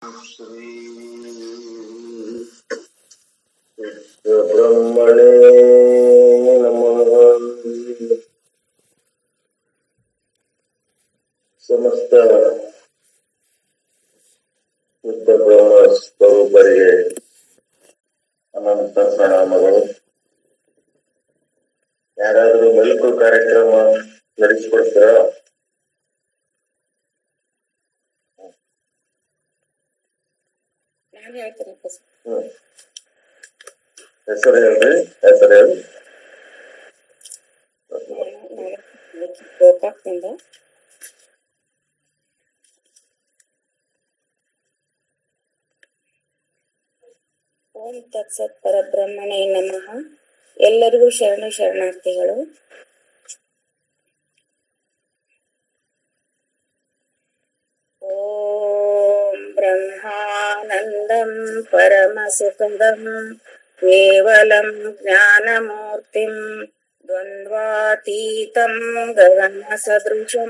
श्री ब्रह्मणे नमः ಸಮಸ್ತ ಶುದ್ಧ ಬ್ರಹ್ಮ ಸ್ವರೂಪರಿಗೆ ಅನಂತ ಪ್ರಣಾಮಗಳು ಯಾರಾದರೂ ಮೆಲುಕು ಕಾರ್ಯಕ್ರಮ ನಡೆಸಿಕೊಡ್ತಾರ ನಾನು ಹೇಳ್ತೀನಪ್ಪ ಸರ್. ಹ್ಮ್ ಹೆಸರು ಹೇಳ್ರಿ ಹೆಸರು ಹೇಳಿ ನಾನು ನಾಗರತ್ನ ಗೋಕಾಕ್ನಿಂದ ಓಂ ತತ್ಸತ್ ಪರಬ್ರಹ್ಮಣೇ ನಮಃ ಎಲ್ಲರಿಗೂ ಶರಣು ಶರಣಾರ್ಥಿಗಳು ಓಂ ಬ್ರಹ್ಮಾನಂದಂ ಪರಮಸುಖದಂ ಕೇವಲಂ ಜ್ಞಾನಮೂರ್ತಿಂ ದ್ವಂದ್ವಾತೀತಂ ಗಗನಸದೃಶಂ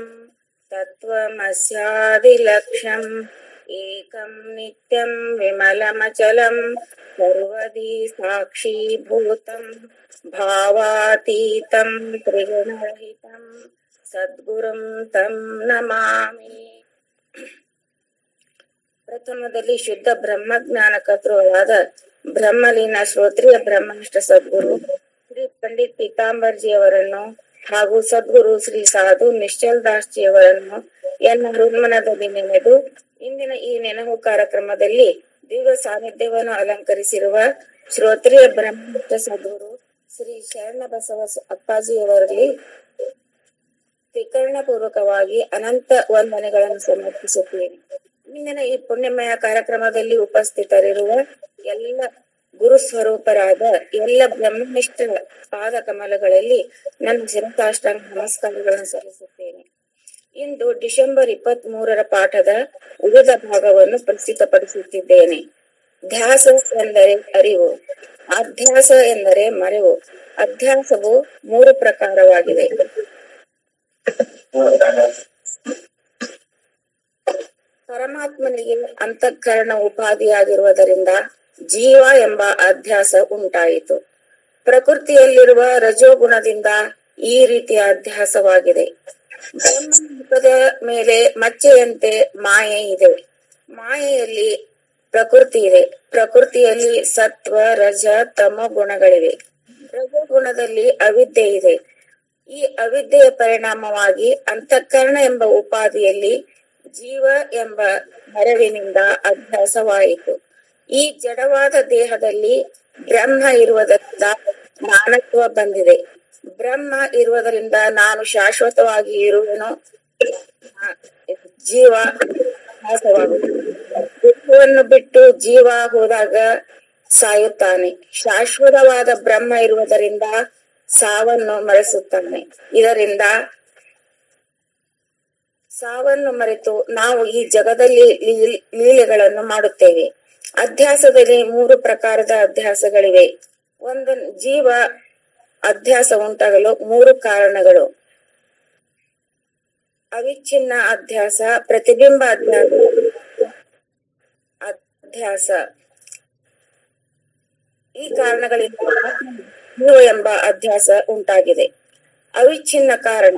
ತತ್ವಮಸ್ಯಾದಿಲಕ್ಷ್ಯಂ ಏಕಂ ನಿತ್ಯಂ ವಿಮಲಮಚಲಂ ಸರ್ವದಿ ಸಾಕ್ಷೀಭೂತಂ ಭಾವಾತೀತಂ ತ್ರಿಗುಣರಹಿತಂ ಸದ್ಗುರುಂ ತಂ ನಮಾಮಿ ಪ್ರಥಮದಲ್ಲಿ ಶುದ್ಧ ಬ್ರಹ್ಮಜ್ಞಾನ ಕರ್ತೃವಾದ ಬ್ರಹ್ಮಲೀನ ಶ್ರೋತ್ರಿಯ ಬ್ರಹ್ಮನಿಷ್ಠ ಸದ್ಗುರು ಶ್ರೀ ಪಂಡಿತ್ ಪೀತಾಂಬರ್ಜಿಯವರನ್ನು ಹಾಗೂ ಸದ್ಗುರು ಶ್ರೀ ಸಾಧು ನಿಶ್ಚಲ್ ದಾಸ್ ಜಿಯವರನ್ನು ಎನ್ನ ಹೃನ್ಮನದಲ್ಲಿ ನೆನೆದು ಇಂದಿನ ಈ ನೆನಹು ಕಾರ್ಯಕ್ರಮದಲ್ಲಿ ದಿವ್ಯ ಸಾನ್ನಿಧ್ಯವನ್ನು ಅಲಂಕರಿಸಿರುವ ಶ್ರೋತ್ರಿಯ ಬ್ರಹ್ಮನಿಷ್ಠ ಸದ್ಗುರು ಶ್ರೀ ಶರಣ ಬಸವ ಅಪ್ಪಾಜಿಯವರಲ್ಲಿ ತ್ರಿಕರಣ ಪೂರ್ವಕವಾಗಿ ಅನಂತ ವಂದನೆಗಳನ್ನು ಸಮರ್ಪಿಸುತ್ತೇನೆ ಇಂದಿನ ಈ ಪುಣ್ಯಮಯ ಕಾರ್ಯಕ್ರಮದಲ್ಲಿ ಉಪಸ್ಥಿತರಿರುವ ಎಲ್ಲ ಗುರು ಸ್ವರೂಪರಾದ ಎಲ್ಲ ಬ್ರಹ್ಮನಿಷ್ಠ ಪಾದ ಕಮಲಗಳಲ್ಲಿ ನನ್ನ ಶಿರಸಾಷ್ಟಾಂಗ ನಮಸ್ಕಾರಗಳನ್ನು ಸಲ್ಲಿಸುತ್ತೇನೆ ಇಂದು ಡಿಸೆಂಬರ್ ಇಪ್ಪತ್ತ್ ಮೂರರ ಪಾಠದ ಉಳಿದ ಭಾಗವನ್ನು ಪ್ರಸ್ತುತಪಡಿಸುತ್ತಿದ್ದೇನೆ ಧ್ಯಾಸ ಎಂದರೆ ಅರಿವು ಅಧ್ಯಾಸ ಎಂದರೆ ಮರೆವು ಅಧ್ಯಾಸವು ಮೂರು ಪ್ರಕಾರವಾಗಿದೆ ಪರಮಾತ್ಮನಿಗೆ ಅಂತಃಕರಣ ಉಪಾಧಿಯಾಗಿರುವುದರಿಂದ ಜೀವ ಎಂಬ ಅಧ್ಯಾಸ ಉಂಟಾಯಿತು ಪ್ರಕೃತಿಯಲ್ಲಿರುವ ರಜೋಗುಣದಿಂದ ಈ ರೀತಿಯ ಅಧ್ಯಾಸವಾಗಿದೆ ಬ್ರಹ್ಮನ ಮುಖದ ಮೇಲೆ ಮಚ್ಚೆಯಂತೆ ಮಾಯೆ ಇದೆ ಮಾಯೆಯಲ್ಲಿ ಪ್ರಕೃತಿ ಇದೆ ಪ್ರಕೃತಿಯಲ್ಲಿ ಸತ್ವ ರಜ ತಮ ಗುಣಗಳಿವೆ ರಜೋಗುಣದಲ್ಲಿ ಅವಿದ್ಯೆ ಇದೆ ಈ ಅವಿದ್ಯೆಯ ಪರಿಣಾಮವಾಗಿ ಅಂತಃಕರಣ ಎಂಬ ಉಪಾಧಿಯಲ್ಲಿ ಜೀವ ಎಂಬ ಮರವಿನಿಂದ ಅಭ್ಯಾಸವಾಯಿತು ಈ ಜಡವಾದ ದೇಹದಲ್ಲಿ ಬ್ರಹ್ಮ ಇರುವುದರಿಂದ ನಾನತ್ವ ಬಂದಿದೆ ಬ್ರಹ್ಮ ಇರುವುದರಿಂದ ನಾನು ಶಾಶ್ವತವಾಗಿ ಇರುವೆನು ಆ, ಜೀವ ಅಭ್ಯಾಸವಾಗುತ್ತದೆ ದೇಹವನ್ನು ಬಿಟ್ಟು ಜೀವ ಹೋದಾಗ ಸಾಯುತ್ತಾನೆ ಶಾಶ್ವತವಾದ ಬ್ರಹ್ಮ ಇರುವುದರಿಂದ ಸಾವನ್ನು ಮರೆಸುತ್ತಾನೆ ಇದರಿಂದ ಸಾವನ್ನು ಮರೆತು ನಾವು ಈ ಜಗದಲ್ಲಿ ಲೀಲ್- ಲೀಲೆಗಳನ್ನು ಮಾಡುತ್ತೇವೆ ಅಧ್ಯಾಸದಲ್ಲಿ ಮೂರು ಪ್ರಕಾರದ ಅಧ್ಯಾಸಗಳಿವೆ ಒಂದು ಜೀವ ಅಧ್ಯಾಸ ಉಂಟಾಗಲು ಮೂರು ಕಾರಣಗಳು ಅವಿಚ್ಛಿನ್ನ ಅಧ್ಯಾಸ ಪ್ರತಿಬಿಂಬ ಅಧ್ಯಾಸ ಅಧ್ಯಾಸ ಈ ಕಾರಣಗಳಿಂದ ಜೀವ ಎಂಬ ಅಧ್ಯಾಸ ಉಂಟಾಗಿದೆ ಅವಿಚ್ಛಿನ್ನ ಕಾರಣ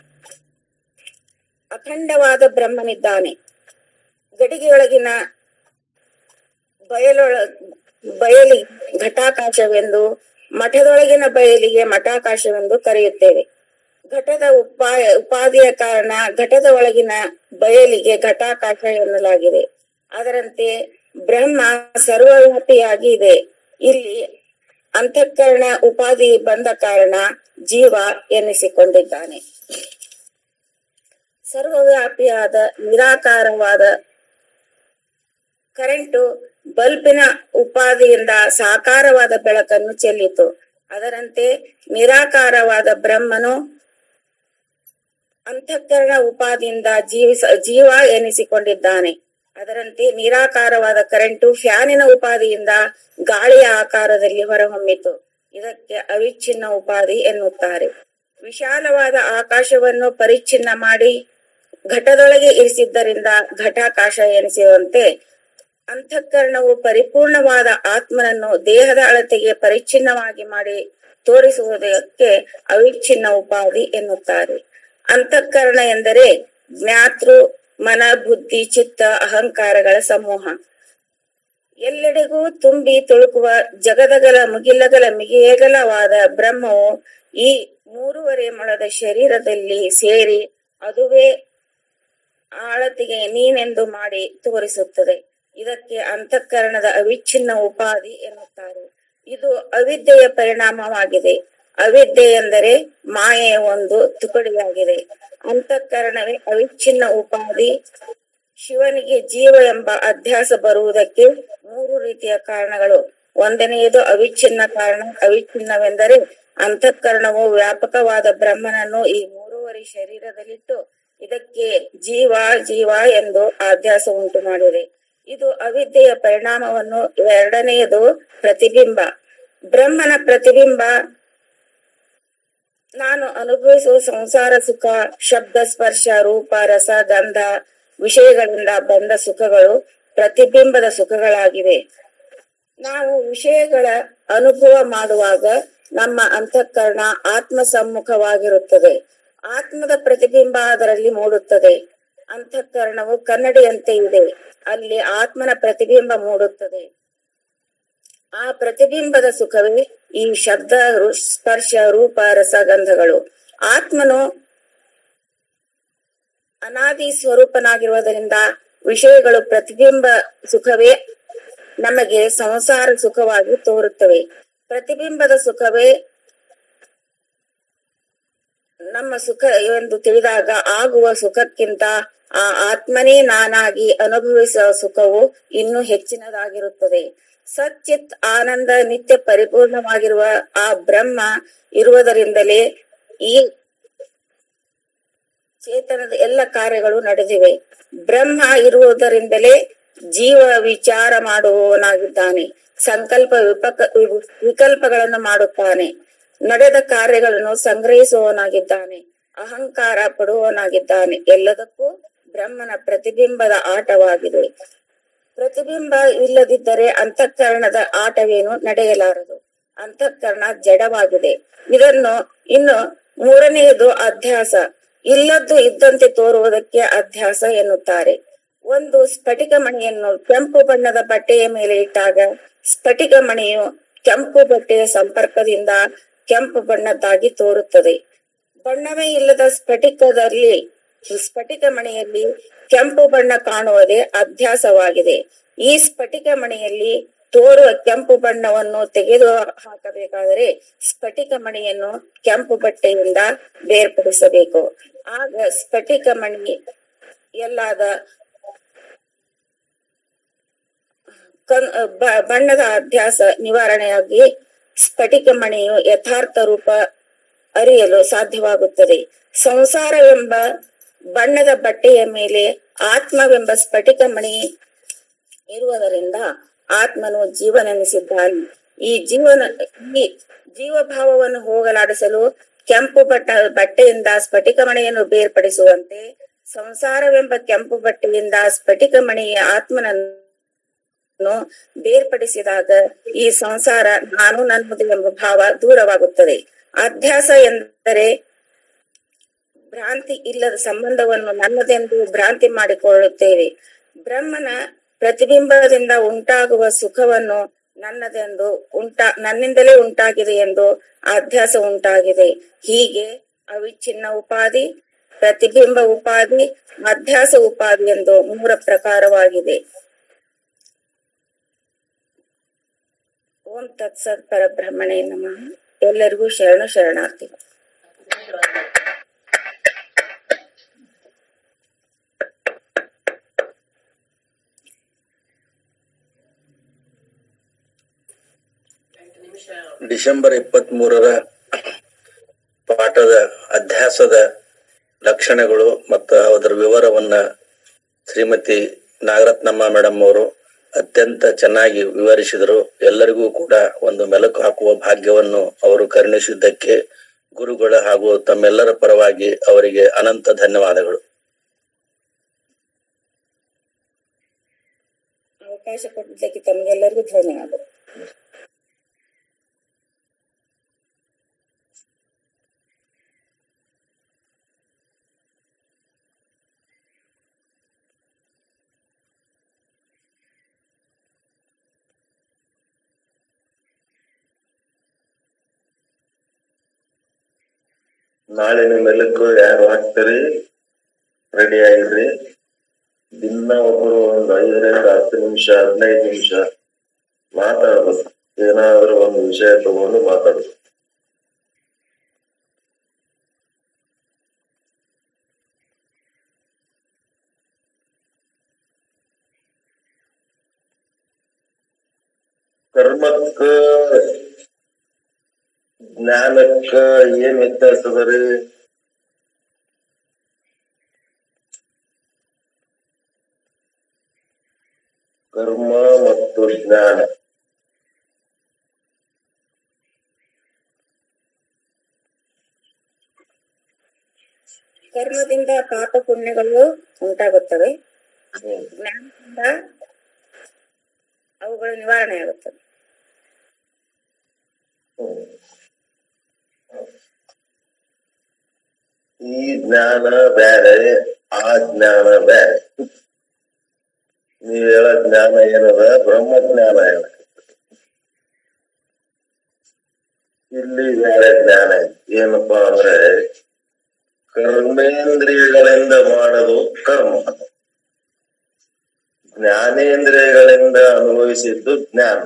ಅಖಂಡವಾದ ಬ್ರಹ್ಮನಿದ್ದಾನೆ ಗಡಿಗೆಯೊಳಗಿನ ಬಯಲೊಳ ಬಯಲಿ ಘಟಾಕಾಶವೆಂದು ಮಠದೊಳಗಿನ ಬಯಲಿಗೆ ಮಠಾಕಾಶವೆಂದು ಕರೆಯುತ್ತೇವೆ ಘಟದ ಉಪಾಯ ಉಪಾಧಿಯ ಕಾರಣ ಘಟದ ಒಳಗಿನ ಬಯಲಿಗೆ ಘಟಾಕಾಶ ಎನ್ನಲಾಗಿದೆ ಅದರಂತೆ ಬ್ರಹ್ಮ ಸರ್ವವ್ಯಾಪಿಯಾಗಿ ಇದೆ ಇಲ್ಲಿ ಅಂತಃಕರಣ ಉಪಾಧಿ ಬಂದ ಕಾರಣ ಜೀವ ಎನ್ನಿಸಿಕೊಂಡಿದ್ದಾನೆ ಸರ್ವವ್ಯಾಪಿಯಾದ ನಿರಾಕಾರವಾದ ಕರೆಂಟು ಬಲ್ಬಿನ ಉಪಾಧಿಯಿಂದ ಸಾಕಾರವಾದ ಬೆಳಕನ್ನು ಚೆಲ್ಲಿತು ಅದರಂತೆ ನಿರಾಕಾರವಾದ ಬ್ರಹ್ಮನು ಅಂತಃಕರಣ ಉಪಾದಿಯಿಂದ ಜೀವಿಸ ಜೀವ ಎನಿಸಿಕೊಂಡಿದ್ದಾನೆ ಅದರಂತೆ ನಿರಾಕಾರವಾದ ಕರೆಂಟು ಫ್ಯಾನಿನ ಉಪಾದಿಯಿಂದ ಗಾಳಿಯ ಆಕಾರದಲ್ಲಿ ಹೊರಹೊಮ್ಮಿತು ಇದಕ್ಕೆ ಅವಿಚ್ಛಿನ್ನ ಉಪಾಧಿ ಎನ್ನುತ್ತಾರೆ ವಿಶಾಲವಾದ ಆಕಾಶವನ್ನು ಪರಿಚ್ಛಿನ್ನ ಮಾಡಿ ಘಟದೊಳಗೆ ಇರಿಸಿದ್ದರಿಂದ ಘಟಾಕಾಶ ಎನಿಸುವಂತೆ ಅಂತಃಕರಣವು ಪರಿಪೂರ್ಣವಾದ ಆತ್ಮನನ್ನು ದೇಹದ ಅಳತೆಗೆ ಪರಿಚ್ಛಿನ್ನವಾಗಿ ಮಾಡಿ ತೋರಿಸುವುದಕ್ಕೆ ಅವಿಚ್ಛಿನ್ನ ಉಪಾಧಿ ಎನ್ನುತ್ತಾರೆ ಅಂತಃಕರಣ ಎಂದರೆ ಜ್ಞಾತೃ ಮನ ಬುದ್ಧಿ ಚಿತ್ತ ಅಹಂಕಾರಗಳ ಸಮೂಹ ಎಲ್ಲೆಡೆಗೂ ತುಂಬಿ ತುಳುಕುವ ಜಗದಗಲ ಮುಗಿಲಗಲ ಮಿಗಿಯಗಲವಾದ ಬ್ರಹ್ಮವು ಈ ಮೂರುವರೆ ಮೊಳದ ಶರೀರದಲ್ಲಿ ಸೇರಿ ಅದುವೇ ಆಳತಿಗೆ ನೀನೆಂದು ಮಾಡಿ ತೋರಿಸುತ್ತದೆ ಇದಕ್ಕೆ ಅಂತಃಕರಣದ ಅವಿಚ್ಛಿನ್ನ ಉಪಾಧಿ ಎನ್ನುತ್ತಾರೆ ಇದು ಅವಿದ್ಯೆಯ ಪರಿಣಾಮವಾಗಿದೆ ಅವಿದ್ಯೆ ಎಂದರೆ ಮಾಯೆಯ ಒಂದು ತುಕಡಿಯಾಗಿದೆ ಅಂತಃಕರಣವೇ ಅವಿಚ್ಛಿನ್ನ ಉಪಾಧಿ ಶಿವನಿಗೆ ಜೀವ ಎಂಬ ಅಧ್ಯಾಸ ಬರುವುದಕ್ಕೆ ಮೂರು ರೀತಿಯ ಕಾರಣಗಳು ಒಂದನೆಯದು ಅವಿಚ್ಛಿನ್ನ ಕಾರಣ ಅವಿಚ್ಛಿನ್ನವೆಂದರೆ ಅಂತಃಕರಣವು ವ್ಯಾಪಕವಾದ ಬ್ರಹ್ಮನನ್ನು ಈ ಮೂರುವರೆ ಶರೀರದಲ್ಲಿಟ್ಟು ಇದಕ್ಕೆ ಜೀವ ಜೀವ ಎಂದು ಅಧ್ಯಾಸ ಉಂಟು ಮಾಡಿದೆ ಇದು ಅವಿದ್ಯೆಯ ಪರಿಣಾಮವನ್ನು ಎರಡನೆಯದು ಪ್ರತಿಬಿಂಬ ಬ್ರಹ್ಮನ ಪ್ರತಿಬಿಂಬ ನಾನು ಅನುಭವಿಸುವ ಸಂಸಾರ ಸುಖ ಶಬ್ದ ಸ್ಪರ್ಶ ರೂಪ ರಸ ಗಂಧ ವಿಷಯಗಳಿಂದ ಬಂದ ಸುಖಗಳು ಪ್ರತಿಬಿಂಬದ ಸುಖಗಳಾಗಿವೆ ನಾವು ವಿಷಯಗಳ ಅನುಭವ ಮಾಡುವಾಗ ನಮ್ಮ ಅಂತಃಕರಣ ಆತ್ಮ ಸಮ್ಮುಖವಾಗಿರುತ್ತದೆ ಆತ್ಮದ ಪ್ರತಿಬಿಂಬ ಅದರಲ್ಲಿ ಮೂಡುತ್ತದೆ ಅಂತಃಕರಣವು ಕನ್ನಡಿಯಂತೆ ಇದೆ ಅಲ್ಲಿ ಆತ್ಮನ ಪ್ರತಿಬಿಂಬ ಮೂಡುತ್ತದೆ ಆ ಪ್ರತಿಬಿಂಬದ ಸುಖವೇ ಈ ಶಬ್ದ ರು- ಸ್ಪರ್ಶ ರೂಪ ರಸಗಂಧಗಳು ಆತ್ಮನು ಅನಾದಿ ಸ್ವರೂಪನಾಗಿರುವುದರಿಂದ ವಿಷಯಗಳು ಪ್ರತಿಬಿಂಬ ಸುಖವೇ ನಮಗೆ ಸಂಸಾರ ಸುಖವಾಗಿ ತೋರುತ್ತವೆ ಪ್ರತಿಬಿಂಬದ ಸುಖವೇ ನಮ್ಮ ಸುಖ ಎಂದು ತಿಳಿದಾಗ ಆಗುವ ಸುಖಕ್ಕಿಂತ ಆ ಆತ್ಮನೇ ನಾನಾಗಿ ಅನುಭವಿಸುವ ಸುಖವು ಇನ್ನೂ ಹೆಚ್ಚಿನದಾಗಿರುತ್ತದೆ ಸಚ್ಚಿತ್ ಆನಂದ ನಿತ್ಯ ಪರಿಪೂರ್ಣವಾಗಿರುವ ಆ ಬ್ರಹ್ಮ ಇರುವುದರಿಂದಲೇ ಈ ಚೇತನದ ಎಲ್ಲ ಕಾರ್ಯಗಳು ನಡೆದಿವೆ ಬ್ರಹ್ಮ ಇರುವುದರಿಂದಲೇ ಜೀವ ವಿಚಾರ ಮಾಡುವವನಾಗಿದ್ದಾನೆ ಸಂಕಲ್ಪ ವಿಪಕ ವಿ- ವಿಕಲ್ಪಗಳನ್ನು ಮಾಡುತ್ತಾನೆ ನಡೆದ ಕಾರ್ಯಗಳನ್ನು ಸಂಗ್ರಹಿಸುವವನಾಗಿದ್ದಾನೆ ಅಹಂಕಾರ ಪಡುವವನಾಗಿದ್ದಾನೆ ಎಲ್ಲದಕ್ಕೂ ಬ್ರಹ್ಮನ ಪ್ರತಿಬಿಂಬದ ಆಟವಾಗಿದೆ ಪ್ರತಿಬಿಂಬ ಇಲ್ಲದಿದ್ದರೆ ಅಂತಃಕರಣದ ಆಟವೇನು ನಡೆಯಲಾರದು ಅಂತಃಕರಣ ಜಡವಾಗಿದೆ ಇದನ್ನು ಇನ್ನು ಮೂರನೆಯದು ಅಧ್ಯಾಸ ಇಲ್ಲದ್ದು ಇದ್ದಂತೆ ತೋರುವುದಕ್ಕೆ ಅಧ್ಯಾಸ ಎನ್ನುತ್ತಾರೆ ಒಂದು ಸ್ಫಟಿಕ ಮಣಿಯನ್ನು ಕೆಂಪು ಬಣ್ಣದ ಬಟ್ಟೆಯ ಮೇಲೆ ಇಟ್ಟಾಗ ಸ್ಫಟಿಕ ಮಣಿಯು ಕೆಂಪು ಬಟ್ಟೆಯ ಸಂಪರ್ಕದಿಂದ ಕೆಂಪು ಬಣ್ಣದ್ದಾಗಿ ತೋರುತ್ತದೆ ಬಣ್ಣವೇ ಇಲ್ಲದ ಸ್ಫಟಿಕದಲ್ಲಿ ಸ್ಫಟಿಕ ಮಣಿಯಲ್ಲಿ ಕೆಂಪು ಬಣ್ಣ ಕಾಣುವುದೇ ಅಭ್ಯಾಸವಾಗಿದೆ ಈ ಸ್ಫಟಿಕ ಮಣಿಯಲ್ಲಿ ತೋರುವ ಕೆಂಪು ಬಣ್ಣವನ್ನು ತೆಗೆದು ಹಾಕಬೇಕಾದರೆ ಸ್ಫಟಿಕ ಮಣಿಯನ್ನು ಕೆಂಪು ಬಟ್ಟೆಯಿಂದ ಬೇರ್ಪಡಿಸಬೇಕು ಆಗ ಸ್ಫಟಿಕ ಮಣಿ ಎಲ್ಲಾದ ಕನ್- ಬ- ಬಣ್ಣದ ಅಭ್ಯಾಸ ನಿವಾರಣೆಯಾಗಿ ಸ್ಫಟಿಕ ಮಣಿಯು ಯಥಾರ್ಥ ರೂಪ ಅರಿಯಲು ಸಾಧ್ಯವಾಗುತ್ತದೆ ಸಂಸಾರವೆಂಬ ಬಣ್ಣದ ಬಟ್ಟೆಯ ಮೇಲೆ ಆತ್ಮವೆಂಬ ಸ್ಫಟಿಕ ಮಣಿ ಇರುವುದರಿಂದ ಆತ್ಮನು ಜೀವನೆನಿಸಿದ್ದಾನೆ ಈ ಜೀವನ ಈ ಜೀವಭಾವವನ್ನು ಹೋಗಲಾಡಿಸಲು ಕೆಂಪು ಬಟ್ಟ ಬಟ್ಟೆಯಿಂದ ಸ್ಫಟಿಕ ಮಣಿಯನ್ನು ಬೇರ್ಪಡಿಸುವಂತೆ ಸಂಸಾರವೆಂಬ ಕೆಂಪು ಬಟ್ಟೆಯಿಂದ ಸ್ಫಟಿಕ ಮಣಿಯ ಆತ್ಮನನ್ನು ಬೇರ್ಪಡಿಸಿದಾಗ ಈ ಸಂಸಾರ ನಾನು ನನ್ನದು ಎಂಬ ಭಾವ ದೂರವಾಗುತ್ತದೆ ಅಧ್ಯಾಸ ಎಂದರೆ ಭ್ರಾಂತಿ ಇಲ್ಲದ ಸಂಬಂಧವನ್ನು ನನ್ನದೆಂದು ಭ್ರಾಂತಿ ಮಾಡಿಕೊಳ್ಳುತ್ತೇವೆ ಬ್ರಹ್ಮನ ಪ್ರತಿಬಿಂಬದಿಂದ ಉಂಟಾಗುವ ಸುಖವನ್ನು ನನ್ನದೆಂದು ಉಂಟಾ ನನ್ನಿಂದಲೇ ಉಂಟಾಗಿದೆ ಎಂದು ಅಧ್ಯಾಸ ಉಂಟಾಗಿದೆ ಹೀಗೆ ಅವಿಚ್ಛಿನ್ನ ಉಪಾಧಿ ಪ್ರತಿಬಿಂಬ ಉಪಾಧಿ ಅಧ್ಯಾಸ ಉಪಾಧಿ ಎಂದು ಮೂರ ಪ್ರಕಾರವಾಗಿದೆ ಓಂ ತತ್ಸತ್ ಪರಬ್ರಹ್ಮಣೇ ನಮಃ ಎಲ್ಲರಿಗೂ ಶರಣ ಶರಣಾರ್ಥಿ ಡಿಸೆಂಬರ್ ಇಪ್ಪತ್ತ್ ಮೂರರ ಪಾಠದ ಅಧ್ಯಾಸದ ಲಕ್ಷಣಗಳು ಮತ್ತು ಅದರ ವಿವರವನ್ನ ಶ್ರೀಮತಿ ನಾಗರತ್ನಮ್ಮ ಮೇಡಮ್ ಅವರು ಅತ್ಯಂತ ಚೆನ್ನಾಗಿ ವಿವರಿಸಿದರು ಎಲ್ಲರಿಗೂ ಕೂಡ ಒಂದು ಮೆಲುಕು ಹಾಕುವ ಭಾಗ್ಯವನ್ನು ಅವರು ಕರುಣಿಸಿದ್ದಕ್ಕೆ ಗುರುಗಳ ಹಾಗೂ ತಮ್ಮೆಲ್ಲರ ಪರವಾಗಿ ಅವರಿಗೆ ಅನಂತ ಧನ್ಯವಾದಗಳು ಅವಕಾಶ ಅವಕಾಶ ಕೊಟ್ಟಿದ್ದಕ್ಕೆ ತಮಗೆಲ್ಲರಿಗೂ ಧನ್ಯವಾದ ನಾಳಿನ ಮೆಲುಕು ಯಾರು ಹಾಕ್ತೀರಿ ರೆಡಿ ಆಗಿರ್ರಿ ದಿನ ಒಬ್ಬರು ಒಂದು ಐದರಿಂದ ಹತ್ತು ನಿಮಿಷ ಹದಿನೈದು ನಿಮಿಷ ಮಾತಾಡ್ಬೇಕು ಏನಾದ್ರೂ ಒಂದು ವಿಷಯ ತಗೊಂಡು ಮಾತಾಡ್ಬೇಕು ಕರ್ಮಕ್ಕ ಜ್ಞಾನಕ್ಕ ಏನ್ ವ್ಯತ್ಯಾಸ ಅದ ರೀ ಕರ್ಮ ಮತ್ತು ಜ್ಞಾನ ಕರ್ಮದಿಂದ ಪಾಪ ಪುಣ್ಯಗಳು ಉಂಟಾಗುತ್ತವೆ ಹ್ಮ್. ಜ್ಞಾನದಿಂದ ಅವುಗಳ ನಿವಾರಣೆ ಆಗುತ್ತದೆ ಹ್ಮ್. ಈ ಜ್ಞಾನ ಬ್ಯಾರೆ ಆ ಜ್ಞಾನ ಬ್ಯಾರೆ ನೀವ್ ಹೇಳೋ ಜ್ಞಾನ ಏನದ ಬ್ರಹ್ಮ ಜ್ಞಾನ ಏನ ಇಲ್ಲಿ ಬೇರೆ ಜ್ಞಾನ ಐತಿ. ಏನಪ್ಪಾ ಅಂದ್ರೆ ಕರ್ಮೇಂದ್ರಿಯಗಳಿಂದ ಮಾಡೋದು ಕರ್ಮ ಜ್ಞಾನೇಂದ್ರಿಯಗಳಿಂದ ಅನುಭವಿಸಿದ್ದು ಜ್ಞಾನ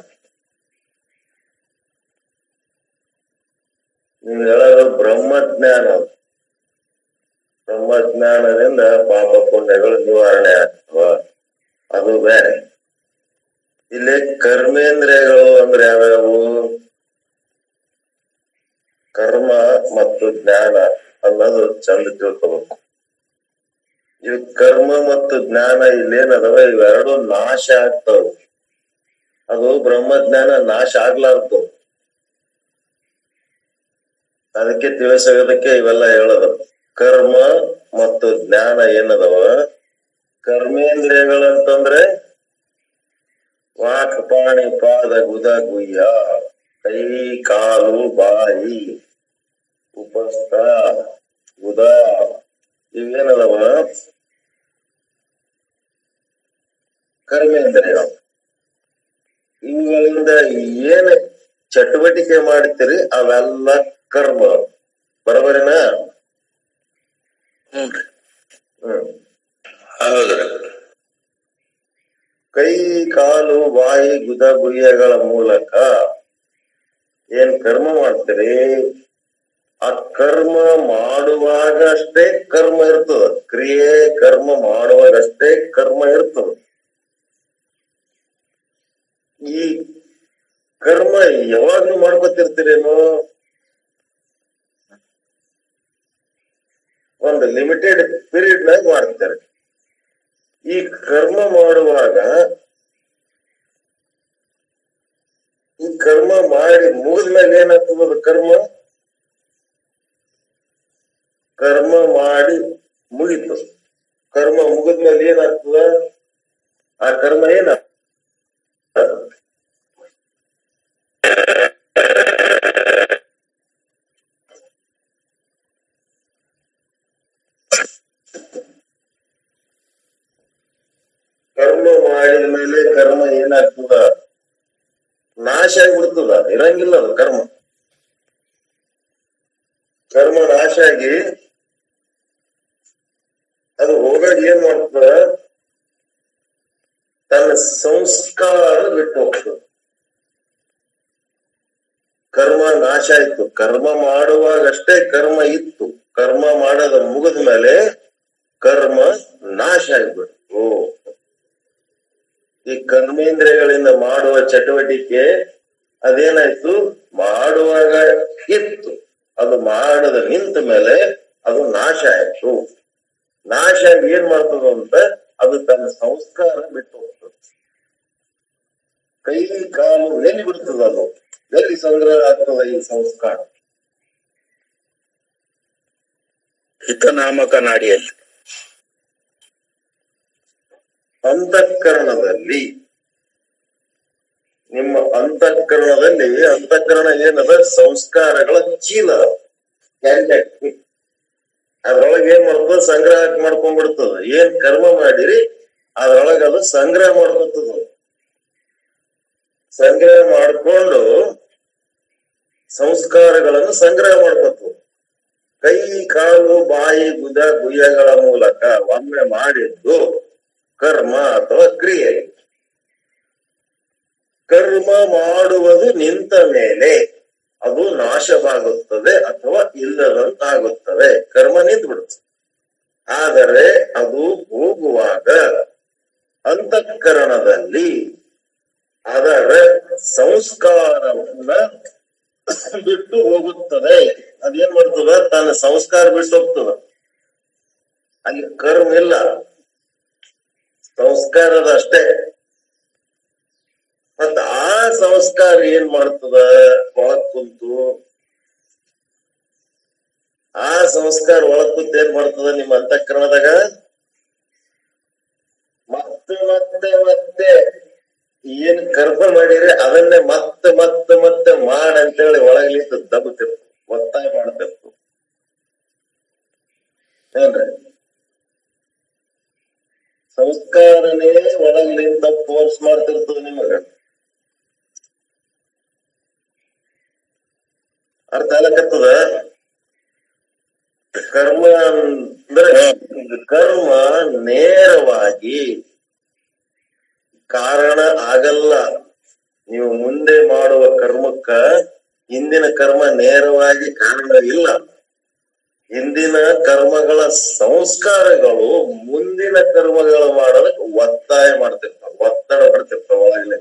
ನೀವು ಹೇಳೋದು ಬ್ರಹ್ಮಜ್ಞಾನ ಅದು. ಬ್ರಹ್ಮಜ್ಞಾನದಿಂದ ಪಾಪ ಪುಣ್ಯಗಳು ನಿವಾರಣೆ ಆಗ್ತವ ಅದು ಬೇರೆ ಇಲ್ಲಿ ಕರ್ಮೇಂದ್ರಿಯಗಳು ಅಂದ್ರೆ ಯಾವ್ಯಾವು ಕರ್ಮ ಮತ್ತು ಜ್ಞಾನ ಅನ್ನೋದು ಚಂದ ತಿಳ್ಕೋಬೇಕು ಇವ್ ಕರ್ಮ ಮತ್ತು ಜ್ಞಾನ ಇಲ್ಲೇನದವ ಇವೆರಡು ನಾಶ ಆಗ್ತಾವ ಅದು ಬ್ರಹ್ಮಜ್ಞಾನ ನಾಶ ಆಗ್ಲಾರ್ದು ಅದಕ್ಕೆ ತಿಳಿಸೋದಕ್ಕೆ ಇವೆಲ್ಲ ಹೇಳೋದು ಕರ್ಮ ಮತ್ತು ಜ್ಞಾನ ಏನದವ ಕರ್ಮೇಂದ್ರಿಯಗಳಂತಂದ್ರೆ ವಾಕ್ ಪಾಣಿ ಪಾದ ಗುದ ಗುಯ್ಯ ಕೈ ಕಾಲು ಬಾಯಿ ಉಪಸ್ಥ ಗುದ ಇವೇನದವ ಕರ್ಮೇಂದ್ರಿಯಗಳು ಇವುಗಳಿಂದ ಏನ್ ಚಟುವಟಿಕೆ ಮಾಡ್ತೀರಿ ಅವೆಲ್ಲ ಕರ್ಮ ಬರಬರಿನಾ ಹ್ಞೂನ್ರಿ ಹ್ಮ್ ಹೌದ್ರಿ ಕೈ ಕಾಲು ಬಾಯಿ ಗುದ ಗುಯ್ಯಗಳ ಮೂಲಕ ಏನ್ ಕರ್ಮ ಮಾಡ್ತೀರಿ ಆ ಕರ್ಮ ಮಾಡುವಾಗ ಅಷ್ಟೇ ಕರ್ಮ ಇರ್ತದ ಕ್ರಿಯೆ ಕರ್ಮ ಮಾಡುವಾಗ ಅಷ್ಟೇ ಕರ್ಮ ಇರ್ತದ ಈ ಕರ್ಮ ಯಾವಾಗ್ಲೂ ಮಾಡ್ಕೊತಿರ್ತೀರೇನು ಒಂದು ಲಿಮಿಟೆಡ್ ಪೀರಿಯಡ್ ನಾಗ ಮಾಡ್ತಾರೆ ಈ ಕರ್ಮ ಮಾಡುವಾಗ ಈ ಕರ್ಮ ಮಾಡಿ ಮುಗಿದ್ಮೇಲೆ ಏನಾಗ್ತದ ಅದು ಕರ್ಮ ಕರ್ಮ ಮಾಡಿ ಮುಗೀತು ಕರ್ಮ ಮುಗಿದ್ಮೇಲೆ ಏನಾಗ್ತದ ಆ ಕರ್ಮ ಏನ ಕರ್ಮ ಮಾಡಿದ ಮೇಲೆ ಕರ್ಮ ಏನಾಗ್ತದ ನಾಶ ಆಗ್ಬಿಡ್ತದ ಇರಂಗಿಲ್ಲ ಅದು ಕರ್ಮ ಕರ್ಮ ನಾಶ ಆಗಿ ಅದು ಹೋಗಾಗ ಏನ್ ಮಾಡ್ತದ ತನ್ನ ಸಂಸ್ಕಾರ ಬಿಟ್ಟು ಹೋಗ್ತದ ಕರ್ಮ ನಾಶ ಆಯ್ತು ಕರ್ಮ ಮಾಡುವಾಗ ಅಷ್ಟೇ ಕರ್ಮ ಇತ್ತು ಕರ್ಮ ಮಾಡೋದ ಮುಗಿದ ಮೇಲೆ ಕರ್ಮ ನಾಶ ಆಗ್ಬಿಡ್ತು ಈ ಕರ್ಮೇಂದ್ರಿಯಗಳಿಂದ ಮಾಡುವ ಚಟುವಟಿಕೆ ಅದೇನಾಯ್ತು ಮಾಡುವಾಗ ಇತ್ತು ಅದು ಮಾಡದ ನಿಂತ ಮೇಲೆ ಅದು ನಾಶ ಆಯ್ತು ನಾಶ ಆಗಿ ಏನ್ ಮಾಡ್ತದ ಅಂತ ಅದು ತನ್ನ ಸಂಸ್ಕಾರ ಬಿಟ್ಟು ಹೋಗ್ತದೆ ಕೈ ಕಾಲು ಎಲ್ಲಿ ಬಿಡ್ತದ ಅದು ಎಲ್ಲಿ ಸಂಗ್ರಹ ಆಗ್ತದ ಈ ಸಂಸ್ಕಾರ ಹಿತನಾಮಕ ನಾಡಿಯಲ್ಲಿ ಅಂತಃಕರಣದಲ್ಲಿ ನಿಮ್ಮ ಅಂತಃಕರಣದಲ್ಲಿ ಅಂತಃಕರಣ ಏನದ ಸಂಸ್ಕಾರಗಳ ಚೀಲ ಕ್ಯಾರಿಬ್ಯಾಗ್. ಅದ್ರೊಳಗೆ ಏನ್ ಮಾಡ್ತದ ಸಂಗ್ರಹ ಮಾಡ್ಕೊಂಡ್ಬಿಡ್ತದ ಏನ್ ಕರ್ಮ ಮಾಡಿರಿ ಅದ್ರೊಳಗ ಅದು ಸಂಗ್ರಹ ಮಾಡ್ಕೊತದ ಸಂಗ್ರಹ ಮಾಡ್ಕೊಂಡು ಸಂಸ್ಕಾರಗಳನ್ನು ಸಂಗ್ರಹ ಮಾಡ್ಕೊತದ ಕೈ ಕಾಲು ಬಾಯಿ ಗುದ ಗುಯ್ಯಗಳ ಮೂಲಕ ಒಮ್ಮೆ ಮಾಡಿದ್ದು ಕರ್ಮ ಅಥವಾ ಕ್ರಿಯೆ ಕರ್ಮ ಮಾಡುವುದು ನಿಂತ ಮೇಲೆ ಅದು ನಾಶವಾಗುತ್ತದೆ ಅಥವಾ ಇಲ್ಲದಂತಾಗುತ್ತದೆ ಕರ್ಮ ನಿಂತು ಬಿಡುತ್ತೆ ಆದರೆ ಅದು ಹೋಗುವಾಗ ಅಂತಃಕರಣದಲ್ಲಿ ಅದರ ಸಂಸ್ಕಾರವನ್ನ ಬಿಟ್ಟು ಹೋಗುತ್ತದೆ ಅದೇನ್ ಮಾಡ್ತದ ತನ್ನ ಸಂಸ್ಕಾರ ಬಿಟ್ಟು ಹೋಗ್ತದ ಅಲ್ಲಿ ಕರ್ಮ ಇಲ್ಲ ಸಂಸ್ಕಾರದ ಅಷ್ಟೇ ಮತ್ತ ಆ ಸಂಸ್ಕಾರ ಏನ್ ಮಾಡ್ತದ ಒಳಗ್ ಕುಂತು ಆ ಸಂಸ್ಕಾರ ಒಳಗ್ ಕುಂತ ಏನ್ ಮಾಡ್ತದ ನಿಮ್ಮ ಅಂತಃಕರಣದಾಗ ಮತ್ತೆ ಮತ್ತೆ ಮತ್ತೆ ಏನ್ ಕರ್ಮ ಮಾಡಿರಿ ಅದನ್ನೇ ಮತ್ತೆ ಮತ್ತೆ ಮತ್ತೆ ಮಾಡ ಅಂತೇಳಿ ಒಳಗ್ಲಿಂದ ದಬ್ಬತಿರ್ತು ಒತ್ತಾಯ ಮಾಡ್ತಿರ್ತು ಏನ್ರಿ ಸಂಸ್ಕಾರನೇ ಒಳಗ್ಲಿಂದ ಫೋರ್ಸ್ ಮಾಡ್ತಿರ್ತದ ನಿಮಗ ಅರ್ಥ ಆಗಕತ್ತದ ಕರ್ಮ ಅಂದ್ರೆ ಕರ್ಮ ನೇರವಾಗಿ ಕಾರಣ ಆಗಲ್ಲ ನೀವು ಮುಂದೆ ಮಾಡುವ ಕರ್ಮಕ್ಕ ಹಿಂದಿನ ಕರ್ಮ ನೇರವಾಗಿ ಕಾರಣ ಇಲ್ಲ ಹಿಂದಿನ ಕರ್ಮಗಳ ಸಂಸ್ಕಾರಗಳು ಮುಂದಿನ ಕರ್ಮಗಳು ಮಾಡೋದಕ್ಕೆ ಒತ್ತಾಯ ಮಾಡ್ತಿರ್ತಾವ ಒತ್ತಡ ಪಡ್ತಿರ್ತಾವ ಒಳಗಡೆ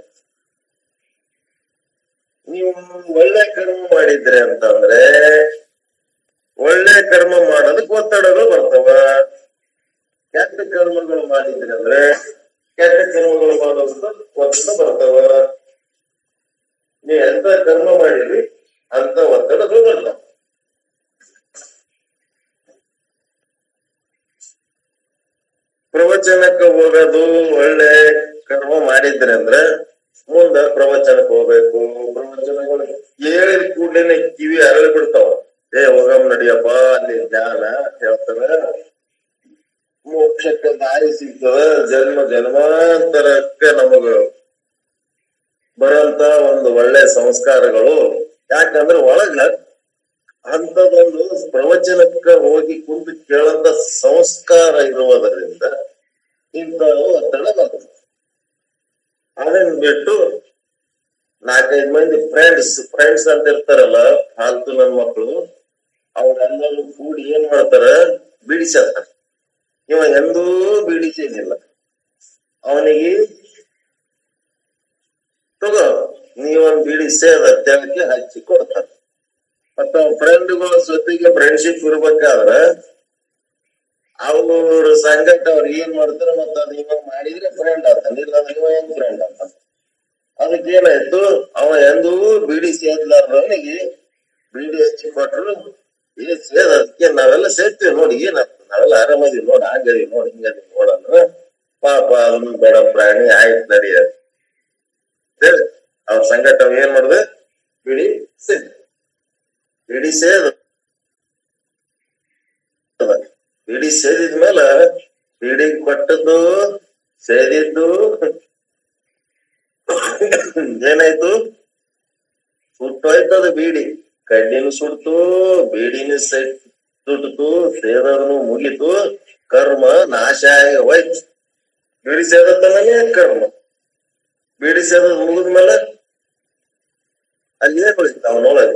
ನೀವು ಒಳ್ಳೆ ಕರ್ಮ ಮಾಡಿದ್ರಿ ಅಂತಂದ್ರೆ ಒಳ್ಳೆ ಕರ್ಮ ಮಾಡೋದಕ್ಕೆ ಒತ್ತಡಗಳು ಬರ್ತಾವ ಕೆಟ್ಟ ಕರ್ಮಗಳು ಮಾಡಿದ್ರಿ ಅಂದ್ರೆ ಕೆಟ್ಟ ಕರ್ಮಗಳು ಮಾಡೋದಕ್ಕೆ ಒತ್ತಡ ಬರ್ತಾವ ನೀವ್ ಎಂತ ಕರ್ಮ ಮಾಡಿದ್ರಿ ಅಂತ ಒತ್ತಡಗಳು ಬರ್ತಾವ ಪ್ರವಚನಕ್ಕೆ ಹೋಗೋದು ಒಳ್ಳೆ ಕರ್ಮ ಮಾಡಿದ್ರಿ ಅಂದ್ರೆ ಮುಂದ ಪ್ರವಚನಕ್ಕೆ ಹೋಗ್ಬೇಕು ಪ್ರವಚನಗಳು ಹೇಳಿದ ಕೂಡಲೇ ಕಿವಿ ಅರಳಿ ಬಿಡ್ತಾವ ಏ ಹೋಗಮ್ ನಡಿಯಪ್ಪ ಅಲ್ಲಿ ಜ್ಞಾನ ಹೇಳ್ತಾರ ಮೋಕ್ಷಕ್ಕೆ ದಾರಿ ಸಿಗ್ತದ ಜನ್ಮ ಜನ್ಮಾಂತರಕ್ಕೆ ನಮಗ ಬರೋಂತ ಒಂದು ಒಳ್ಳೆ ಸಂಸ್ಕಾರಗಳು ಯಾಕಂದ್ರೆ ಒಳಗ ಅಂತದೊಂದು ಪ್ರವಚನಕ್ಕ ಹೋಗಿ ಕುಂತು ಕೇಳಂತ ಸಂಸ್ಕಾರ ಇರುವುದರಿಂದ ಇಂಥ ಒತ್ತಡ ಬರ್ತದೆ ಅದನ್ನ ಬಿಟ್ಟು ನಾಲ್ಕೈದು ಮಂದಿ ಫ್ರೆಂಡ್ಸ್ ಫ್ರೆಂಡ್ಸ್ ಅಂತ ಇರ್ತಾರಲ್ಲ ಫಾಲ್ತು ನನ್ ಮಕ್ಕಳು ಅವ್ರೆಲ್ಲರೂ ಕೂಡಿ ಏನ್ ಮಾಡ್ತಾರ ಬಿಡಿಸತ್ತಾರ ಇವ ಎಂದೂ ಬಿಡಿಸಿದಿಲ್ಲ ಅವನಿಗೆ ತಗೋ ನೀವೊಂದ್ ಬಿಡಿ ಸೇದ ತೆಳಕ್ಕೆ ಹಚ್ಚಿ ಕೊಡ್ತಾರ ಮತ್ತ ಫ್ರೆಂಡ್ಗಳ ಜೊತೆಗೆ ಫ್ರೆಂಡ್ಶಿಪ್ ಇರ್ಬೇಕಾದ್ರ ಅವ್ರ ಸಂಗಟ ಅವ್ರ ಏನ್ ಮಾಡ್ತಾರ ಮತ್ತ ಅದ್ ಇವ ಮಾಡಿದ್ರೆ ಫ್ರೆಂಡ್ ಆತಾನ ಇಲ್ಲ ಅಂದ್ರೆ ಇವ ಹೆಂಗ್ ಫ್ರೆಂಡ್ ಆತಾನ ಅದಕ್ಕೆ ಏನಾಯ್ತು ಅವ ಎಂದೂ ಬಿಡಿ ಸೇದ್ಲಾರ್ದವನಿಗೆ ಬಿಡಿ ಹಚ್ಚಿ ಕೊಟ್ರು ಏ ಸೇದ್ ಅದಕ್ಕೆ ನಾವೆಲ್ಲ ಸೇರ್ತೀವಿ ನೋಡಿ ಏನಾಗ್ತದೆ ನಾವೆಲ್ಲ ಆರಾಮದೀವಿ ನೋಡಿ ಹಂಗದೀವಿ ನೋಡಿ ಹಿಂಗದೀವಿ ನೋಡೋಣ ಪಾಪ ಅದನ್ನು ಬೇಡ ಪ್ರಾಣಿ ಆಯ್ತು ನಡಿಯದು ಹೇಳಿ ಅವ್ರ ಸಂಗಟ ಅವ ಏನ್ ಮಾಡ್ದೆ ಬಿಡಿ ಸೇದ್ ಬಿಡಿ ಸೇದ್ ಬಿಡಿ ಸೇದಿದ್ಮೇಲೆ ಬಿಡಿ ಕೊಟ್ಟದ್ದು ಸೇದಿದ್ದು ಏನಾಯ್ತು ಸುಟ್ಟೋಯ್ತದ ಬೀಡಿ ಕಡ್ಡಿನೂ ಸುಡ್ತು ಬೀಡಿನೂ ಸೆಟ್ ಸುಡ್ತು ಸೇದನು ಮುಗಿತು ಕರ್ಮ ನಾಶ ಆಗಿ ಹೋಯ್ತು ಬೀಡಿ ಸೇದತ್ತನೇ ಕರ್ಮ ಬೀಡಿ ಸೇದ ಮುಗಿದ್ಮೇಲೆ ಅಲ್ಲಿ ಏನ್ ಉಳಿತು ಅವನೊಳಗೆ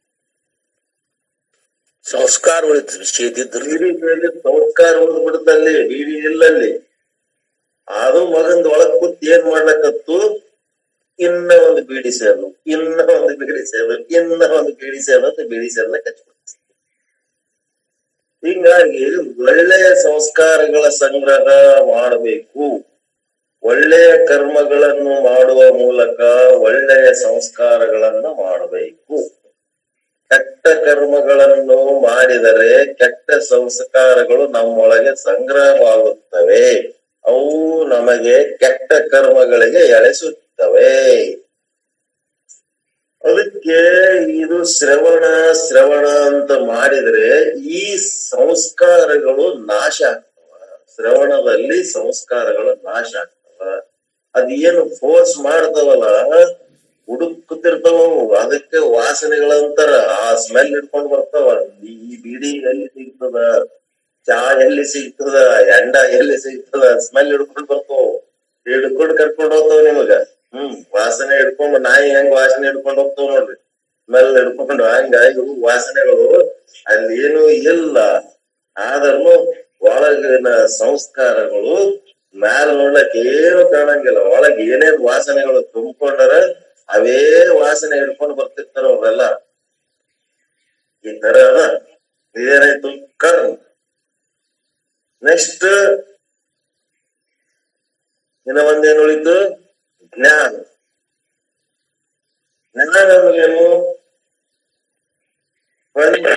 ಸಂಸ್ಕಾರ ಉಳಿತು ಸೇದಿದ್ರು ಬೀಡಿ ಮೇಲೆ ಸಂಸ್ಕಾರ ಬಿಡುತ್ತಲ್ಲಿ ಬೀಡಿ ಇಲ್ಲಲ್ಲಿ ಅದು ಮಗಂದ್ ಒಳಗ್ ಕೂತ್ ಏನ್ ಮಾಡ್ಲಕತ್ತು ಇನ್ನ ಒಂದು ಬೀಡಿ ಸೇರು ಇನ್ನ ಒಂದು ಬೀಡಿ ಸೇರು ಇನ್ನ ಒಂದು ಬೀಡಿ ಸೇರು ಅಂತ ಬೀಡಿ ಸೇರ್ಲಕ್ ಹಚ್ಬಿಡ್ತು ಹಿಂಗಾಗಿ ಒಳ್ಳೆಯ ಸಂಸ್ಕಾರಗಳ ಸಂಗ್ರಹ ಮಾಡಬೇಕು ಒಳ್ಳೆಯ ಕರ್ಮಗಳನ್ನು ಮಾಡುವ ಮೂಲಕ ಒಳ್ಳೆಯ ಸಂಸ್ಕಾರಗಳನ್ನು ಮಾಡಬೇಕು ಕೆಟ್ಟ ಕರ್ಮಗಳನ್ನು ಮಾಡಿದರೆ ಕೆಟ್ಟ ಸಂಸ್ಕಾರಗಳು ನಮ್ಮೊಳಗೆ ಸಂಗ್ರಹವಾಗುತ್ತವೆ ಅವು ನಮಗೆ ಕೆಟ್ಟ ಕರ್ಮಗಳಿಗೆ ಎಳೆಸುತ್ತವೆ ಅದಕ್ಕೆ ಇದು ಶ್ರವಣ ಶ್ರವಣ ಅಂತ ಮಾಡಿದ್ರೆ ಈ ಸಂಸ್ಕಾರಗಳು ನಾಶ ಆಗ್ತವ ಶ್ರವಣದಲ್ಲಿ ಸಂಸ್ಕಾರಗಳು ನಾಶ ಆಗ್ತವ ಅದೇನು ಫೋರ್ಸ್ ಮಾಡ್ತವಲ್ಲ ಹುಡುಕುತ್ತಿರ್ತಾವ ಅವು. ಅದಕ್ಕೆ ವಾಸನೆಗಳಂತಾರ ಆ ಸ್ಮೆಲ್ ಹಿಡ್ಕೊಂಡ್ ಬರ್ತಾವ ಈ ಬೀಡಿ ಎಲ್ಲಿ ಸಿಗ್ತದ ಚಾ ಎಲ್ಲಿ ಸಿಗ್ತದ ಎಂಡ ಎಲ್ಲಿ ಸಿಗ್ತದ ಸ್ಮೆಲ್ ಹಿಡ್ಕೊಂಡ್ ಬರ್ತಾವ ಹಿಡ್ಕೊಂಡ್ ಕರ್ಕೊಂಡ್ ಹೋಗ್ತಾವ ನಿಮಗ ಹ್ಮ್ ವಾಸನೆ ಹಿಡ್ಕೊಂಡ್ ನಾಯಿ ಹೆಂಗ್ ವಾಸನೆ ಹಿಡ್ಕೊಂಡ್ ಹೋಗ್ತಾವ ನೋಡ್ರಿ ಸ್ಮೆಲ್ ಹಿಡ್ಕೊಂಡು ಹಂಗ ಇವು ವಾಸನೆಗಳು ಅಲ್ಲಿ ಏನು ಇಲ್ಲ ಆದ್ರೂ ಒಳಗಿನ ಸಂಸ್ಕಾರಗಳು ಮ್ಯಾಲ ನೋಡ್ಲಕ್ ಏನು ಕಾಣಂಗಿಲ್ಲ ಒಳಗ್ ಏನೇನ್ ವಾಸನೆಗಳು ತುಂಬಿಕೊಂಡರ ಅವೇ ವಾಸನೆ ಹಿಡ್ಕೊಂಡು ಬರ್ತಿರ್ತಾರ ಅವ್ರೆಲ್ಲ ಈ ತರ ಅದ ಇದೇನಾಯ್ತು ಕರ್ಮ ನೆಕ್ಸ್ಟ್ ಇನ್ನ ಒಂದೇನ್ ಉಳಿತು ಜ್ಞಾನ ಜ್ಞಾನ ಅಂದ್ರೇನು ಪಂಚ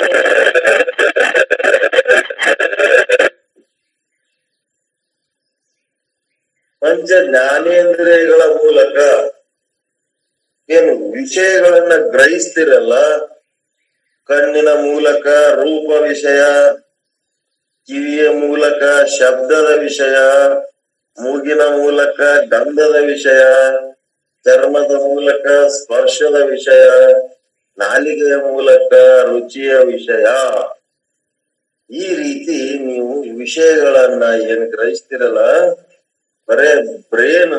ಪಂಚ ಜ್ಞಾನೇಂದ್ರಿಯಗಳ ಮೂಲಕ ಏನು ವಿಷಯಗಳನ್ನ ಗ್ರಹಿಸ್ತಿರಲ್ಲ ಕಣ್ಣಿನ ಮೂಲಕ ರೂಪ ವಿಷಯ ಕಿವಿಯ ಮೂಲಕ ಶಬ್ದದ ವಿಷಯ ಮೂಗಿನ ಮೂಲಕ ಗಂಧದ ವಿಷಯ ಚರ್ಮದ ಮೂಲಕ ಸ್ಪರ್ಶದ ವಿಷಯ ನಾಲಿಗೆಯ ಮೂಲಕ ರುಚಿಯ ವಿಷಯ ಈ ರೀತಿ ನೀವು ವಿಷಯಗಳನ್ನ ಏನ್ ಗ್ರಹಿಸ್ತಿರಲ್ಲ ಬರೇ ಬ್ರೇನ್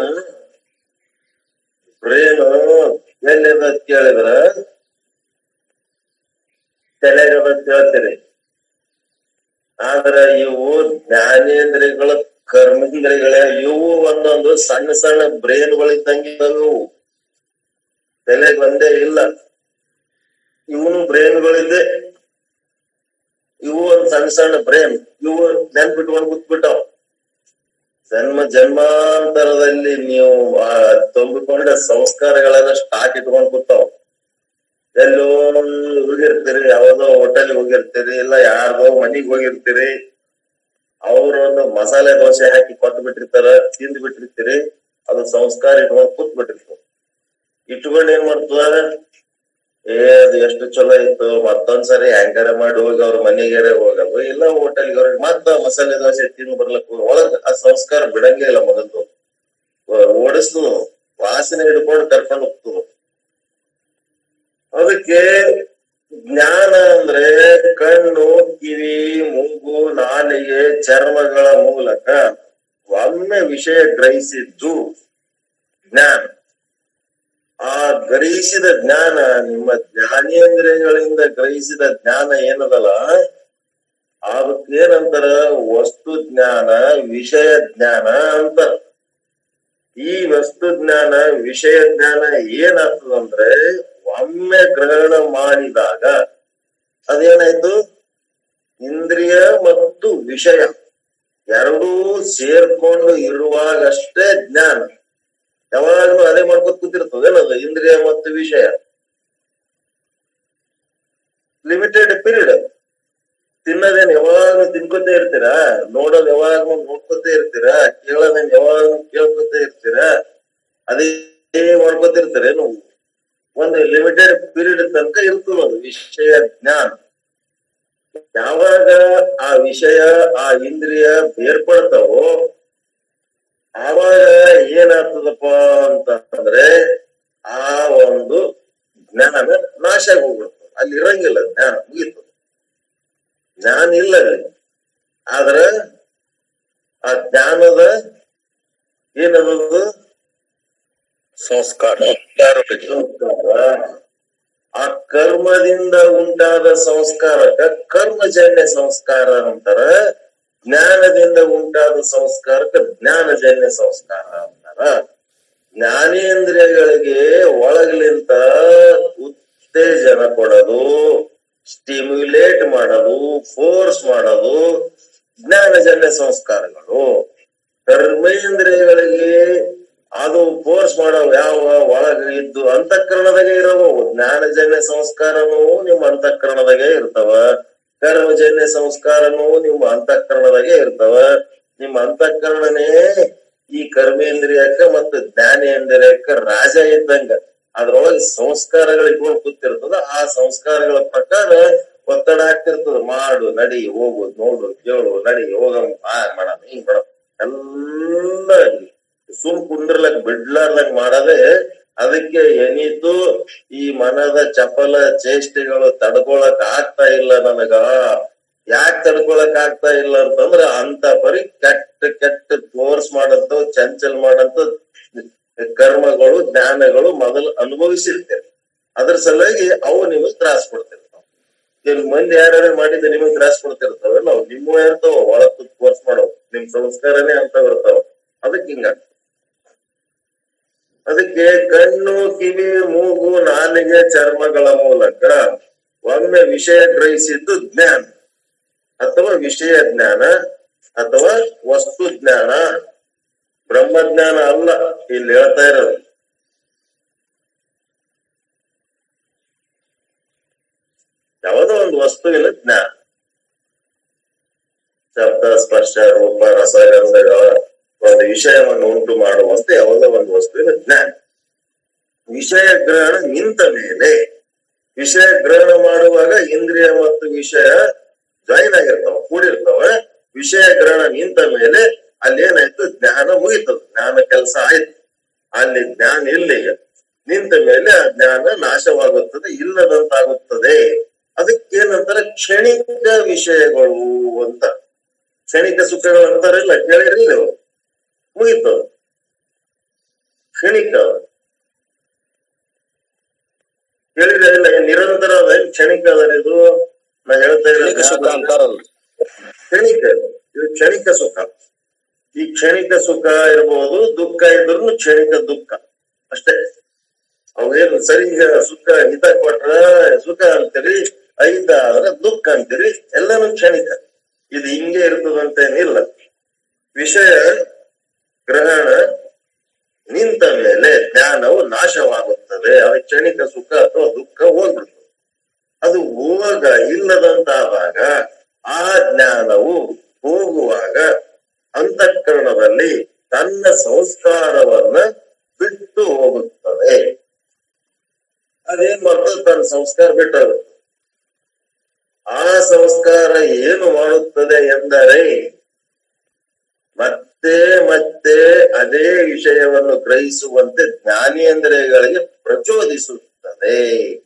ಬ್ರೇನ್ ಎಲ್ಲಿದ ಕೇಳಿದ್ರ ತಲೆಗದ ಕೇಳ್ತೀರಿ ಆದ್ರ ಇವು ಜ್ಞಾನೇಂದ್ರಿಯಗಳ ಕರ್ಮೇಂದ್ರಿಯಗಳ ಇವು ಒಂದೊಂದು ಸಣ್ಣ ಸಣ್ಣ ಬ್ರೇನ್ಗಳಿದ್ದಂಗೆ ಇವು ತಲೆಗ್ ಒಂದೇ ಇಲ್ಲ ಇವನು ಬ್ರೇನ್ಗಳಿದೆ ಇವು ಒಂದ್ ಸಣ್ಣ ಸಣ್ಣ ಬ್ರೇನ್ ಇವು ನೆನ್ಪಿಟ್ಕೊಂಡು ಕೂತ್ಬಿಟ್ಟವ್ ಜನ್ಮ ಜನ್ಮಾಂತರದಲ್ಲಿ ನೀವು ಆ ತುಂಬಿಕೊಂಡ ಸಂಸ್ಕಾರಗಳೆಲ್ಲ ಸ್ಟಾಕ್ ಇಟ್ಕೊಂಡ್ ಕೂತಾವ್ ಎಲ್ಲೋ ಹೋಗಿರ್ತೀರಿ ಯಾವ್ದೋ ಹೋಟೆಲ್ ಹೋಗಿರ್ತೀರಿ ಇಲ್ಲ ಯಾರ್ದೋ ಮನಿಗ್ ಹೋಗಿರ್ತೀರಿ ಅವ್ರೊಂದು ಮಸಾಲೆ ದೋಸೆ ಹಾಕಿ ಕೊಟ್ಟು ಬಿಟ್ಟಿರ್ತಾರ ತಿಂದ್ ಬಿಟ್ಟಿರ್ತೀರಿ ಅದು ಸಂಸ್ಕಾರ ಇಟ್ಕೊಂಡ್ ಕೂತ್ ಬಿಟ್ಟಿರ್ತಾವ ಇಟ್ಕೊಂಡ್ ಏನ್ ಮಾಡ್ತದ ಏ ಅದು ಎಷ್ಟು ಚಲೋ ಇತ್ತು ಮತ್ತೊಂದ್ಸರಿ ಹ್ಯಾಂಗಾರ ಮಾಡಿ ಹೋಗಿ ಅವ್ರ ಮನೆಗಾರ ಹೋಗೋದು ಇಲ್ಲ ಹೋಟೆಲ್ಗೆ ಅವ್ರಿಗೆ ಮತ್ತ ಮಸಾಲೆ ದೋಸೆ ತಿಂದು ಬರ್ಲಕ್ ಹೋಗ್- ಒಳಗ್ ಆ ಸಂಸ್ಕಾರ ಬಿಡಂಗೇ ಇಲ್ಲ ಮೊದಲು ಓಡಿಸ್ತದ ವಾಸನೆ ಹಿಡ್ಕೊಂಡು ಕರ್ಕೊಂಡು ಹೋಗ್ತದ ಅದಕ್ಕೆ ಜ್ಞಾನ ಅಂದ್ರೆ ಕಣ್ಣು ಕಿವಿ ಮೂಗು ನಾಲಿಗೆ ಚರ್ಮಗಳ ಮೂಲಕ ಒಮ್ಮೆ ವಿಷಯ ಗ್ರಹಿಸಿದ್ದು ಜ್ಞಾನ ಆ ಗ್ರಹಿಸಿದ ಜ್ಞಾನ ನಿಮ್ಮ ಜ್ಞಾನೇಂದ್ರಿಯಗಳಿಂದ ಗ್ರಹಿಸಿದ ಜ್ಞಾನ ಏನದಲ್ಲ ಅದಕ್ಕೇನಂತಾರ ವಸ್ತು ಜ್ಞಾನ ವಿಷಯ ಜ್ಞಾನ ಅಂತ ಈ ವಸ್ತು ಜ್ಞಾನ ವಿಷಯ ಜ್ಞಾನ ಏನಾಗ್ತದಂದ್ರೆ ಒಮ್ಮೆ ಗ್ರಹಣ ಮಾಡಿದಾಗ ಅದೇನಾಯ್ತು ಇಂದ್ರಿಯ ಮತ್ತು ವಿಷಯ ಎರಡೂ ಸೇರ್ಕೊಂಡು ಇರುವಾಗಷ್ಟೇ ಜ್ಞಾನ ಯಾವಾಗ್ಲೂ ಅದೇ ಮಾಡ್ಕೊತ ಕೂತಿರ್ತದೆ ಏನದು ಇಂದ್ರಿಯ ಮತ್ತು ವಿಷಯ ಲಿಮಿಟೆಡ್ ಪೀರಿಯಡ್ ತಿನ್ನೋದೇನ್ ಯಾವಾಗ್ಲೂ ತಿನ್ಕೋತೇ ಇರ್ತೀರಾ ನೋಡೋದ್ ಯಾವಾಗ್ಲೂ ನೋಡ್ಕೋತೇ ಇರ್ತೀರಾ ಕೇಳೋದೇನ್ ಯಾವಾಗ್ಲೂ ಕೇಳ್ಕೊತೇ ಇರ್ತೀರಾ ಅದೇ ಮಾಡ್ಕೋತಿರ್ತೀರೇನು ಒಂದು ಲಿಮಿಟೆಡ್ ಪೀರಿಯಡ್ ತನಕ ಇರ್ತದ ಅದು ವಿಷಯ ಜ್ಞಾನ ಯಾವಾಗ ಆ ವಿಷಯ ಆ ಇಂದ್ರಿಯ ಬೇರ್ಪಡ್ತಾವೋ ಆವಾಗ ಏನಾಗ್ತದಪ್ಪ ಅಂತ ಅಂದ್ರೆ ಆ ಒಂದು ಜ್ಞಾನ ನಾಶ ಆಗಿ ಹೋಗ್ಬಿಡ್ತದೆ ಅಲ್ಲಿ ಇರಂಗಿಲ್ಲ ಜ್ಞಾನ ಮುಗೀತು ಜ್ಞಾನ ಇಲ್ಲ ಅಲ್ಲಿ ಆದ್ರ ಆ ಜ್ಞಾನದ ಏನದು ಸಂಸ್ಕಾರ ಸಂಸ್ಕಾರ ಆ ಕರ್ಮದಿಂದ ಉಂಟಾದ ಸಂಸ್ಕಾರಕ್ಕ ಕರ್ಮಜನ್ಯ ಸಂಸ್ಕಾರ ಅಂತಾರ ಜ್ಞಾನದಿಂದ ಉಂಟಾದ ಸಂಸ್ಕಾರಕ್ಕ ಜ್ಞಾನಜನ್ಯ ಸಂಸ್ಕಾರ ಅಂತಾರ ಜ್ಞಾನೇಂದ್ರಿಯಗಳಿಗೆ ಒಳಗ್ಲಿಂತ ಉತ್ತೇಜನ ಕೊಡೋದು ಸ್ಟಿಮ್ಯುಲೇಟ್ ಮಾಡೋದು ಫೋರ್ಸ್ ಮಾಡೋದು ಜ್ಞಾನಜನ್ಯ ಸಂಸ್ಕಾರಗಳು ಕರ್ಮೇಂದ್ರಿಯಗಳಿಗೆ ಅದು ಫೋರ್ಸ್ ಮಾಡೋ ಯಾವ ಒಳಗ ಇದ್ದು ಅಂತಃಕರಣದಾಗೆ ಇರೋವು ಜ್ಞಾನಜನ್ಯ ಸಂಸ್ಕಾರನೂ ನಿಮ್ಮ ಅಂತಃಕರಣದಾಗೆ ಇರ್ತಾವ ಕರ್ಮಜನ್ಯ ಸಂಸ್ಕಾರನೂ ನಿಮ್ಮ ಅಂತಃಕರಣದಾಗೆ ಇರ್ತಾವ ನಿಮ್ಮ ಅಂತಃಕರಣನೇ ಈ ಕರ್ಮೇಂದ್ರಿಯಕ್ಕ ಮತ್ತು ಜ್ಞಾನೇಂದ್ರಿಯಕ್ಕ ರಾಜ ಇದ್ದಂಗ ಅದ್ರೊಳಗೆ ಸಂಸ್ಕಾರಗಳು ಇಟ್ಕೊಂಡು ಕೂತಿರ್ತದ ಆ ಸಂಸ್ಕಾರಗಳ ಪ್ರಕಾರ ಒತ್ತಡ ಆಗ್ತಿರ್ತದ ಮಾಡು ನಡಿ ಹೋಗು ನೋಡು ಕೇಳು ನಡಿ ಹೋಗಮ್ ಆ ಮಾಡಮ್ ಹಿಂಗ್ ಮಾಡಮ್ ಎಲ್ಲ ಸುಮ್ ಕುಂದ್ರಲಕ್ ಬಿಡ್ಲಾರ್ದಂಗ್ ಮಾಡದೆ ಅದಕ್ಕೆ ಏನಿತ್ತು ಈ ಮನದ ಚಪಲ ಚೇಷ್ಟೆಗಳು ತಡ್ಕೊಳಕ್ ಆಗ್ತಾ ಇಲ್ಲ ನನಗ ಯಾಕೆ ತಡ್ಕೊಳಕ್ ಆಗ್ತಾ ಇಲ್ಲ ಅಂತಂದ್ರ ಅಂತ ಪರಿ ಕೆಟ್ಟ ಕೆಟ್ಟ ಕೋರ್ಸ್ ಮಾಡಂತ ಚಂಚಲ್ ಮಾಡಂತ ಕರ್ಮಗಳು ಜ್ಞಾನಗಳು ಮೊದಲು ಅನುಭವಿಸಿರ್ತೇವೆ ಅದ್ರ ಸಲುವಾಗಿ ಅವು ನಿಮಗ್ ತ್ರಾಸ ಕೊಡ್ತಿರ್ತಾವ ಏನ್ ಮಂದಿ ಯಾರ್ಯಾರು ಮಾಡಿದ್ರೆ ನಿಮಗ್ ತ್ರಾಸ ಕೊಡ್ತಿರ್ತಾವ ನಾವು ನಿಮ್ಮ ಇರ್ತಾವ ಒಳಗ್ ಕೋರ್ಸ್ ಮಾಡೋ ನಿಮ್ ಸಂಸ್ಕಾರನೇ ಅಂತ ಇರ್ತಾವ ಅದಕ್ಕೆ ಹಿಂಗ ಅದಕ್ಕೆ ಕಣ್ಣು ಕಿವಿ ಮೂಗು ನಾಲಿಗೆ ಚರ್ಮಗಳ ಮೂಲಕ ಒಮ್ಮೆ ವಿಷಯ ಗ್ರಹಿಸಿದ್ದು ಜ್ಞಾನ ಅಥವಾ ವಿಷಯ ಜ್ಞಾನ ಅಥವಾ ವಸ್ತು ಜ್ಞಾನ ಬ್ರಹ್ಮಜ್ಞಾನ ಅಲ್ಲ ಇಲ್ಲಿ ಹೇಳ್ತಾ ಇರೋದು ಯಾವುದೋ ಒಂದು ವಸ್ತುವಿನ ಜ್ಞಾನ ಶಬ್ದ ಸ್ಪರ್ಶ ರೂಪ ರಸಗಂಧಗಳ ಒಂದು ವಿಷಯವನ್ನು ಉಂಟು ಮಾಡುವಂತೆ ಯಾವುದೋ ಒಂದು ವಸ್ತುವಿನ ಜ್ಞಾನ ವಿಷಯ ಗ್ರಹಣ ನಿಂತ ಮೇಲೆ ವಿಷಯ ಗ್ರಹಣ ಮಾಡುವಾಗ ಇಂದ್ರಿಯ ಮತ್ತು ವಿಷಯ ಜಾಯಿನ್ ಆಗಿರ್ತಾವ ಕೂಡಿರ್ತಾವ ವಿಷಯ ಗ್ರಹಣ ನಿಂತ ಮೇಲೆ ಅಲ್ಲಿ ಏನಾಯ್ತು ಜ್ಞಾನ ಮುಗಿತದ ಜ್ಞಾನ ಕೆಲಸ ಆಯ್ತು ಅಲ್ಲಿ ಜ್ಞಾನ ಇಲ್ಲ ಈಗ ನಿಂತ ಮೇಲೆ ಆ ಜ್ಞಾನ ನಾಶವಾಗುತ್ತದೆ ಇಲ್ಲದಂತಾಗುತ್ತದೆ ಅದಕ್ಕೇನಂತಾರೆ ಕ್ಷಣಿಕ ವಿಷಯಗಳು ಅಂತ ಕ್ಷಣಿಕ ಸುಖಗಳು ಅಂತಾರಲ್ಲ ಕೇಳಿರಿ ನೀವು ಮುಗಿತು ಕ್ಷಣಿಕ ಕೇಳಿದ್ರೆ ಇಲ್ಲ ಏನ್ ನಿರಂತರ ಅದ ಏನ್ ಕ್ಷಣಿಕ ಅದ ಇದು ನಾ ಹೇಳ್ತಾ ಕ್ಷಣಿಕ ಸುಖ ಇರೋದು ಅಂತಾರಲ್ಲ ಕ್ಷಣಿಕ ಇದು ಕ್ಷಣಿಕ ಸುಖ ಈ ಕ್ಷಣಿಕ ಸುಖ ಇರಬಹುದು ದುಃಖ ಇದ್ರು ಕ್ಷಣಿಕ ದುಃಖ ಅಷ್ಟೇ ಅವೇನು ಸರಿ ಈಗ ಸುಖ ಹಿತ ಕೊಟ್ರ ಸುಖ ಅಂತೀರಿ ಐದ ಆದ್ರ ದುಃಖ ಅಂತೀರಿ ಎಲ್ಲಾನು ಕ್ಷಣಿಕ ಇದು ಹಿಂಗೆ ಇರ್ತದಂತೇನಿಲ್ಲ ವಿಷಯ ಗ್ರಹಣ ನಿಂತ ಮೇಲೆ ಜ್ಞಾನವು ನಾಶವಾಗುತ್ತದೆ ಅದು ಕ್ಷಣಿಕ ಸುಖ ಅಥವಾ ದುಃಖ ಹೋಗ್ಬಿಡ್ತದೆ ಅದು ಹೋಗ ಇಲ್ಲದಂತಾದಾಗ ಆ ಜ್ಞಾನವು ಹೋಗುವಾಗ ಅಂತಃಕರಣದಲ್ಲಿ ತನ್ನ ಸಂಸ್ಕಾರವನ್ನ ಬಿಟ್ಟು ಹೋಗುತ್ತದೆ ಅದೇನ್ ಮಾಡ್ತದೆ ತನ್ನ ಸಂಸ್ಕಾರ ಬಿಟ್ಟು ಹೋಗುತ್ತೆ ಆ ಸಂಸ್ಕಾರ ಏನು ಮಾಡುತ್ತದೆ ಎಂದರೆ ಮತ್ತೆ ಮತ್ತೆ ಅದೇ ವಿಷಯವನ್ನು ಗ್ರಹಿಸುವಂತೆ ಜ್ಞಾನೇಂದ್ರಿಯಗಳಿಗೆ ಪ್ರಚೋದಿಸುತ್ತದೆ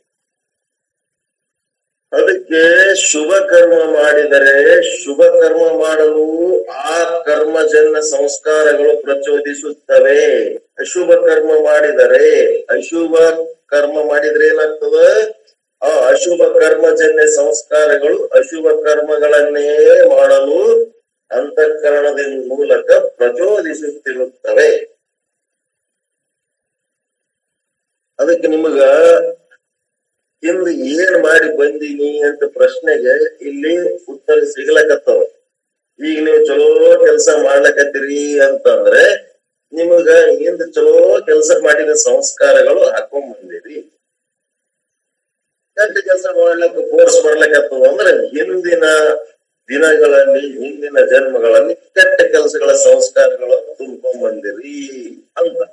ಅದಕ್ಕೆ ಶುಭ ಕರ್ಮ ಮಾಡಿದರೆ ಶುಭ ಕರ್ಮ ಮಾಡಲು ಆ ಕರ್ಮಜನ್ಯ ಸಂಸ್ಕಾರಗಳು ಪ್ರಚೋದಿಸುತ್ತವೆ ಅಶುಭ ಕರ್ಮ ಮಾಡಿದರೆ ಅಶುಭ ಕರ್ಮ ಮಾಡಿದ್ರೆ ಏನಾಗ್ತದ ಆ ಅಶುಭ ಕರ್ಮಜನ್ಯ ಸಂಸ್ಕಾರಗಳು ಅಶುಭ ಕರ್ಮಗಳನ್ನೇ ಮಾಡಲು ಅಂತಃಕರಣದ ಮೂಲಕ ಪ್ರಚೋದಿಸುತ್ತಿರುತ್ತವೆ ಅದಕ್ಕೆ ನಿಮಗ ಹಿಂದ್ ಏನ್ ಮಾಡಿ ಬಂದೀನಿ ಅಂತ ಪ್ರಶ್ನೆಗೆ ಇಲ್ಲಿ ಉತ್ತರ ಸಿಗ್ಲಕತ್ತವ ಈಗ ನೀವು ಚಲೋ ಕೆಲಸ ಮಾಡ್ಲಕತ್ತೀರಿ ಅಂತಂದ್ರೆ ನಿಮಗ ಹಿಂದ್ ಚಲೋ ಕೆಲಸ ಮಾಡಿದ ಸಂಸ್ಕಾರಗಳು ಹಾಕೊಂಡ್ ಬಂದಿರಿ ಕೆಟ್ಟ ಕೆಲಸ ಮಾಡ್ಲಕ್ಕ ಫೋರ್ಸ್ ಮಾಡ್ಲಕತ್ತದ ಅಂದ್ರೆ ಹಿಂದಿನ ದಿನಗಳಲ್ಲಿ ಹಿಂದಿನ ಜನ್ಮಗಳಲ್ಲಿ ಕೆಟ್ಟ ಕೆಲಸಗಳ ಸಂಸ್ಕಾರಗಳು ತುಂಬ್ಕೊಂಡ್ ಬಂದಿರಿ ಅಂತ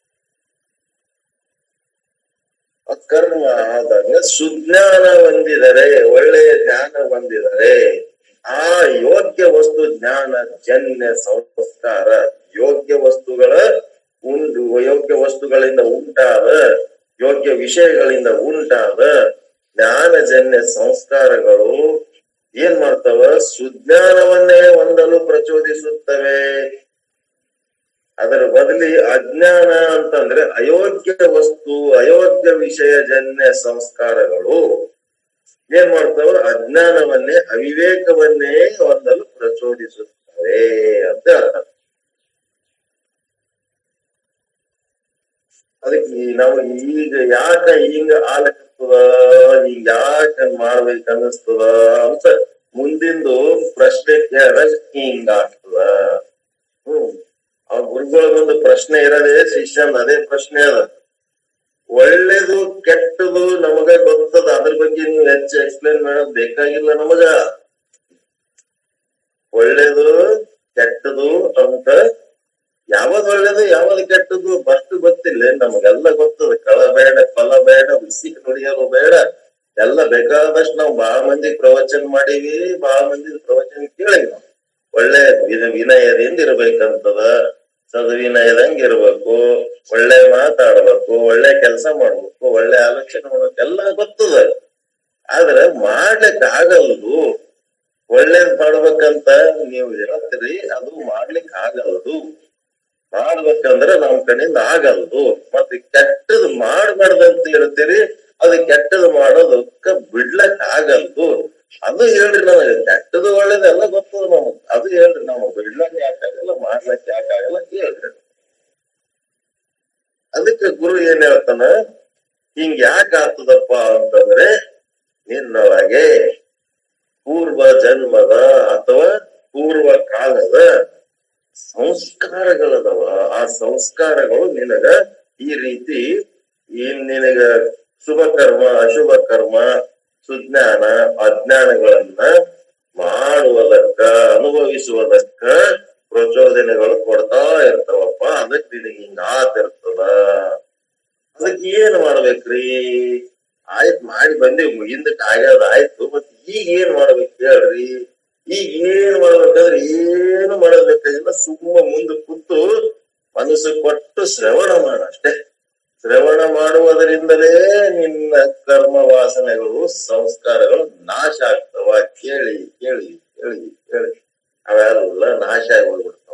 ಆ ಕರ್ಮ ಆದಾಗ ಸುಜ್ಞಾನ ಹೊಂದಿದರೆ ಒಳ್ಳೆಯ ಜ್ಞಾನ ಹೊಂದಿದರೆ ಆ ಯೋಗ್ಯ ವಸ್ತು ಜ್ಞಾನ ಜನ್ಯ ಸಂಸ್ಕಾರ ಯೋಗ್ಯ ವಸ್ತುಗಳ ಉಂಟು ಯೋಗ್ಯ ವಸ್ತುಗಳಿಂದ ಉಂಟಾದ ಯೋಗ್ಯ ವಿಷಯಗಳಿಂದ ಉಂಟಾದ ಜ್ಞಾನಜನ್ಯ ಸಂಸ್ಕಾರಗಳು ಏನ್ ಮಾಡ್ತಾವ ಸುಜ್ಞಾನವನ್ನೇ ಹೊಂದಲು ಪ್ರಚೋದಿಸುತ್ತವೆ ಅದರ ಬದಲಿ ಅಜ್ಞಾನ ಅಂತಂದ್ರೆ ಅಯೋಗ್ಯ ವಸ್ತು ಅಯೋಗ್ಯ ವಿಷಯ ಜನ್ಯ ಸಂಸ್ಕಾರಗಳು ಏನ್ ಮಾಡ್ತಾವ ಅಜ್ಞಾನವನ್ನೇ ಅವಿವೇಕವನ್ನೇ ಹೊಂದಲು ಪ್ರಚೋದಿಸುತ್ತವೆ ಅಂತ ಹೇಳ್ತಾರೆ ಅದಕ್ಕೆ ಈ ನಾವು ಈಗ ಯಾಕ ಹಿಂಗ ಆಲಕತ್ತದ ಈಗ ಯಾಕ ಮಾಡ್ಬೇಕ ಅನ್ನಿಸ್ತದ ಅಂತ ಮುಂದಿಂದು ಪ್ರಶ್ನೆ ಕೇಳಿದಾಗ ಹಿಂಗ ಆಗ್ತದ ಹ್ಮ್ ಆ ಗುರುಗಳ ಒಂದು ಪ್ರಶ್ನೆ ಇರೋದೇ ಶಿಷ್ಯಂದ ಅದೇ ಪ್ರಶ್ನೆ ಅದ ಒಳ್ಳೇದು ಕೆಟ್ಟದು ನಮಗ ಗೊತ್ತದ ಅದ್ರ ಬಗ್ಗೆ ನೀವು ಹೆಚ್ಚು ಎಕ್ಸ್ಪ್ಲೇನ್ ಮಾಡೋದ್ ಬೇಕಾಗಿಲ್ಲ ನಮಗ ಒಳ್ಳೇದು ಕೆಟ್ಟದು ಅಂತ ಯಾವ್ದು ಒಳ್ಳೇದು ಯಾವ್ದು ಕೆಟ್ಟದ್ದು ಬಷ್ಟು ಗೊತ್ತಿಲ್ಲ ನಮಗೆಲ್ಲ ಗೊತ್ತದ ಕಳ ಬೇಡ ಫಲ ಬೇಡ ಬಿಸಿ ನುಡಿಯಲು ಬೇಡ ಎಲ್ಲ ಬೇಕಾದಷ್ಟು ನಾವು ಬಹಳ ಮಂದಿ ಪ್ರವಚನ ಮಾಡೀವಿ ಬಹಳ ಮಂದಿ ಪ್ರವಚನ ಕೇಳಿವಿ ನಾವು ಒಳ್ಳೆ ವಿನ- ವಿನಯದಿಂದ ಇರ್ಬೇಕಂತದ ಸದ್ವಿನಯದಂಗ ಇರ್ಬೇಕು ಒಳ್ಳೆ ಮಾತಾಡ್ಬೇಕು ಒಳ್ಳೆ ಕೆಲಸ ಮಾಡ್ಬೇಕು ಒಳ್ಳೆ ಆಲೋಚನೆ ಮಾಡ್ಬೇಕು ಎಲ್ಲ ಗೊತ್ತದ ಆದ್ರೆ ಮಾಡ್ಲಿಕ್ ಆಗಲ್ದು ಒಳ್ಳೇದ್ ಮಾಡ್ಬೇಕಂತ ನೀವು ಹೇಳ್ತೀರಿ ಅದು ಮಾಡ್ಲಿಕ್ ಆಗಲ್ದು ಮಾಡ್ಬೇಕಂದ್ರ ನಮ್ ಕಡೆಯಿಂದ ಆಗಲ್ದು ಮತ್ತೆ ಕೆಟ್ಟದ್ ಮಾಡ್ಬಾರ್ದಂತ ಹೇಳ್ತೀರಿ ಅದು ಕೆಟ್ಟದ್ ಮಾಡೋದಕ್ಕ ಬಿಡ್ಲಕ್ ಆಗಲ್ದು ಅದು ಹೇಳ್ರಿ ನನಗೆ ಕೆಟ್ಟದು ಒಳ್ಳೇದೆಲ್ಲ ಗೊತ್ತದ ನಮಗ್ ಅದು ಹೇಳ್ರಿ ನಮಗ್ ಬಿಡ್ಲಕ್ ಯಾಕಾಗಲ್ಲ ಮಾಡ್ಲಕ್ ಯಾಕಾಗಲ್ಲ ಹೇಳ್ರಿ ಅದಕ್ಕೆ ಗುರು ಏನ್ ಹೇಳ್ತಾನ ಹಿಂಗ್ ಯಾಕೆ ಆಗ್ತದಪ್ಪ ಅಂತಂದ್ರೆ ನಿನ್ನೊಳಗೆ ಪೂರ್ವ ಜನ್ಮದ ಅಥವಾ ಪೂರ್ವ ಕಾಲದ ಸಂಸ್ಕಾರಗಳದವ ಆ ಸಂಸ್ಕಾರಗಳು ನಿನಗ ಈ ರೀತಿ ಏನ್ ನಿನಗ ಶುಭ ಕರ್ಮ ಅಶುಭ ಕರ್ಮ ಸುಜ್ಞಾನ ಅಜ್ಞಾನಗಳನ್ನ ಮಾಡುವುದಕ್ಕ ಅನುಭವಿಸುವುದಕ್ಕ ಪ್ರಚೋದನೆಗಳು ಕೊಡ್ತಾ ಇರ್ತಾವಪ್ಪ ಅದಕ್ಕೆ ನಿನಗೆ ಹಿಂಗ ಆತಿರ್ತದ ಅದಕ್ಕೆ ಏನ್ ಮಾಡ್ಬೇಕ್ರಿ ಆಯ್ತ್ ಮಾಡಿ ಬಂದೇವು ಹಿಂದಕ್ ಆಗ್ಯದ ಆಯ್ತು ಮತ್ ಈಗ ಏನ್ ಮಾಡ್ಬೇಕು ಹೇಳ್ರಿ ಈಗ ಏನ್ ಮಾಡ್ಬೇಕಂದ್ರೆ ಏನು ಮಾಡಬೇಕಾಗಿಲ್ಲ ಸುಮ್ಮ ಮುಂದೆ ಕೂತು ಮನಸ್ಸು ಕೊಟ್ಟು ಶ್ರವಣ ಮಾಡ ಅಷ್ಟೇ ಶ್ರವಣ ಮಾಡುವುದರಿಂದಲೇ ನಿನ್ನ ಕರ್ಮ ವಾಸನೆಗಳು ಸಂಸ್ಕಾರಗಳು ನಾಶ ಆಗ್ತವ ಕೇಳಿ ಕೇಳಿ ಕೇಳಿ ಕೇಳಿ ಅವೆಲ್ಲ ನಾಶ ಆಗಿ ಹೋಗ್ಬಿಡ್ತಾವ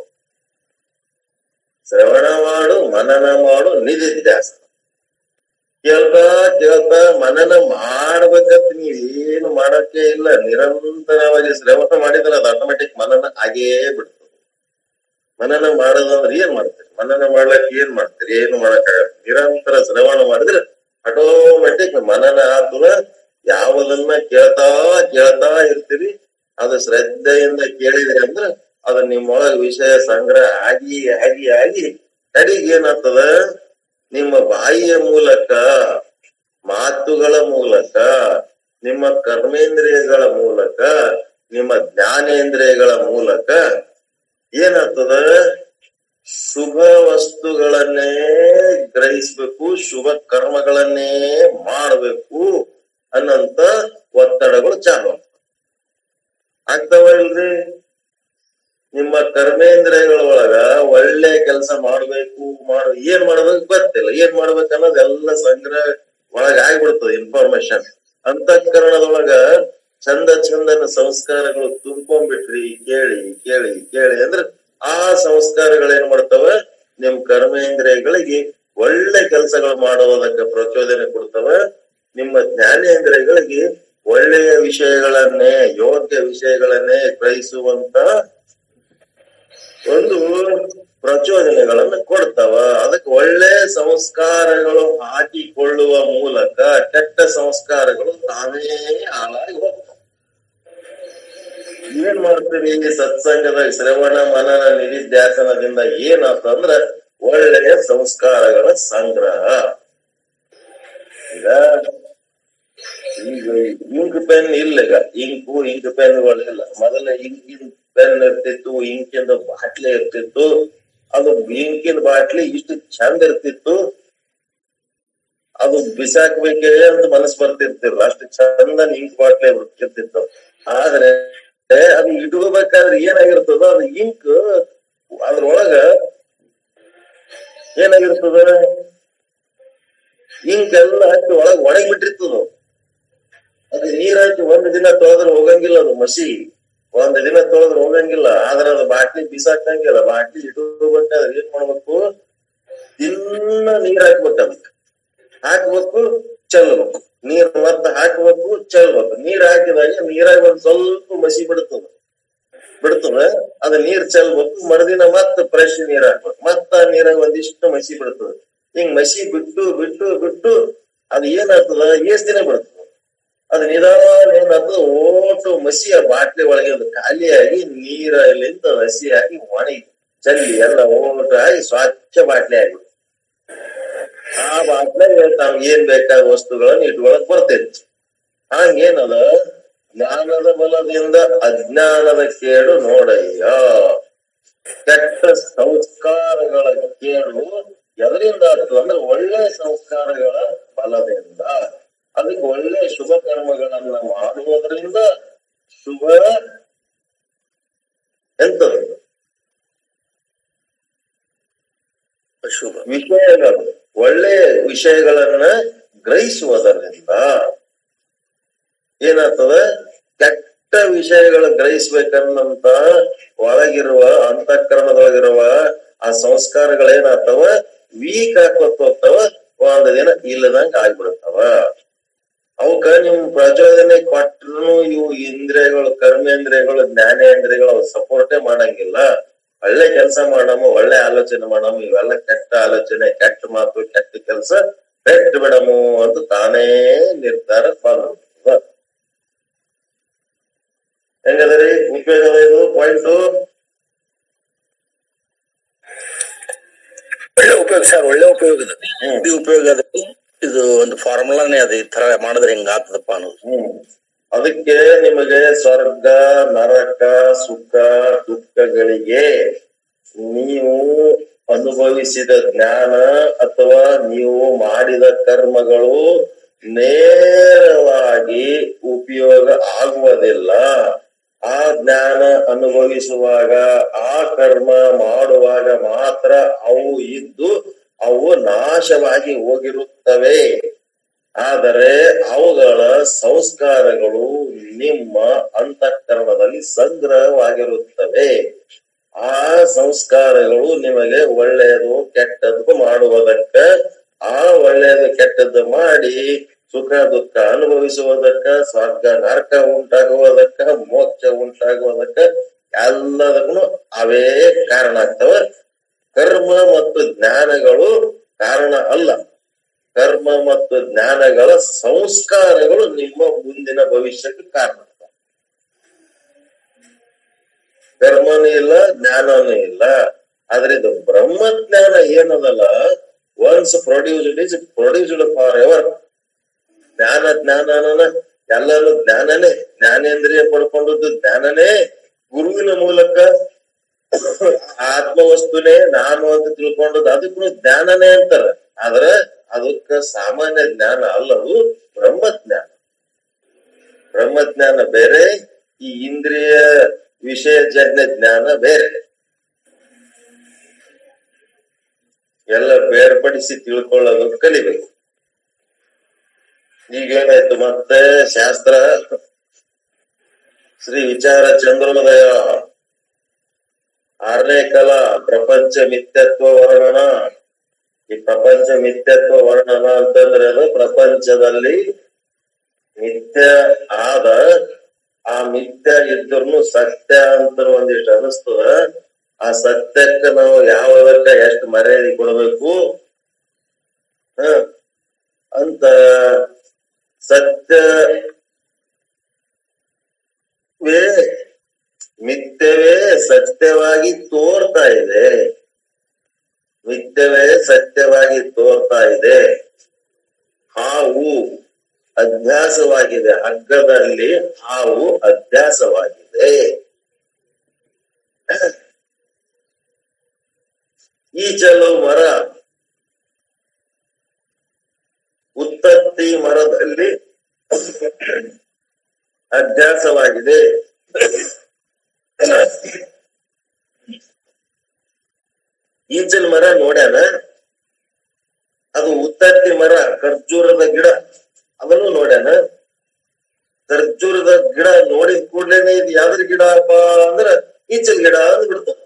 ಶ್ರವಣ ಮಾಡು ಮನನ ಮಾಡು ನಿಧಿಧ್ಯಾಸ ಕೇಳ್ತಾ ಕೇಳ್ತಾ ಮನನ ಮಾಡ್ಬೇಕಂತ ನೀವ್ ಏನು ಮಾಡಕ್ಕೆ ಇಲ್ಲ ನಿರಂತರವಾಗಿ ಶ್ರವಣ ಮಾಡಿದ್ರೆ ಅದು ಆಟೋಮೆಟಿಕ್ ಮನನ ಆಗೇ ಬಿಡ್ತದೆ ಮನನ ಮಾಡೋದಂದ್ರೆ ಏನ್ ಮಾಡ್ತೀರಿ ಮನನ ಮಾಡ್ಲಕ್ ಏನ್ ಮಾಡ್ತೀರಿ ಏನು ಮಾಡಕ್ಕಾಗಲ್ಲ ನಿರಂತರ ಶ್ರವಣ ಮಾಡಿದ್ರೆ ಆಟೋಮೆಟಿಕ್ ಮನನ ಆಗ್ತದ ಯಾವುದನ್ನ ಕೇಳ್ತಾ ಕೇಳ್ತಾ ಇರ್ತೀರಿ ಅದು ಶ್ರದ್ಧೆಯಿಂದ ಕೇಳಿದ್ರಿ ಅಂದ್ರ ಅದು ನಿಮ್ಮೊಳಗ ವಿಷಯ ಸಂಗ್ರಹ ಆಗಿ ಆಗಿ ಆಗಿ ಕಡೆಗೆ ಏನಾಗ್ತದ ನಿಮ್ಮ ಬಾಯಿಯ ಮೂಲಕ ಮಾತುಗಳ ಮೂಲಕ ನಿಮ್ಮ ಕರ್ಮೇಂದ್ರಿಯಗಳ ಮೂಲಕ ನಿಮ್ಮ ಜ್ಞಾನೇಂದ್ರಿಯಗಳ ಮೂಲಕ ಏನಾಗ್ತದ ಶುಭ ವಸ್ತುಗಳನ್ನೇ ಗ್ರಹಿಸ್ಬೇಕು ಶುಭ ಕರ್ಮಗಳನ್ನೇ ಮಾಡ್ಬೇಕು ಅನ್ನಂತ ಒತ್ತಡಗಳು ಚಾಲು ಆಗ್ತವೆ. ಆಗ್ತಾವ ಇಲ್ರಿ ನಿಮ್ಮ ಕರ್ಮೇಂದ್ರಿಯಗಳ ಒಳಗ ಒಳ್ಳೆ ಕೆಲಸ ಮಾಡ್ಬೇಕು ಮಾಡ ಏನ್ ಮಾಡ್ಬೇಕು ಗೊತ್ತಿಲ್ಲ ಏನ್ ಮಾಡ್ಬೇಕು ಅನ್ನೋದೆಲ್ಲ ಸಂಗ್ರಹ ಒಳಗ ಆಗ್ಬಿಡ್ತದೆ ಇನ್ಫಾರ್ಮೇಶನ್ ಅಂತಃಕರಣದೊಳಗ ಚಂದ ಚಂದನ ಸಂಸ್ಕಾರಗಳು ತುಂಬ್ಕೊಂಡ್ಬಿಟ್ರಿ ಕೇಳಿ ಕೇಳಿ ಕೇಳಿ ಅಂದ್ರೆ ಆ ಸಂಸ್ಕಾರಗಳು ಏನ್ ಮಾಡ್ತಾವ ನಿಮ್ ಕರ್ಮೇಂದ್ರಿಯಗಳಿಗೆ ಒಳ್ಳೆ ಕೆಲಸಗಳು ಮಾಡುವುದಕ್ಕೆ ಪ್ರಚೋದನೆ ಕೊಡ್ತವ ನಿಮ್ಮ ಜ್ಞಾನೇಂದ್ರಿಯಗಳಿಗೆ ಒಳ್ಳೆಯ ವಿಷಯಗಳನ್ನೇ ಯೋಗ್ಯ ವಿಷಯಗಳನ್ನೇ ಗ್ರಹಿಸುವಂತ ಒಂದು ಪ್ರಚೋದನೆಗಳನ್ನ ಕೊಡ್ತಾವ ಅದಕ್ಕೆ ಒಳ್ಳೆ ಸಂಸ್ಕಾರಗಳು ಹಾಕಿಕೊಳ್ಳುವ ಮೂಲಕ ಕೆಟ್ಟ ಸಂಸ್ಕಾರಗಳು ತಾವೇ ಹಾಳಾಗಿ ಹೋಗ್ತಾವ ಏನ್ ಮಾಡ್ತೀರಿ ಸತ್ಸಂಗದ ಶ್ರವಣ ಮನನ ನಿಧಿಧ್ಯಾಸನದಿಂದ ಏನಾತಂದ್ರ ಒಳ್ಳೆಯ ಸಂಸ್ಕಾರಗಳ ಸಂಗ್ರಹ ಈಗ ಈಗ ಇಂಕ್ ಪೆನ್ ಇಲ್ಲ ಈಗ ಇಂಕು ಇಂಕ್ ಪೆನ್ಗಳು ಇಲ್ಲ ಮೊದಲ ಇಂಕಿನ ಪೆನ್ ಇರ್ತಿತ್ತು ಇಂಕಿಂದ ಬಾಟ್ಲಿ ಇರ್ತಿತ್ತು ಅದು ಇಂಕಿನ ಬಾಟ್ಲಿ ಇಷ್ಟು ಚಂದ ಇರ್ತಿತ್ತು ಅದು ಬಿಸಾಕ್ಬೇಕೇ ಅಂತ ಮನಸ್ ಬರ್ತಿರ್ತಿರ್ಲ ಅಷ್ಟು ಚಂದ ಇಂಕ್ ಬಾಟ್ಲಿ ಇರ್ತಿತ್ತು ಆದ್ರೆ ಅದು ಇಟ್ಕೋಬೇಕಾದ್ರೆ ಏನಾಗಿರ್ತದ ಅದು ಇಂಕ್ ಅದ್ರೊಳಗ ಏನಾಗಿರ್ತದ ಇಂಕ್ ಎಲ್ಲ ಹಾಕಿ ಒಳಗ್ ಒಣಗಿ ಬಿಟ್ಟಿರ್ತದ ಅದು ನೀರ್ ಹಾಕಿ ಒಂದ್ ದಿನ ತೊಳೆದ್ರೆ ಹೋಗಂಗಿಲ್ಲ ಅದು ಮಸಿ ಒಂದ್ ದಿನ ತೊಳೆದ್ರೆ ಹೋಗಂಗಿಲ್ಲ ಆದ್ರ ಅದು ಬಾಟ್ಲಿ ಬಿಸಾಕಂಗಿಲ್ಲ ಬಾಟ್ಲಿ ಇಟ್ಕೋಬೇಕಾದ್ರೆ ಏನ್ ಮಾಡ್ಬೇಕು ದಿನ ನೀರ್ ಹಾಕ್ಬೇಕು ಅದಕ್ಕೆ ಹಾಕ್ಬೇಕು ಚೆಲ್ಬೇಕು ನೀರ್ ಮತ್ತ ಹಾಕ್ಬೇಕು ಚೆಲ್ಬೇಕು ನೀರ್ ಹಾಕಿದಾಗ ನೀರಾಗ ಒಂದ್ ಸ್ವಲ್ಪ ಮಸಿ ಬಿಡ್ತದ ಬಿಡ್ತದ ಅದ ನೀರ್ ಚೆಲ್ಬೇಕು ಮರುದಿನ ಮತ್ತ ಫ್ರೆಶ್ ನೀರ್ ಹಾಕ್ಬೇಕು ಮತ್ತ ಆ ನೀರಾಗ ಒಂದಿಷ್ಟು ಮಸಿ ಬಿಡ್ತದ ಹಿಂಗ್ ಮಸಿ ಬಿಟ್ಟು ಬಿಟ್ಟು ಬಿಟ್ಟು ಅದು ಏನಾಗ್ತದ ಎಷ್ಟ್ ದಿನ ಬಿಡ್ತದ ಅದು ನಿಧಾನ ಏನಾಗ್ತದ ಓಟು ಮಸಿ ಆ ಬಾಟ್ಲಿ ಒಳಗೆ ಅದು ಖಾಲಿಯಾಗಿ ನೀರಲ್ಲಿಂದ ಹಸಿಯಾಗಿ ಒಣಗಿ ಚಲ್ಲಿ ಎಲ್ಲ ಓಟ ಆಗಿ ಸ್ವಚ್ಛ ಬಾಟ್ಲಿ ಆಗ್ಬಿಡ್ತದೆ ಆ ಬಾಟ್ಲಾಗ ತಾವ್ ಏನ್ ಬೇಕಾದ ವಸ್ತುಗಳನ್ನ ಇಟ್ಕೊಳಕ್ ಬರ್ತೈತಿ ಹಂಗೇನದ ಜ್ಞಾನದ ಬಲದಿಂದ ಅಜ್ಞಾನದ ಕೇಡು ನೋಡಯ್ಯ ಕೆಟ್ಟ ಸಂಸ್ಕಾರಗಳ ಕೇಳು ಎದರಿಂದ ಆಯ್ತು ಅಂದ್ರೆ ಒಳ್ಳೆ ಸಂಸ್ಕಾರಗಳ ಫಲದಿಂದ ಅದಕ್ಕೆ ಒಳ್ಳೆ ಶುಭ ಕರ್ಮಗಳನ್ನ ಮಾಡುವುದರಿಂದ ಶುಭ ಎಂತದು ಅಶುಭ ವಿಷಯಗಳು ಒಳ್ಳೆ ವಿಷಯಗಳನ್ನ ಗ್ರಹಿಸುವುದರಿಂದ ಏನಾಗ್ತದ ಕೆಟ್ಟ ವಿಷಯಗಳು ಗ್ರಹಿಸ್ಬೇಕನ್ನಂತ ಒಳಗಿರುವ ಅಂತಃಕರಣದೊಳಗಿರುವ ಆ ಸಂಸ್ಕಾರಗಳೇನಾಗ್ತವ ವೀಕ್ ಆಕೋತ್ ಹೋಗ್ತಾವ ಒಂದ್ ದಿನ ಇಲ್ಲದಂಗ ಆಗ್ಬಿಡ್ತಾವ ಅವಕ್ಕ ನಿಮ್ ಪ್ರಚೋದನೆ ಕೊಟ್ರು ಇವು ಇಂದ್ರಿಯಗಳು ಕರ್ಮೇಂದ್ರಿಯಗಳು ಜ್ಞಾನೇಂದ್ರಿಯಗಳು ಅವು ಸಪೋರ್ಟೇ ಮಾಡಂಗಿಲ್ಲ ಒಳ್ಳೆ ಕೆಲಸ ಮಾಡಮ ಒಳ್ಳೆ ಆಲೋಚನೆ ಮಾಡಮ ಇವೆಲ್ಲ ಕೆಟ್ಟ ಆಲೋಚನೆ ಕೆಟ್ಟ ಮಾತು ಕೆಟ್ಟ ಕೆಲಸ ಬೆಟ್ಟು ಬಿಡಮು ಅಂತ ತಾನೇ ನಿರ್ಧಾರ ಬಂದ ಹೆಂಗದರಿ ಉಪಯೋಗ ಇದು ಪಾಯಿಂಟ್ ಒಳ್ಳೆ ಉಪಯೋಗ ಸರ್ ಒಳ್ಳೆ ಉಪಯೋಗ ಅದ ಹ್ಮ್. ಇದು ಉಪಯೋಗ ಅದ ಇದು ಒಂದು ಫಾರ್ಮುಲಾನೇ ಅದ ಈ ತರ ಮಾಡಿದ್ರೆ ಹಿಂಗ ಆಗ್ತದಪ್ಪ ಅನ್ನೋದು ಹ್ಮ್ ಅದಕ್ಕೆ ನಿಮಗೆ ಸ್ವರ್ಗ ನರಕ ಸುಖ ದುಃಖಗಳಿಗೆ ನೀವು ಅನುಭವಿಸಿದ ಜ್ಞಾನ ಅಥವಾ ನೀವು ಮಾಡಿದ ಕರ್ಮಗಳು ನೇರವಾಗಿ ಉಪಯೋಗ ಆಗುವುದಿಲ್ಲ ಆ ಜ್ಞಾನ ಅನುಭವಿಸುವಾಗ ಆ ಕರ್ಮ ಮಾಡುವಾಗ ಮಾತ್ರ ಅವು ಇದ್ದು ಅವು ನಾಶವಾಗಿ ಹೋಗಿರುತ್ತವೆ ಆದರೆ ಅವುಗಳ ಸಂಸ್ಕಾರಗಳು ನಿಮ್ಮ ಅಂತಃಕರಣದಲ್ಲಿ ಸಂಗ್ರಹವಾಗಿರುತ್ತವೆ ಆ ಸಂಸ್ಕಾರಗಳು ನಿಮಗೆ ಒಳ್ಳೆಯದು ಕೆಟ್ಟದ್ದು ಮಾಡುವುದಕ್ಕ ಆ ಒಳ್ಳೆಯದು ಕೆಟ್ಟದ್ದು ಮಾಡಿ ಸುಖ ದುಃಖ ಅನುಭವಿಸುವುದಕ್ಕ ಸ್ವರ್ಗ ನರಕ ಉಂಟಾಗುವುದಕ್ಕ ಮೋಕ್ಷ ಉಂಟಾಗುವುದಕ್ಕ ಎಲ್ಲದಕ್ಕೂ ಅವೇ ಕಾರಣ ಆಗ್ತವ ಕರ್ಮ ಮತ್ತು ಜ್ಞಾನಗಳು ಕಾರಣ ಅಲ್ಲ ಕರ್ಮ ಮತ್ತು ಜ್ಞಾನಗಳ ಸಂಸ್ಕಾರಗಳು ನಿಮ್ಮ ಮುಂದಿನ ಭವಿಷ್ಯಕ್ಕೆ ಕಾರಣ ಕರ್ಮನೂ ಇಲ್ಲ ಜ್ಞಾನನೂ ಇಲ್ಲ ಆದ್ರೆ ಇದು ಬ್ರಹ್ಮಜ್ಞಾನ ಏನದಲ್ಲ once produced is produced for ever ಜ್ಞಾನ ಜ್ಞಾನನ ಎಲ್ಲರೂ ಜ್ಞಾನನೇ ಜ್ಞಾನೇಂದ್ರಿಯ ಪಡ್ಕೊಂಡದ್ದು ಜ್ಞಾನನೇ ಗುರುವಿನ ಮೂಲಕ ಆತ್ಮವಸ್ತುನೇ ನಾನು ಅಂತ ತಿಳ್ಕೊಂಡದ್ದು ಅದಕ್ಕೂ ಜ್ಞಾನನೇ ಅಂತಾರ ಆದ್ರ ಅದಕ್ಕ ಸಾಮಾನ್ಯ ಜ್ಞಾನ ಅಲ್ಲದು ಬ್ರಹ್ಮಜ್ಞಾನ ಬ್ರಹ್ಮಜ್ಞಾನ ಬೇರೆ ಈ ಇಂದ್ರಿಯ ವಿಷಯಜನ್ಯ ಜ್ಞಾನ ಬೇರೆ ಎಲ್ಲ ಬೇರ್ಪಡಿಸಿ ತಿಳ್ಕೊಳ್ಳೋದು ಕಲಿಬೇಕು ಈಗೇನಾಯ್ತು ಮತ್ತೆ ಶಾಸ್ತ್ರ ಶ್ರೀ ವಿಚಾರ ಚಂದ್ರೋದಯ ಆರನೇ ಕಲ ಪ್ರಪಂಚ ಮಿಥ್ಯತ್ವ ವರ್ಣನ ಈ ಪ್ರಪಂಚ ಮಿಥ್ಯತ್ವ ವರ್ಣನ ಅಂತಂದ್ರೆ ಅದು ಪ್ರಪಂಚದಲ್ಲಿ ಮಿಥ್ಯ ಆದ ಆ ಮಿಥ್ಯ ಇದ್ರೂ ಸತ್ಯ ಅಂತ ಒಂದಿಷ್ಟು ಅನಿಸ್ತದ ಆ ಸತ್ಯಕ್ಕ ನಾವು ಯಾವದಕ್ಕ ಎಷ್ಟು ಮರ್ಯಾದೆ ಕೊಡಬೇಕು ಹ ಅಂತ ಸತ್ಯವೇ ಮಿಥ್ಯವೇ ಸತ್ಯವಾಗಿ ತೋರ್ತಾ ಇದೆ ಮಿಥ್ಯವೇ ಸತ್ಯವಾಗಿ ತೋರ್ತಾ ಇದೆ ಹಾವು ಅಭ್ಯಾಸವಾಗಿದೆ ಹಗ್ಗದಲ್ಲಿ ಹಾವು ಅಭ್ಯಾಸವಾಗಿದೆ ಈಚಲು ಮರ ಉತ್ತತ್ತಿ ಮರದಲ್ಲಿ ಅಭ್ಯಾಸವಾಗಿದೆ ಈಚಲ್ ಮರ ನೋಡ್ಯಾನ ಅದು ಉತ್ತತ್ತಿ ಮರ ಖರ್ಜೂರದ ಗಿಡ ಅದನ್ನು ನೋಡ್ಯಾನ ಖರ್ಜೂರದ ಗಿಡ ನೋಡಿದ ಕೂಡ್ಲೇನೆ ಇದು ಯಾವ್ದ್ರ ಗಿಡ ಅಪ್ಪ ಅಂದ್ರ ಈಚಲ್ ಗಿಡ ಅಂದ್ ಬಿಡ್ತಾನ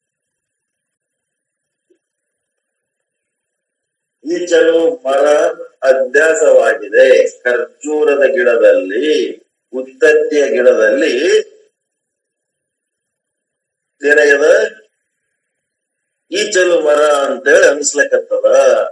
ಈಚಲು ಮರ ಅಭ್ಯಾಸವಾಗಿದೆ ಖರ್ಜೂರದ ಗಿಡದಲ್ಲಿ ಉತ್ತತ್ತಿಯ ಗಿಡದಲ್ಲಿ ಏನಾಗ್ಯದ ಈಚಲು ಮರ ಅಂತೇಳಿ ಅನ್ಸ್ಲಕತ್ತದ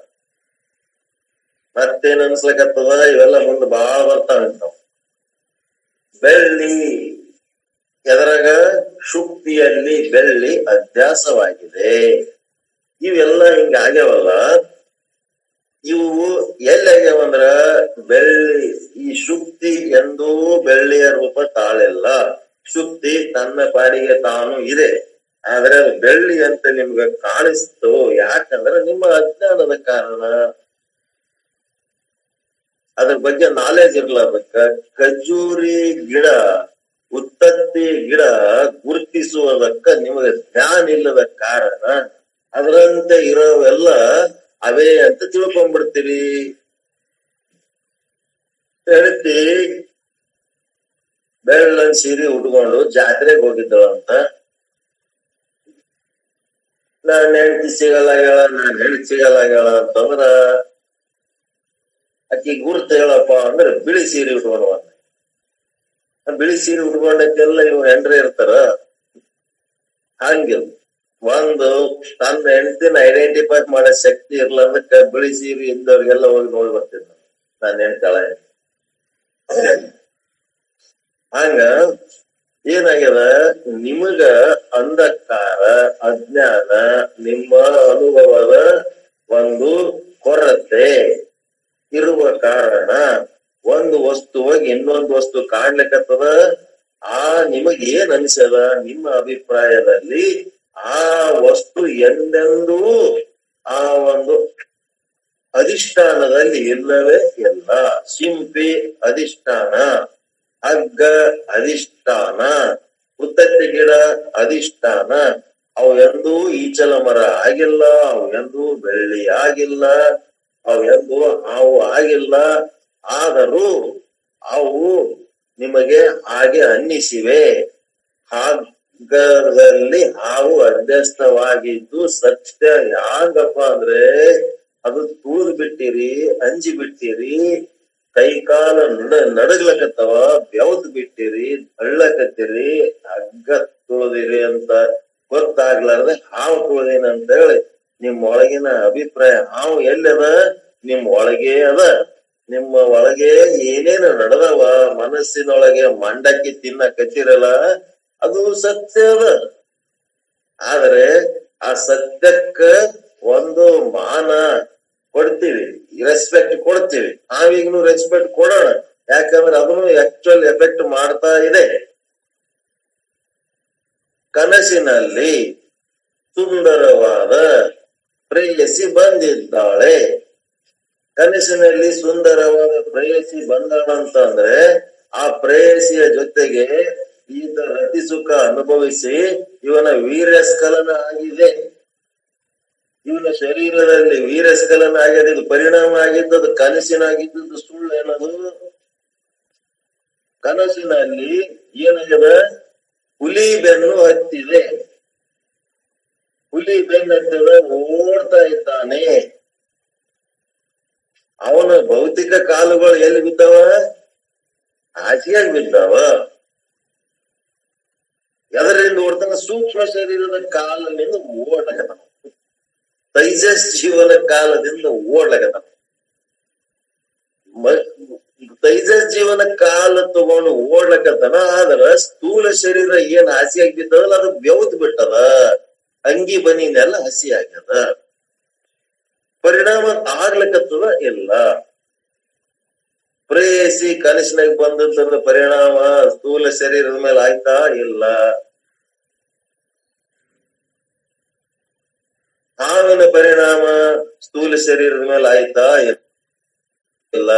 ಮತ್ತೇನ್ ಅನ್ಸ್ಲಕತ್ತದ ಇವೆಲ್ಲ ಮುಂದೆ ಬಾಳ ಬರ್ತಾವ ಇಂತಾವ್ ಬೆಳ್ಳಿ ಎದರಾಗ ಶುಕ್ತಿಯಲ್ಲಿ ಬೆಳ್ಳಿ ಅಭ್ಯಾಸವಾಗಿದೆ ಇವೆಲ್ಲ ಹಿಂಗ ಆಗ್ಯಾವಲ್ಲ ಇವು ಎಲ್ಲಿ ಆಗ್ಯಾವಂದ್ರ ಬೆಳ್ಳಿ ಈ ಶುಕ್ತಿ ಎಂದೂ ಬೆಳ್ಳಿಯ ರೂಪ ತಾಳಿಲ್ಲ ಶುಕ್ತಿ ತನ್ನ ಪಾಡಿಗೆ ತಾನು ಇದೆ ಆದ್ರೆ ಅದು ಬೆಳ್ಳಿ ಅಂತ ನಿಮ್ಗೆ ಕಾಣಿಸ್ತು ಯಾಕಂದ್ರೆ ನಿಮ್ಮ ಅಜ್ಞಾನದ ಕಾರಣ ಅದ್ರ ಬಗ್ಗೆ ನಾಲೆಜ್ ಇರ್ಲಾರ್ದಕ್ಕ ಖಜೂರಿ ಗಿಡ ಉತ್ತತ್ತಿ ಗಿಡ ಗುರುತಿಸುವುದಕ್ಕ ನಿಮಗೆ ಜ್ಞಾನ ಇಲ್ಲದ ಕಾರಣ ಅದರಂತೆ ಇರೋವೆಲ್ಲ ಅವೇ ಅಂತ ತಿಳ್ಕೊಂಡ್ಬಿಡ್ತೀರಿ ಹೇಳ್ತಿ ಬೆಳ್ಳನ್ ಸೀರೆ ಉಟ್ಕೊಂಡು ಜಾತ್ರೆಗೆ ಹೋಗಿದ್ದಳಂತ ನಾನ್ ಹೆಂಡತಿ ಸಿಗಲ್ಲಾಗ್ಯಾಳ ನಾನ್ ಹೆಂಡತಿ ಸಿಗಲ್ಲಾಗ್ಯಾಳ ಅಂತಂದ್ರ ಆಕಿ ಗುರುತು ಹೇಳಪ್ಪ ಅಂದ್ರೆ ಬಿಳಿ ಸೀರೆ ಉಟ್ಕೊಂಡು ಬಂದ ಆ ಬಿಳಿ ಸೀರೆ ಉಟ್ಕೊಂಡಕ್ಕೆಲ್ಲ ಇವ್ ಹೆಂಡ್ರಿ ಇರ್ತಾರ ಹಂಗಿಲ್ಲ ಒಂದು ತನ್ನ ಹೆಂಡತಿನ ಐಡೆಂಟಿಫೈ ಮಾಡೋ ಶಕ್ತಿ ಇರ್ಲಾರ್ದಕ್ಕ ಬಿಳಿ ಸೀರೆ ಇದ್ದವ್ರಿಗೆಲ್ಲ ಹೋಗಿ ನೋಡಿ ಬರ್ತಿದ್ದ ನಾನು ಹೆಣ್ತಾಳ ಹಂಗ ಏನಾಗ್ಯದ ನಿಮಗ ಅಂಧಕಾರ ಅಜ್ಞಾನ ನಿಮ್ಮ ಅನುಭವದ ಒಂದು ಕೊರತೆ ಇರುವ ಕಾರಣ ಒಂದು ವಸ್ತುವಾಗಿ ಇನ್ನೊಂದು ವಸ್ತು ಕಾಣ್ಲಿಕ್ಕತ್ತದ ಆ ನಿಮಗ್ ಏನ್ ಅನ್ಸದ ನಿಮ್ಮ ಅಭಿಪ್ರಾಯದಲ್ಲಿ ಆ ವಸ್ತು ಎಂದೆಂದೂ ಆ ಒಂದು ಅಧಿಷ್ಠಾನದಲ್ಲಿ ಇಲ್ಲವೇ ಇಲ್ಲ ಸಿಂಪಿ ಅಧಿಷ್ಠಾನ ಹಗ್ಗ ಅಧಿಷ್ಠಾನ ಉತ್ತತ್ತಿ ಗಿಡ ಅಧಿಷ್ಠಾನ ಅವು ಎಂದೂ ಈಚಲ ಮರ ಆಗಿಲ್ಲ ಅವು ಎಂದೂ ಬೆಳ್ಳಿ ಆಗಿಲ್ಲ ಅವು ಎಂದೂ ಹಾವು ಆಗಿಲ್ಲ ಆದರೂ ಅವು ನಿಮಗೆ ಹಾಗೆ ಅನ್ನಿಸಿವೆ ಹಾಗದಲ್ಲಿ ಹಾವು ಅಧ್ಯಸ್ಥವಾಗಿದ್ದು ಸತ್ಯ ಯಾಕಪ್ಪ ಅಂದ್ರೆ ಅದು ತೂದು ಬಿಟ್ಟಿರಿ ಅಂಜಿ ಬಿಟ್ಟಿರಿ ಕೈ ಕಾಲ ನಡ ನಡಗ್ಲಕತ್ತವ ಬೆವತ್ ಬಿಟ್ಟಿರಿ ಅಳ್ಳಕತ್ತೀರಿ ಹಗ್ಗ ತುಳಿದಿರಿ ಅಂತ ಗೊತ್ತಾಗ್ಲಾರ್ದೆ ಹಾವು ತುಳಿದೀನಿ ಅಂತ ಹೇಳಿ ನಿಮ್ ಒಳಗಿನ ಅಭಿಪ್ರಾಯ ಹಾವು ಎಲ್ಲದ ನಿಮ್ ಒಳಗೆ ಅದ ನಿಮ್ಮ ಒಳಗೆ ಏನೇನು ನಡೆದವ ಮನಸ್ಸಿನೊಳಗೆ ಮಂಡಕ್ಕಿ ತಿನ್ನಕತ್ತಿರಲ್ಲ ಅದು ಸತ್ಯ ಅದ ಆದ್ರೆ ಆ ಸತ್ಯಕ್ಕ ಒಂದು ಮಾನ ಕೊಡ್ತೀವಿ ರೆಸ್ಪೆಕ್ಟ್ ಕೊಡ್ತೀವಿ ನಾವೀಗನು ರೆಸ್ಪೆಕ್ಟ್ ಕೊಡೋಣ ಯಾಕಂದ್ರೆ ಅದನ್ನು ಆಕ್ಚುಲ್ ಎಫೆಕ್ಟ್ ಮಾಡ್ತಾ ಇದೆ ಕನಸಿನಲ್ಲಿ ಸುಂದರವಾದ ಪ್ರೇಯಸಿ ಬಂದಿದ್ದಾಳೆ ಕನಸಿನಲ್ಲಿ ಸುಂದರವಾದ ಪ್ರೇಯಸಿ ಬಂದಳಂತಂದ್ರೆ ಆ ಪ್ರೇಯಸಿಯ ಜೊತೆಗೆ ಈತ ರತಿ ಸುಖ ಅನುಭವಿಸಿ ಇವನ ವೀರ್ಯಸ್ಖಲನ ಆಗಿದೆ ಇವನ ಶರೀರದಲ್ಲಿ ವೀರಸ್ಖಲನ ಆಗ್ಯದ ಇದು ಪರಿಣಾಮ ಆಗಿದ್ದದು ಕನಸಿನಾಗಿದ್ದದ್ದು ಸುಳ್ಳು ಏನದು ಕನಸಿನಲ್ಲಿ ಏನಾಗ್ಯದ ಹುಲಿ ಬೆನ್ನು ಹತ್ತಿದೆ ಹುಲಿ ಬೆನ್ನು ಹತ್ತಿದ ಓಡ್ತಾ ಇದ್ದಾನೆ ಅವನ ಭೌತಿಕ ಕಾಲುಗಳು ಎಲ್ಲಿ ಬಿದ್ದಾವ ಹಾಸಿಯಾಗಿ ಬಿದ್ದಾವ ಎದರಿಂದ ಓಡ್ತಾನ ಸೂಕ್ಷ್ಮ ಶರೀರದ ಕಾಲದಿಂದ ಓಡಕತ್ತಾನ ತೈಜಸ್ ಜೀವನ ಕಾಲದಿಂದ ಓಡ್ಲಕತ್ತಾನ ತೈಜಸ್ ಜೀವನ ಕಾಲ ತಗೊಂಡು ಓಡ್ಲಕತ್ತಾನ ಆದ್ರ ಸ್ಥೂಲ ಶರೀರ ಏನ್ ಹಸಿಯಾಗಿ ಬಿದ್ದದಲ್ಲ ಅದು ಬೆವತ್ ಬಿಟ್ಟದ ಅಂಗಿ ಬನಿನೆಲ್ಲ ಹಸಿ ಆಗ್ಯದ ಪರಿಣಾಮ ಆಗ್ಲಕತ್ತದ ಇಲ್ಲ ಪ್ರೇಯಸಿ ಕನಸಿನಾಗ ಬಂದದ್ರ ಪರಿಣಾಮ ಸ್ಥೂಲ ಶರೀರದ ಮೇಲೆ ಆಯ್ತಾ ಇಲ್ಲ ಹಾವಿನ ಪರಿಣಾಮ ಸ್ಥೂಲ ಶರೀರದ ಮೇಲೆ ಆಯ್ತಾ ಇಲ್ಲ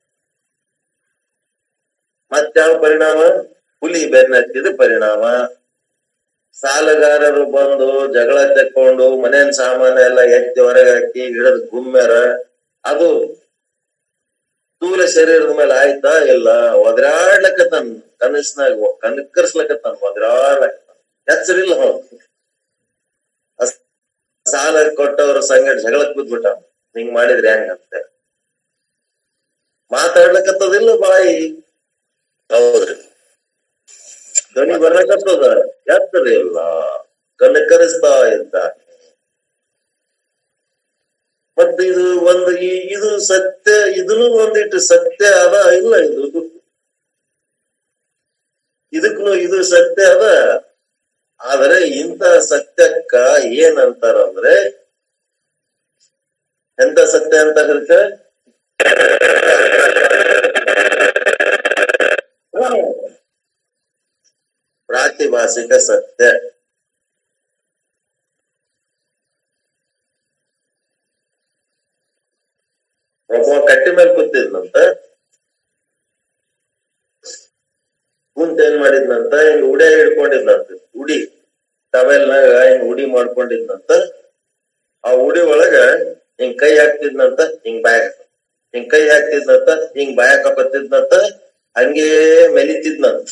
ಮತ್ಯಾವ ಪರಿಣಾಮ ಹುಲಿ ಬೆನ್ನತ್ತಿದ ಪರಿಣಾಮ ಸಾಲಗಾರರು ಬಂದು ಜಗಳ ತೆಕ್ಕೊಂಡು ಮನೆಯ ಸಾಮಾನ ಎಲ್ಲ ಎತ್ತಿ ಹೊರಗೆ ಹಾಕಿ ಗಿಡದ ಗುಮ್ಮೆರ ಅದು ಸ್ಥೂಲ ಶರೀರದ ಮೇಲೆ ಆಯ್ತಾ ಇಲ್ಲ ಒದರಾಡ್ಲಕತ್ತಾನ ಕನಸ್ನಾಗ ಕನಕರ್ಸ್ಲಕತ್ತಾನ ಒದರಾಡ್ಲಕತ್ತಾನ ಹೆಸರಿಲ್ಲ ಸಾಲ ಕೊಟ್ಟವ್ರ ಸಂಗಡ ಜಗಳಕ್ ಬಿದ್ಬಿಟ್ಟ ಹಿಂಗ್ ಮಾಡಿದ್ರೆ ಹೆಂಗಂತ ಮಾತಾಡ್ಲಕತ್ತದಿಲ್ಲ ಬಾಯಿ ಹೌದ್ರಿ ಧ್ವನಿ ಬರ್ಲಕತ್ತದ ಎತ್ತರ ಇಲ್ಲ ಕನಕರಿಸ್ತಾ ಇದ್ದ ಮತ್ತೆ ಇದು ಒಂದು ಈ ಇದು ಸತ್ಯ ಇದನ್ನು ಒಂದಿಟ್ಟು ಸತ್ಯ ಅದ ಇಲ್ಲ ಇದು ಇದಕ್ಕೂ ಇದು ಸತ್ಯ ಅದ ಆದರೆ ಇಂಥ ಸತ್ಯಕ್ಕ ಏನಂತಾರಂದ್ರೆ ಎಂತ ಸತ್ಯ ಅಂತ ಹೇಳ್ತ ಪ್ರಾತಿಭಾಸಿಕ ಸತ್ಯ ಕಟ್ಟಿ ಮೇಲೆ ಕೂತಿದ್ನಂತ ಕುಂತ ಏನ್ ಮಾಡಿದ್ನಂತ ಹಿಂಗ್ ಉಡಿ ಹಿಡ್ಕೊಂಡಿದ್ನಂತ ಉಡಿ ಟವೆಲ್ನಾಗ ಹಿಂಗ್ ಉಡಿ ಮಾಡ್ಕೊಂಡಿದ್ನಂತ ಆ ಉಡಿ ಒಳಗ ಹಿಂಗ್ ಕೈ ಹಾಕ್ತಿದ್ನಂತ ಹಿಂಗ್ ಬಾಯ ಹಿಂಗ್ ಕೈ ಹಾಕ್ತಿದ್ನಂತ ಹಿಂಗ್ ಬಾಯ ಹಾಕತ್ತಿದ್ನಂತ ಹಂಗೇ ಮೆಲಿತಿದ್ನಂತ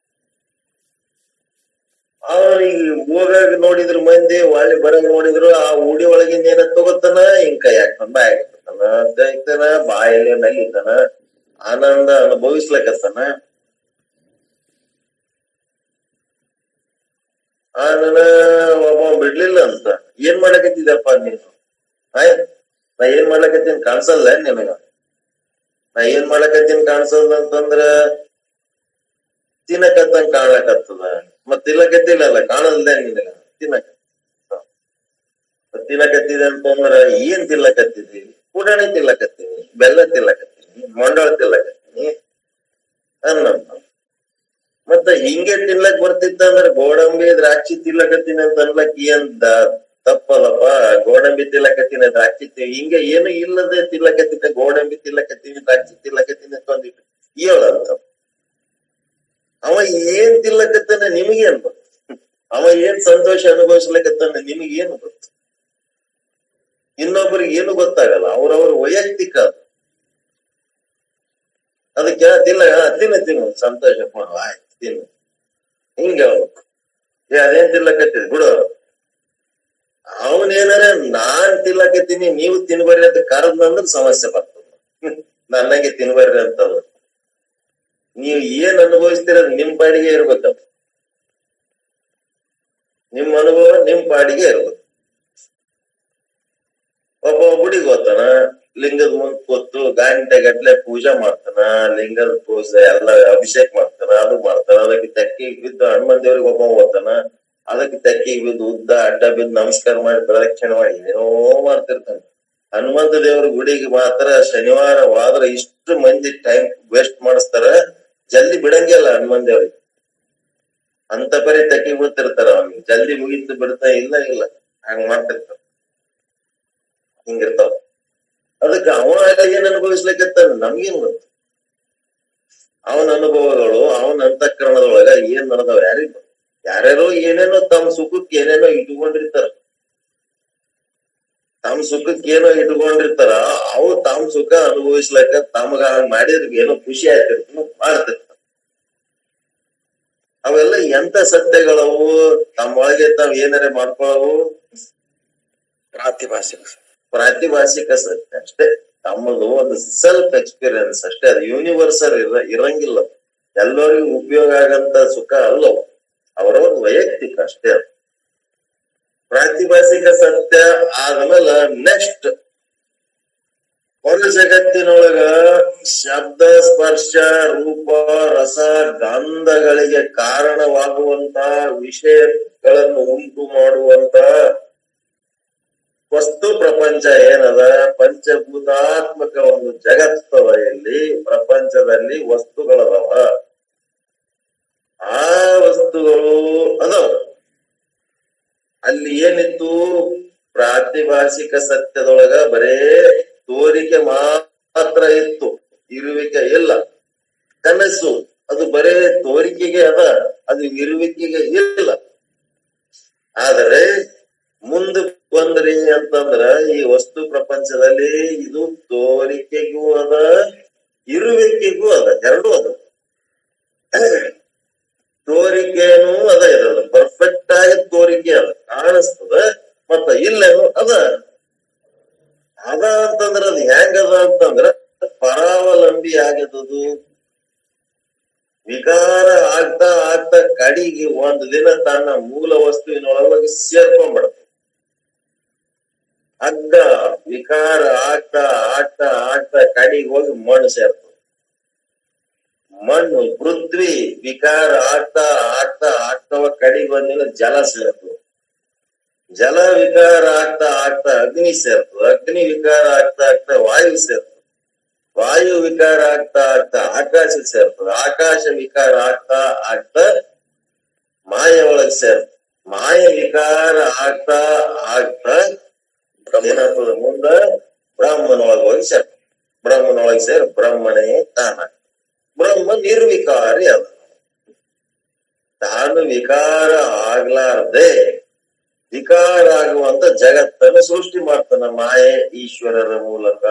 ಅವ್ರಿಗೆ ಹೋಗಾಗ ನೋಡಿದ್ರು ಮಂದಿ ಒಳ್ಳೆ ಬರಂಗ್ ನೋಡಿದ್ರು ಆ ಉಡಿ ಒಳಗಿಂದ ಏನ ತಗೋತಾನ ಹಿಂಗ್ ಕೈ ಹಾಕ್ತಾನ ಬಾಯ ಹಾಕ್ತಾನ ತೆಗಿತಾನ ಬಾಯಲ್ಲಿ ನಲಿತಾನ ಆನಂದ ಅನುಭವಿಸ್ಲಕತ್ತಾನ ಆ ನನ್ನ ಒಬ್ಬ ಬಿಡ್ಲಿಲ್ಲ ಅಂತ ಏನ್ ಮಾಡಕತ್ತಿದಪ್ಪ ನೀನು ಆಯ್ ನಾ ಏನ್ ಮಾಡ್ಲಕತ್ತೀನಿ ಕಾಣಿಸಲ್ಲ ನಿನಗ ನಾ ಏನ್ ಮಾಡ್ಲಕತ್ತೀನಿ ಕಾಣಿಸಲ್ಲ ಅಂತಂದ್ರ ತಿನ್ನಕತ್ತಂಗ್ ಕಾಣ್ಲಕತ್ತದ ಮತ್ ತಿನ್ನಕತ್ತಿಲ್ಲಲ್ಲ ಕಾಣಲ್ದೆ ನಿನಗ ತಿನ್ನಕ ತಿನ್ನಕತ್ತಿದೆ ಅಂತಂದ್ರ ಏನ್ ತಿಲ್ಲಕತ್ತಿದಿ ಪುಡಾಣಿ ತಿಲ್ಲಕತ್ತೀನಿ ಬೆಲ್ಲ ತಿಲ್ಲಕತ್ತೀನಿ ಮಂಡಳ ತಿಲ್ಲಕತ್ತೀನಿ ಅನ್ನಂತ ಮತ್ತ ಹಿಂಗೆ ತಿನ್ಲಕ್ ಬರ್ತಿತ್ತ ಅಂದ್ರ ಗೋಡಂಬಿ ದ್ರಾಕ್ಷಿ ತಿಲ್ಲಕತ್ತೀನಿ ಅಂತ ಅನ್ಲಕ್ ಏನ್ ದ- ತಪ್ಪಲ್ಲಪ್ಪ ಗೋಡಂಬಿ ತಿಲ್ಲಕತ್ತೀನಿ ದ್ರಾಕ್ಷಿ ತಿ- ಹಿಂಗೆ ಏನು ಇಲ್ಲದೆ ತಿಲ್ಲಕತ್ತಿದ್ದ ಗೋಡಂಬಿ ತಿಲ್ಲಕತ್ತೀನಿ ದ್ರಾಕ್ಷಿ ತಿಲ್ಲಕತ್ತೀನಿ ಅಂತ ಒಂದಿಟ್ಟು ಹೇಳಂತ ಅವ ಏನ್ ತಿಲ್ಲಕತ್ತಾನ ನಿಮಗೇನ್ ಗೊತ್ತು ಅವ ಏನ್ ಸಂತೋಷ ಅನುಭವಿಸ್ಲಕತ್ತಾನ ನಿಮಗೇನು ಗೊತ್ತು ಇನ್ನೊಬ್ಬರಿಗೆ ಏನು ಗೊತ್ತಾಗಲ್ಲ ಅವ್ರವ್ರ ವೈಯಕ್ತಿಕ ಅದು ಅದಕ್ಕೆ ತಿಲ್ಲ ತಿನ್ನು ತಿನ್ನು ಸಂತೋಷ ಪಡು, ಆಯ್ತು ತಿನ್ನು ಹಿಂಗ ಹೇಳ್ಬೇಕು ಏ ಅದೇನ್ ತಿಲ್ಲಕತ್ತಿದ್ ಬಿಡು ಅವನೇನಾರ ನಾನ್ ತಿಲ್ಲಕತ್ತೀನಿ ನೀವು ತಿನ್ಬರ್ರಿ ಅಂತ ಕರೆದ್ನಂದ್ರ ಸಮಸ್ಯೆ ಬರ್ತದ ನನಗೆ ತಿನ್ಬರ್ರಿ ಅಂತಂದ್ರ ನೀವು ಏನ್ ಅನುಭವಿಸ್ತೀರ ಅದ್ ನಿಮ್ ಪಾಡಿಗೆ ಇರ್ಬೇಕದು ನಿಮ್ ಅನುಭವ ನಿಮ್ ಪಾಡಿಗೆ ಇರ್ಬೇಕು ಒಬ್ಬ ಗುಡಿಗೆ ಹೋಗ್ತಾನ ಲಿಂಗದ ಮುಂದ್ ಕೂತು ಗಂಟೆ ಗಟ್ಲೆ ಪೂಜೆ ಮಾಡ್ತಾನ ಲಿಂಗದ ಪೂಜೆ ಎಲ್ಲ ಅಭಿಷೇಕ ಮಾಡ್ತಾನ ಅದು ಮಾಡ್ತಾನ ಅದಕ್ಕೆ ತೆಕ್ಕಿಗೆ ಬಿದ್ದು ಹನುಮನ್ ದೇವ್ರಿಗೆ ಒಬ್ಬ ಹೋಗ್ತಾನ ಅದಕ್ಕೆ ತೆಕ್ಕಿಗೆ ಬಿದ್ದು ಉದ್ದ ಅಡ್ಡ ಬಿದ್ದು ನಮಸ್ಕಾರ ಮಾಡಿ ಪ್ರದಕ್ಷಿಣೆ ಮಾಡಿ ಏನೋ ಮಾಡ್ತಿರ್ತಾನೆ ಹನುಮಂತ ದೇವ್ರ ಗುಡಿಗೆ ಮಾತ್ರ ಶನಿವಾರ ಹೋದ್ರ ಇಷ್ಟು ಮಂದಿ ಟೈಮ್ ವೇಸ್ಟ್ ಮಾಡಿಸ್ತಾರ ಜಲ್ದಿ ಬಿಡಂಗಿಲ್ಲ ಹನುಮನ್ ದೇವ್ರಿಗೆ ಅಂತ ಪರಿ ತೆಕ್ಕಿ ಬಿಡ್ತಿರ್ತಾರ ಅವ್ನಿಗೆ ಜಲ್ದಿ ಮುಗಿತು ಬಿಡ್ತಾ ಇಲ್ಲ ಇಲ್ಲ ಹಂಗ ಮಾಡ್ತಿರ್ತಾರ ಹಿಂಗಿರ್ತಾವ ಅದಕ್ಕೆ ಅವ ಏನ್ ಅನುಭವಿಸ್ಲಿಕ್ಕತ್ತಾನ ನಮ್ಗೇನ್ ಗೊತ್ತು ಅವನ ಅನುಭವಗಳು ಅವನ ಅಂತಃಕರಣದೊಳಗ ಏನ್ ನಡೆದವ ಯಾರಿಗ್ ಗೊತ್ತು ಯಾರ್ಯಾರೋ ಏನೇನೋ ತಮ್ಮ ಸುಖಕ್ಕೆ ಏನೇನೋ ಇಟ್ಕೊಂಡಿರ್ತಾರ ತಮ್ಮ ಸುಖಕ್ಕೆ ಏನೋ ಇಟ್ಕೊಂಡಿರ್ತಾರ ಅವು ತಮ್ಮ ಸುಖ ಅನುಭವಿಸ್ಲಕ್ಕ ತಮಗ ಹಂಗ್ ಮಾಡಿದ್ರ ಏನೋ ಖುಷಿ ಆಯ್ತಿರ್ತ ಮಾಡ್ತಿರ್ತಾರ ಅವೆಲ್ಲ ಎಂತ ಸತ್ಯಗಳವು ತಮ್ಮೊಳಗೆ ತಾವ್ ಏನಾರ ಮಾಡ್ಕೊಳವು ಪ್ರಾತಿಭಾಷಿಕ ಪ್ರಾತಿಭಾಷಿಕ ಸತ್ಯ ಅಷ್ಟೇ ತಮ್ಮದು ಒಂದು ಸೆಲ್ಫ್ ಎಕ್ಸ್ಪೀರಿಯನ್ಸ್ ಅಷ್ಟೇ ಅದು ಯೂನಿವರ್ಸಲ್ ಇರ ಇರಂಗಿಲ್ಲ ಎಲ್ಲರಿಗೂ ಉಪಯೋಗ ಆಗಂತ ಸುಖ ಅಲ್ಲವು ಅವರವ್ರ ವೈಯಕ್ತಿಕ ಅಷ್ಟೇ ಅದು ಪ್ರಾತಿಭಾಷಿಕ ಸತ್ಯ ಆದ್ಮೇಲೆ ನೆಕ್ಸ್ಟ್ ಹೊರ ಜಗತ್ತಿನೊಳಗ ಶಬ್ದ ಸ್ಪರ್ಶ ರೂಪ ರಸ ಗಂಧಗಳಿಗೆ ಕಾರಣವಾಗುವಂತ ವಿಷಯಗಳನ್ನು ಉಂಟು ಮಾಡುವಂತ ವಸ್ತು ಪ್ರಪಂಚ ಏನದ ಪಂಚಭೂತಾತ್ಮಕ ಒಂದು ಜಗತ್ತದ ಇಲ್ಲಿ ಪ್ರಪಂಚದಲ್ಲಿ ವಸ್ತುಗಳದವ ಆ ವಸ್ತುಗಳು ಅದಾವ ಅಲ್ಲಿ ಏನಿತ್ತು ಪ್ರಾತಿಭಾಷಿಕ ಸತ್ಯದೊಳಗ ಬರೇ ತೋರಿಕೆ ಮಾತ್ರ ಇತ್ತು ಇರುವಿಕೆ ಇಲ್ಲ ಕನಸು ಅದು ಬರೇ ತೋರಿಕೆಗೆ ಅದ ಅದು ಇರುವಿಕೆಗೆ ಇಲ್ಲ ಆದರೆ ಮುಂದೆ ಬಂದ್ರಿ ಅಂತಂದ್ರ ಈ ವಸ್ತು ಪ್ರಪಂಚದಲ್ಲಿ ಇದು ತೋರಿಕೆಗೂ ಅದ ಇರುವಿಕೆಗೂ ಅದ ಎರಡೂ ಅದ ತೋರಿಕೆನೂ ಅದ ಇರೋದು ಪರ್ಫೆಕ್ಟ್ ಆಗಿ ತೋರಿಕೆ ಅದ ಕಾಣಿಸ್ತದ ಮತ್ತ ಇಲ್ಲೇನು ಅದ ಅದ ಅಂತಂದ್ರ ಅದ್ ಹೆಂಗದ ಅಂತಂದ್ರ ಪರಾವಲಂಬಿ ಆಗದದು ವಿಕಾರ ಆಗ್ತಾ ಆಗ್ತಾ ಕಡಿಗೆ ಒಂದು ದಿನ ತನ್ನ ಮೂಲ ವಸ್ತುವಿನೊಳಗೆ ಸೇರ್ಕೊಂಡ್ಬಿಡ್ತ ಹಗ್ಗ ವಿಕಾರ ಆಗ್ತಾ ಆಗ್ತಾ ಆಗ್ತಾ ಕಡಿಗೆ ಹೋಗಿ ಮಣ್ಣು ಸೇರ್ತದೆ ಮಣ್ಣು ಪೃಥ್ವಿ ವಿಕಾರ ಆಗ್ತಾ ಆಗ್ತಾ ಆಗ್ತಾವ ಕಡಿಗೆ ಬಂದಿಲ್ಲ ಜಲ ಸೇರ್ತದೆ ಜಲ ವಿಕಾರ ಆಗ್ತಾ ಆಗ್ತಾ ಅಗ್ನಿ ಸೇರ್ತದೆ ಅಗ್ನಿ ವಿಕಾರ ಆಗ್ತಾ ಆಗ್ತಾ ವಾಯು ಸೇರ್ತದೆ ವಾಯು ವಿಕಾರ ಆಗ್ತಾ ಆಗ್ತಾ ಆಕಾಶ ಸೇರ್ತದೆ ಆಕಾಶ ವಿಕಾರ ಆಗ್ತಾ ಆಗ್ತಾ ಮಾಯ ಒಳಗ್ ಸೇರ್ತದೆ ಮಾಯ ವಿಕಾರ ಆಗ್ತಾ ಆಗ್ತಾ ಏನಾಗ್ತದ ಮುಂದ ಬ್ರಾಹ್ಮಣ ಒಳಗ್ ಹೋಗಿ ಸೇರ್ತದೆ ಬ್ರಹ್ಮನೊಳಗೆ ಸೇರಿ ಬ್ರಹ್ಮನೇ ತಾನ ಬ್ರಹ್ಮ ನಿರ್ವಿಕಾರಿ ಅದ ತಾನು ವಿಕಾರ ಆಗ್ಲಾರ್ದೆ ವಿಕಾರ ಆಗುವಂತ ಜಗತ್ತನ್ನು ಸೃಷ್ಟಿ ಮಾಡ್ತಾನ ಮಾಯೆ ಈಶ್ವರರ ಮೂಲಕ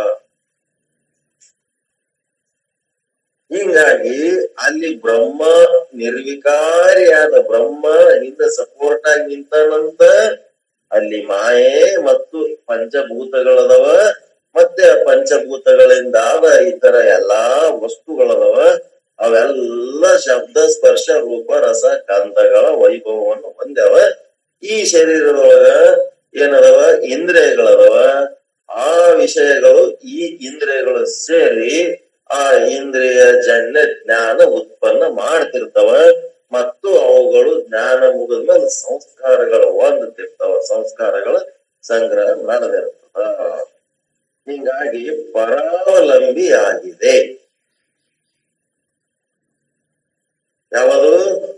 ಹೀಗಾಗಿ ಅಲ್ಲಿ ಬ್ರಹ್ಮ ನಿರ್ವಿಕಾರಿಯಾದ ಬ್ರಹ್ಮ ಹಿಂದೆ ಸಪೋರ್ಟ್ ಆಗಿ ನಿಂತಾನಂತ ಅಲ್ಲಿ ಮಾಯೆ ಮತ್ತು ಪಂಚಭೂತಗಳದವ ಮತ್ತೆ ಆ ಪಂಚಭೂತಗಳಿಂದ ಆದ ಇತರ ಎಲ್ಲಾ ವಸ್ತುಗಳದವ ಅವೆಲ್ಲ ಶಬ್ದ ಸ್ಪರ್ಶ ರೂಪ ರಸ ಗಂಧಗಳ ವೈಭವವನ್ನು ಹೊಂದ್ಯಾವ ಈ ಶರೀರದೊಳಗ ಏನದವ ಇಂದ್ರಿಯಗಳದವ ಆ ವಿಷಯಗಳು ಈ ಇಂದ್ರಿಯಗಳು ಸೇರಿ ಆ ಇಂದ್ರಿಯ ಜನ್ಯ ಜ್ಞಾನ ಉತ್ಪನ್ನ ಮಾಡ್ತಿರ್ತಾವ ಮತ್ತು ಅವುಗಳು ಜ್ಞಾನ ಮುಗಿದ್ಮೇಲೆ ಸಂಸ್ಕಾರಗಳು ಹೊಂದುತ್ತಿರ್ತಾವ ಸಂಸ್ಕಾರಗಳ ಸಂಗ್ರಹ ನಡೆದಿರ್ತದ ಹಿಂಗಾಗಿ ಪರಾವಲಂಬಿ ಆಗಿದೆ ಯಾವುದು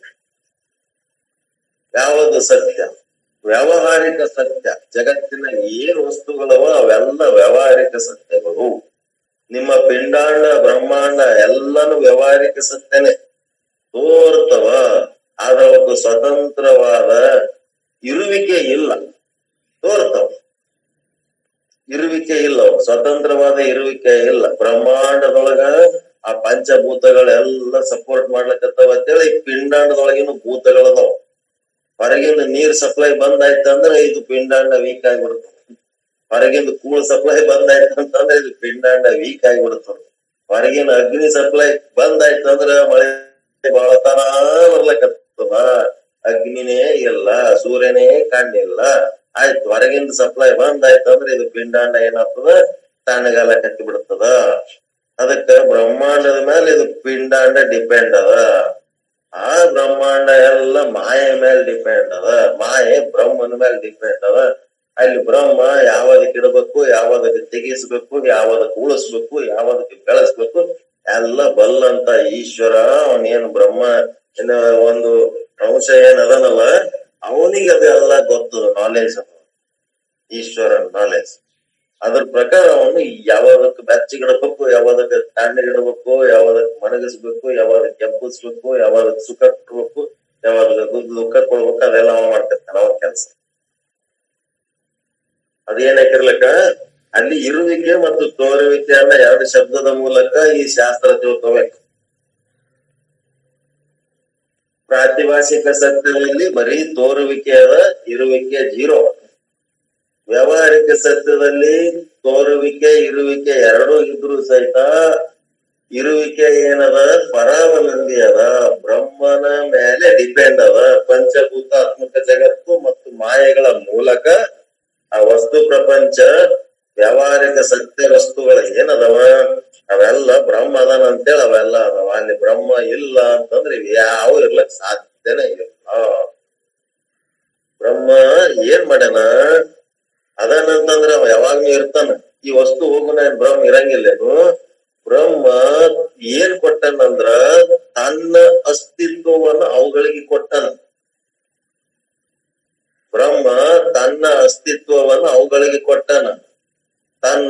ಯಾವುದು ಸತ್ಯ ವ್ಯಾವಹಾರಿಕ ಸತ್ಯ ಜಗತ್ತಿನ ಏನ್ ವಸ್ತುಗಳವ ಅವೆಲ್ಲ ವ್ಯಾವಹಾರಿಕ ಸತ್ಯಗಳು ನಿಮ್ಮ ಪಿಂಡಾಂಡ ಬ್ರಹ್ಮಾಂಡ ಎಲ್ಲಾನು ವ್ಯಾವಹಾರಿಕ ಸತ್ಯನೇ ತೋರ್ತವ ಆದ್ರೆ ಅವಕ್ಕೆ ಸ್ವತಂತ್ರವಾದ ಇರುವಿಕೆ ಇಲ್ಲ ತೋರ್ತವ ಇರುವಿಕೆ ಇಲ್ಲ ಅವು. ಸ್ವತಂತ್ರವಾದ ಇರುವಿಕೆ ಇಲ್ಲ ಬ್ರಹ್ಮಾಂಡದೊಳಗ ಆ ಪಂಚಭೂತಗಳೆಲ್ಲ ಸಪೋರ್ಟ್ ಮಾಡ್ಲಕತ್ತಾವ ಅಂತೇಳಿ ಈ ಪಿಂಡಾಂಡದೊಳಗಿನ ಭೂತಗಳದಾವ ಹೊರಗಿಂದ ನೀರ್ ಸಪ್ಲೈ ಬಂದಾಯ್ತಂದ್ರ ಇದು ಪಿಂಡಾಂಡ ವೀಕ್ ಆಗಿಬಿಡ್ತದೆ ಹೊರಗಿಂದ ಕೂಳ್ ಸಪ್ಲೈ ಬಂದಾಯ್ತು ಅಂತಂದ್ರೆ ಇದು ಪಿಂಡಾಂಡ ವೀಕ್ ಆಗಿಬಿಡ್ತದೆ ಹೊರಗಿನ ಅಗ್ನಿ ಸಪ್ಲೈ ಬಂದಾಯ್ತಂದ್ರ ಮಳೆ ಬಾಳತನ ಬರ್ಲಕತ್ತದ ಅಗ್ನಿನೇ ಇಲ್ಲ ಸೂರ್ಯನೇ ಕಾಣಿಲ್ಲ ಆಯ್ತು ಹೊರಗಿಂದ ಸಪ್ಲೈ ಬಂದಾಯ್ತಂದ್ರ ಇದು ಪಿಂಡಾಂಡ ಏನಾಗ್ತದ ತಣ್ಣಗಾಲ ಕತ್ತಿ ಬಿಡ್ತದ ಅದಕ್ಕ ಬ್ರಹ್ಮಾಂಡದ ಮೇಲೆ ಇದು ಪಿಂಡಾಂಡ ಡಿಪೆಂಡ್ ಅದ ಆ ಬ್ರಹ್ಮಾಂಡ ಎಲ್ಲ ಮಾಯೆ ಮೇಲೆ ಡಿಪೆಂಡ್ ಅದ ಮಾಯೆ ಬ್ರಹ್ಮನ ಮೇಲೆ ಡಿಪೆಂಡ್ ಅದ ಅಲ್ಲಿ ಬ್ರಹ್ಮ ಯಾವದಕ್ಕೆ ಇಡಬೇಕು ಯಾವದಕ್ಕೆ ತೆಗಿಸ್ಬೇಕು ಯಾವದಕ್ಕೆ ಉಳಿಸ್ಬೇಕು ಯಾವದಕ್ಕೆ ಬೆಳೆಸ್ಬೇಕು ಎಲ್ಲ ಬಲ್ಲಂತ ಈಶ್ವರ ಅವನೇನು ಬ್ರಹ್ಮ ಏನ ಒಂದು ಅಂಶ ಏನ್ ಅದನಲ್ಲ ಅವನಿಗೆ ಅದೆಲ್ಲ ಗೊತ್ತು ನಾಲೆಜ್ ಅದ ಈಶ್ವರ ನಾಲೆಜ್ ಅದ್ರ ಪ್ರಕಾರ ಅವನು ಯಾವದಕ್ಕೆ ಬೆಚ್ಚಗಿಡಬೇಕು ಯಾವದಕ್ಕೆ ತಣ್ಣಗಿಡಬೇಕು ಯಾವದಕ್ಕೆ ಮಣಗಿಸ್ಬೇಕು ಯಾವದಕ್ಕೆ ಎಬ್ಬಿಸ್ಬೇಕು ಯಾವದಕ್ಕೆ ಸುಖ ಕೊಡ್ಬೇಕು ಯಾವದಕ್ಕೆ ದುಃಖ ಕೊಡ್ಬೇಕು ಅದೆಲ್ಲ ಅವ ಮಾಡ್ತಿರ್ತಾನ ಅವನ ಕೆಲಸ ಅದೇನಾಕಿರ್ಲಕ್ಕ ಅಲ್ಲಿ ಇರುವಿಕೆ ಮತ್ತು ತೋರುವಿಕೆ ಅನ್ನೋ ಎರಡು ಶಬ್ದದ ಮೂಲಕ ಈ ಶಾಸ್ತ್ರ ತಿಳ್ಕೋಬೇಕು ಪ್ರಾತಿಭಾಷಿಕ ಸತ್ಯದಲ್ಲಿ ಬರೀ ತೋರುವಿಕೆ ಅದ ಇರುವಿಕೆ ಜೀರೋ ವ್ಯಾವಹಾರಿಕ ಸತ್ಯದಲ್ಲಿ ತೋರುವಿಕೆ ಇರುವಿಕೆ ಎರಡೂ ಇದ್ರು ಸಹಿತ ಇರುವಿಕೆ ಏನದ ಪರಾವಲಂಬಿ ಅದ ಬ್ರಹ್ಮನ ಮೇಲೆ ಡಿಪೆಂಡ್ ಅದ ಪಂಚಭೂತಾತ್ಮಕ ಜಗತ್ತು ಮತ್ತು ಮಾಯೆಗಳ ಮೂಲಕ ಆ ವಸ್ತು ಪ್ರಪಂಚ ವ್ಯಾವಹಾರಿಕ ಸತ್ಯ ವಸ್ತುಗಳ ಏನದವ ಅವೆಲ್ಲ ಬ್ರಹ್ಮ ಅದಾನ ಅಂತೇಳಿ ಅವೆಲ್ಲ ಅದಾವ ಅಲ್ಲಿ ಬ್ರಹ್ಮ ಇಲ್ಲ ಅಂತಂದ್ರೆ ಇವ್ ಯಾವ ಇರ್ಲಕ್ ಸಾಧ್ಯನೇ ಇಲ್ಲ ಬ್ರಹ್ಮ ಏನ್ ಮಾಡ್ಯಾನ ಅದಾನಂತಂದ್ರ ಅವ ಯಾವಾಗ್ಲೂ ಇರ್ತಾನ ಈ ವಸ್ತು ಹೋಗುನ ಬ್ರಹ್ಮ ಇರಂಗಿಲ್ಲೇನು ಬ್ರಹ್ಮ ಏನ್ ಕೊಟ್ಟನಂದ್ರ ತನ್ನ ಅಸ್ತಿತ್ವವನ್ನು ಅವುಗಳಿಗೆ ಕೊಟ್ಟನ ಬ್ರಹ್ಮ ತನ್ನ ಅಸ್ತಿತ್ವವನ್ನು ಅವುಗಳಿಗೆ ಕೊಟ್ಟನ ತನ್ನ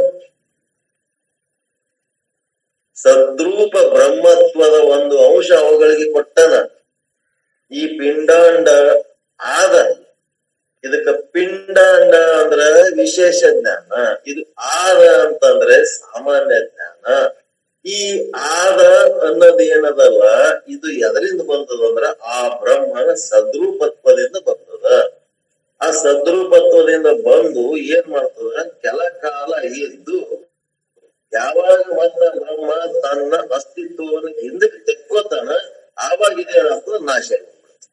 ಸದ್ರೂಪ ಬ್ರಹ್ಮತ್ವದ ಒಂದು ಅಂಶ ಅವುಗಳಿಗೆ ಕೊಟ್ಟನ ಈ ಪಿಂಡಾಂಡ ಆದ ಇದಕ್ಕ ಪಿಂಡಾಂಡ ಅಂದ್ರ ವಿಶೇಷ ಜ್ಞಾನ ಇದು ಆದ ಅಂತಂದ್ರೆ ಸಾಮಾನ್ಯ ಜ್ಞಾನ ಈ ಆದ ಅನ್ನೋದು ಏನದಲ್ಲ ಇದು ಎದರಿಂದ ಬಂತದಂದ್ರ ಆ ಬ್ರಹ್ಮನ ಸದ್ರೂಪತ್ವದಿಂದ ಬಂದದ ಆ ಸದ್ರೂಪತ್ವದಿಂದ ಬಂದು ಏನ್ ಮಾಡ್ತದ ಕೆಲ ಕಾಲ ಇದ್ದು ಯಾವಾಗ ಮತ್ತ ಬ್ರಹ್ಮ ತನ್ನ ಅಸ್ತಿತ್ವವನ್ನು ಹಿಂದಕ್ಕೆ ತೆಕ್ಕೋತಾನ ಆವಾಗ ಇದೇನಾಗ್ತದ ನಾಶ ಆಗ್ಬಿಡುತ್ತೆ.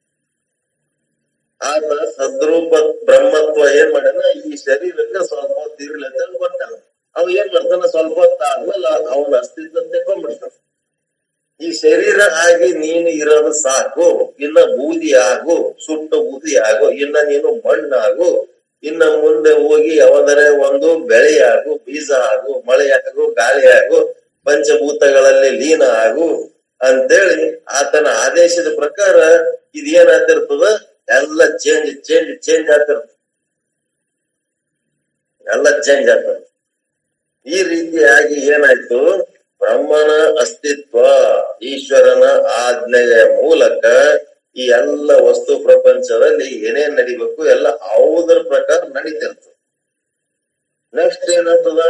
ಆತ ಸದ್ರೂಪ ಬ್ರಹ್ಮತ್ವ ಏನ್ ಮಾಡ್ಯಾನ ಈ ಶರೀರಕ್ಕೆ ಸ್ವಲ್ಪ ಹೊತ್ತು ಇರ್ಲಿ ಅಂತ ಹೇಳಿ ಕೊಟ್ಟಾನ ಅವ ಏನ್ ಮಾಡ್ತಾನ ಸ್ವಲ್ಪ ಹೊತ್ತ ಆದ್ಮೇಲೆ ಅವನ ಅಸ್ತಿತ್ವ ತೆಕ್ಕೊಂಡ್ಬಿಡ್ತಾನ ಈ ಶರೀರ ಆಗಿ ನೀನು ಇರೋದು ಸಾಕು ಇನ್ನ ಬೂದಿ ಆಗು ಸುಟ್ಟ ಬೂದಿ ಆಗು ಇನ್ನ ನೀನು ಮಣ್ಣಾಗು ಇನ್ನ ಮುಂದೆ ಹೋಗಿ ಯಾವದರೆ ಒಂದು ಬೆಳೆ ಆಗು ಬೀಜ ಆಗು ಮಳೆ ಆಗು ಗಾಳಿ ಆಗು ಪಂಚಭೂತಗಳಲ್ಲಿ ಲೀನ ಆಗು ಅಂತೇಳಿ ಆತನ ಆದೇಶದ ಪ್ರಕಾರ ಇದೇನಾಗ್ತಿರ್ತದ ಎಲ್ಲ ಚೇಂಜ್ ಚೇಂಜ್ ಚೇಂಜ್ ಆಗ್ತಿರ್ತದ ಎಲ್ಲ ಚೇಂಜ್ ಆಗ್ತದ ಈ ರೀತಿಯಾಗಿ ಏನಾಯ್ತು ಬ್ರಹ್ಮನ ಅಸ್ತಿತ್ವ ಈಶ್ವರನ ಆಜ್ಞೆಯ ಮೂಲಕ ಈ ಎಲ್ಲ ವಸ್ತು ಪ್ರಪಂಚದಲ್ಲಿ ಏನೇನ್ ನಡಿಬೇಕು ಎಲ್ಲ ಯಾವುದರ ಪ್ರಕಾರ ನಡೀತಿರ್ತದೆ ನೆಕ್ಸ್ಟ್ ಏನಾಗ್ತದ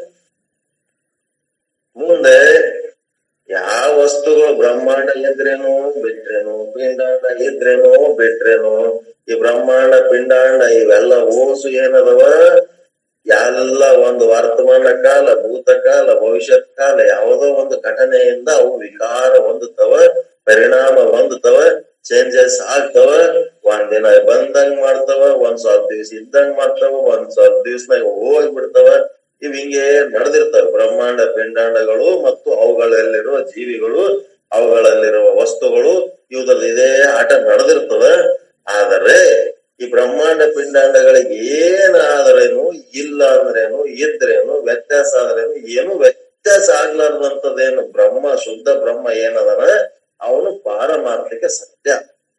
ಮುಂದೆ ಯಾವ ವಸ್ತುಗಳು ಬ್ರಹ್ಮಾಂಡ ಇದ್ರೇನು ಬಿಟ್ರೇನು ಪಿಂಡಾಂಡ ಇದ್ರೇನು ಬಿಟ್ರೇನು ಈ ಬ್ರಹ್ಮಾಂಡ ಪಿಂಡಾಂಡ ಇವೆಲ್ಲ ಓಸು ಏನದವ ಎಲ್ಲ ಒಂದು ವರ್ತಮಾನ ಕಾಲ ಭೂತಕಾಲ ಭವಿಷ್ಯತ್ ಕಾಲ ಯಾವುದೋ ಒಂದು ಘಟನೆಯಿಂದ ಅವು ವಿಕಾರ ಹೊಂದುತ್ತವ ಪರಿಣಾಮ ಹೊಂದುತ್ತವ ಚೇಂಜಸ್ ಆಗ್ತವ ಒಂದ್ ದಿನ ಬಂದಂಗ್ ಮಾಡ್ತವ ಒಂದ್ ಸ್ವಲ್ಪ ದಿವ್ಸ ಇದ್ದಂಗ್ ಮಾಡ್ತವ ಒಂದ್ ಸ್ವಲ್ಪ ದಿವ್ಸನಾಗ ಹೋಗ್ಬಿಡ್ತವ ಇವ್ ಹಿಂಗೆ ನಡೆದಿರ್ತವೆ ಬ್ರಹ್ಮಾಂಡ ಪಿಂಡಾಂಡಗಳು ಮತ್ತು ಅವುಗಳಲ್ಲಿರುವ ಜೀವಿಗಳು ಅವುಗಳಲ್ಲಿರುವ ವಸ್ತುಗಳು ಇವುದಲ್ಲಿ ಇದೇ ಆಟ ನಡೆದಿರ್ತದ ಆದರೆ ಈ ಬ್ರಹ್ಮಾಂಡ ಪಿಂಡಾಂಡಗಳಿಗೆ ಏನಾದ್ರೇನು ಇಲ್ಲ ಅಂದ್ರೇನು ಇದ್ರೇನು ವ್ಯತ್ಯಾಸ ಆದ್ರೇನು ಏನು ವ್ಯತ್ಯಾಸ ಆಗ್ಲಾರ್ದಂತದೇನು ಬ್ರಹ್ಮ ಶುದ್ಧ ಬ್ರಹ್ಮ ಏನದನ ಅವನು ಪಾರಮಾರ್ಥಿಕ ಸತ್ಯ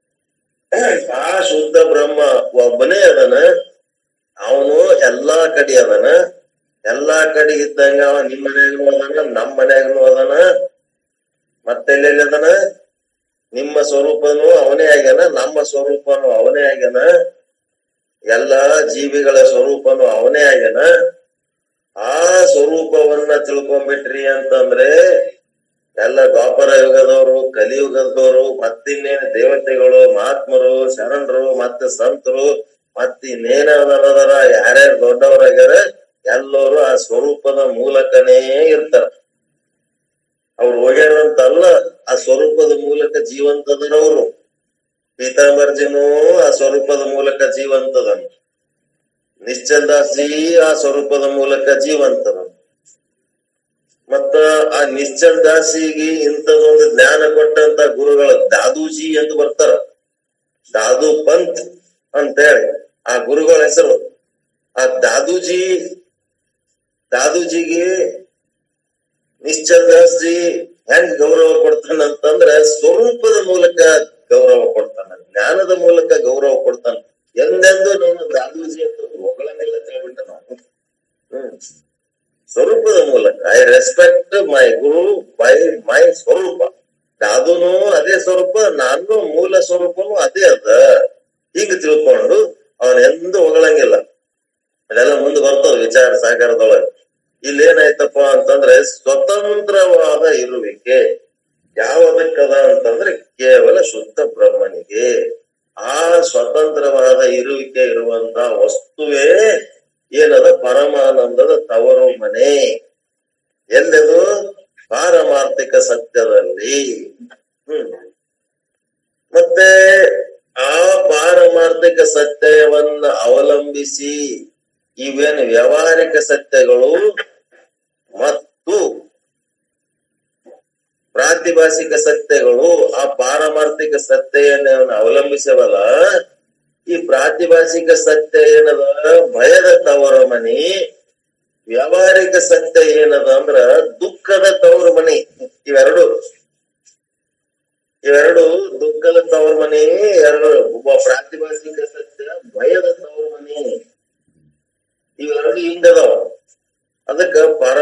ಆ ಶುದ್ಧ ಬ್ರಹ್ಮ ಒಬ್ಬನೇ ಅದನ ಅವನು ಎಲ್ಲಾ ಕಡೆ ಅದನ ಎಲ್ಲಾ ಕಡೆ ಇದ್ದಂಗ ಅವ ನಿಮ್ ಮನ್ಯಾಗನು ಅದನ ನಮ್ ಮನ್ಯಾಗನು ಅದನ ಮತ್ತೆಲ್ಲೆಲ್ಲಿ ಅದನ ನಿಮ್ಮ ಸ್ವರೂಪನು ಅವನೇ ಆಗ್ಯಾನ ನಮ್ಮ ಸ್ವರೂಪನು ಅವನೇ ಆಗ್ಯಾನ ಎಲ್ಲಾ ಜೀವಿಗಳ ಸ್ವರೂಪನು ಅವನೇ ಆಗ್ಯಾನ ಆ ಸ್ವರೂಪವನ್ನ ತಿಳ್ಕೊಂಡ್ಬಿಟ್ರಿ ಅಂತಂದ್ರೆ ಎಲ್ಲ ದ್ವಾಪರ ಯುಗದವರು ಕಲಿಯುಗದವರು ಮತ್ತಿನ್ನೇನು ದೇವತೆಗಳು ಮಹಾತ್ಮರು ಶರಣರು ಮತ್ತೆ ಸಂತರು ಮತ್ತಿನ್ನೇನದರ ಯಾರ್ಯಾರು ದೊಡ್ಡವರಾಗ್ಯಾರ ಎಲ್ಲರೂ ಆ ಸ್ವರೂಪದ ಮೂಲಕನೇ ಇರ್ತಾರ ಅವ್ರು ಹೋಗ್ಯಾರಂತಲ್ಲ ಆ ಸ್ವರೂಪದ ಮೂಲಕ ಜೀವಂತದರವರು ಪೀತಾಂಬರ್ಜಿನೂ ಆ ಸ್ವರೂಪದ ಮೂಲಕ ಜೀವಂತದನು ನಿಶ್ಚಲ್ ದಾಸಿ ಆ ಸ್ವರೂಪದ ಮೂಲಕ ಜೀವಂತದನು ಮತ್ತ ಆ ನಿಶ್ಚಲ್ ದಾಸಿಗೆ ಇಂಥದೊಂದು ಜ್ಞಾನ ಕೊಟ್ಟಂತ ಗುರುಗಳ ದಾದೂಜಿ ಎಂದು ಬರ್ತಾರ ದಾದು ಪಂತ್ ಅಂತೇಳಿ ಆ ಗುರುಗಳ ಹೆಸರು ಆ ದಾದೂಜಿ ದಾದೂಜಿಗೆ ನಿಶ್ಚಲ್ ದಾಸ್ ಜಿ ಹೆಂಗ್ ಗೌರವ ಕೊಡ್ತಾನ ಅಂತಂದ್ರೆ ಸ್ವರೂಪದ ಮೂಲಕ ಗೌರವ ಕೊಡ್ತಾನ ಜ್ಞಾನದ ಮೂಲಕ ಗೌರವ ಕೊಡ್ತಾನ ಎಂದೆಂದು ನಾನು ದಾದೂಜಿ ಅಂತ ಹೊಗಳನ್ನೆಲ್ಲ ತಿಳ್ಬಿಟ್ಟ ನಾವು ಹ್ಮ್ ಸ್ವರೂಪದ ಮೂಲಕ I respect my guru by my ಸ್ವರೂಪ ಅದೂನು ಅದೇ ಸ್ವರೂಪ ನಾನು ಮೂಲ ಸ್ವರೂಪನು ಅದೇ ಅದ ಹೀಗೆ ತಿಳ್ಕೊಂಡು ಅವನ ಎಂದು ಹೊಗಳಂಗಿಲ್ಲ ಅದೆಲ್ಲ ಮುಂದೆ ಬರ್ತದ ವಿಚಾರ ಸಾಗರದೊಳಗೆ ಇಲ್ಲಿ ಏನಾಯ್ತಪ್ಪ ಅಂತಂದ್ರೆ ಸ್ವತಂತ್ರವಾದ ಇರುವಿಕೆ ಯಾವುದಕ್ಕದ ಅಂತಂದ್ರೆ ಕೇವಲ ಶುದ್ಧ ಬ್ರಹ್ಮನಿಗೆ ಆ ಸ್ವತಂತ್ರವಾದ ಇರುವಿಕೆ ಇರುವಂತ ವಸ್ತುವೇ ಏನದ ಪರಮಾನಂದದ ತವರು ಮನೆ ಎಲ್ಲದು ಪಾರಮಾರ್ಥಿಕ ಸತ್ಯದಲ್ಲಿ ಹ್ಮ್ ಮತ್ತೆ ಆ ಪಾರಮಾರ್ಥಿಕ ಸತ್ಯವನ್ನ ಅವಲಂಬಿಸಿ ಇವೇನು ವ್ಯಾವಹಾರಿಕ ಸತ್ಯಗಳು ಮತ್ತು ಪ್ರಾತಿಭಾಸಿಕ ಸತ್ಯಗಳು ಆ ಪಾರಮಾರ್ಥಿಕ ಸತ್ಯವನ್ನು ಅವಲಂಬಿಸವಲ್ಲ ಈ ಪ್ರಾತಿಭಾಸಿಕ ಸತ್ಯ ಏನದ ಭಯದ ತವರ ಮನಿ ವ್ಯಾವಹಾರಿಕ ಸತ್ಯ ಏನದ ಅಂದ್ರ ದುಃಖದ ತವರ ಮನಿ ಇವೆರಡು ಇವೆರಡು ದುಃಖದ ತವರ ಮನಿ ಎರಡು ಒಬ್ಬ ಪ್ರಾತಿಭಾಸಿಕ ಸತ್ಯ ಭಯದ ತವರ ಮನಿ ಇವೆರಡು ಹಿಂಗದಾವ ಅದಕ್ಕ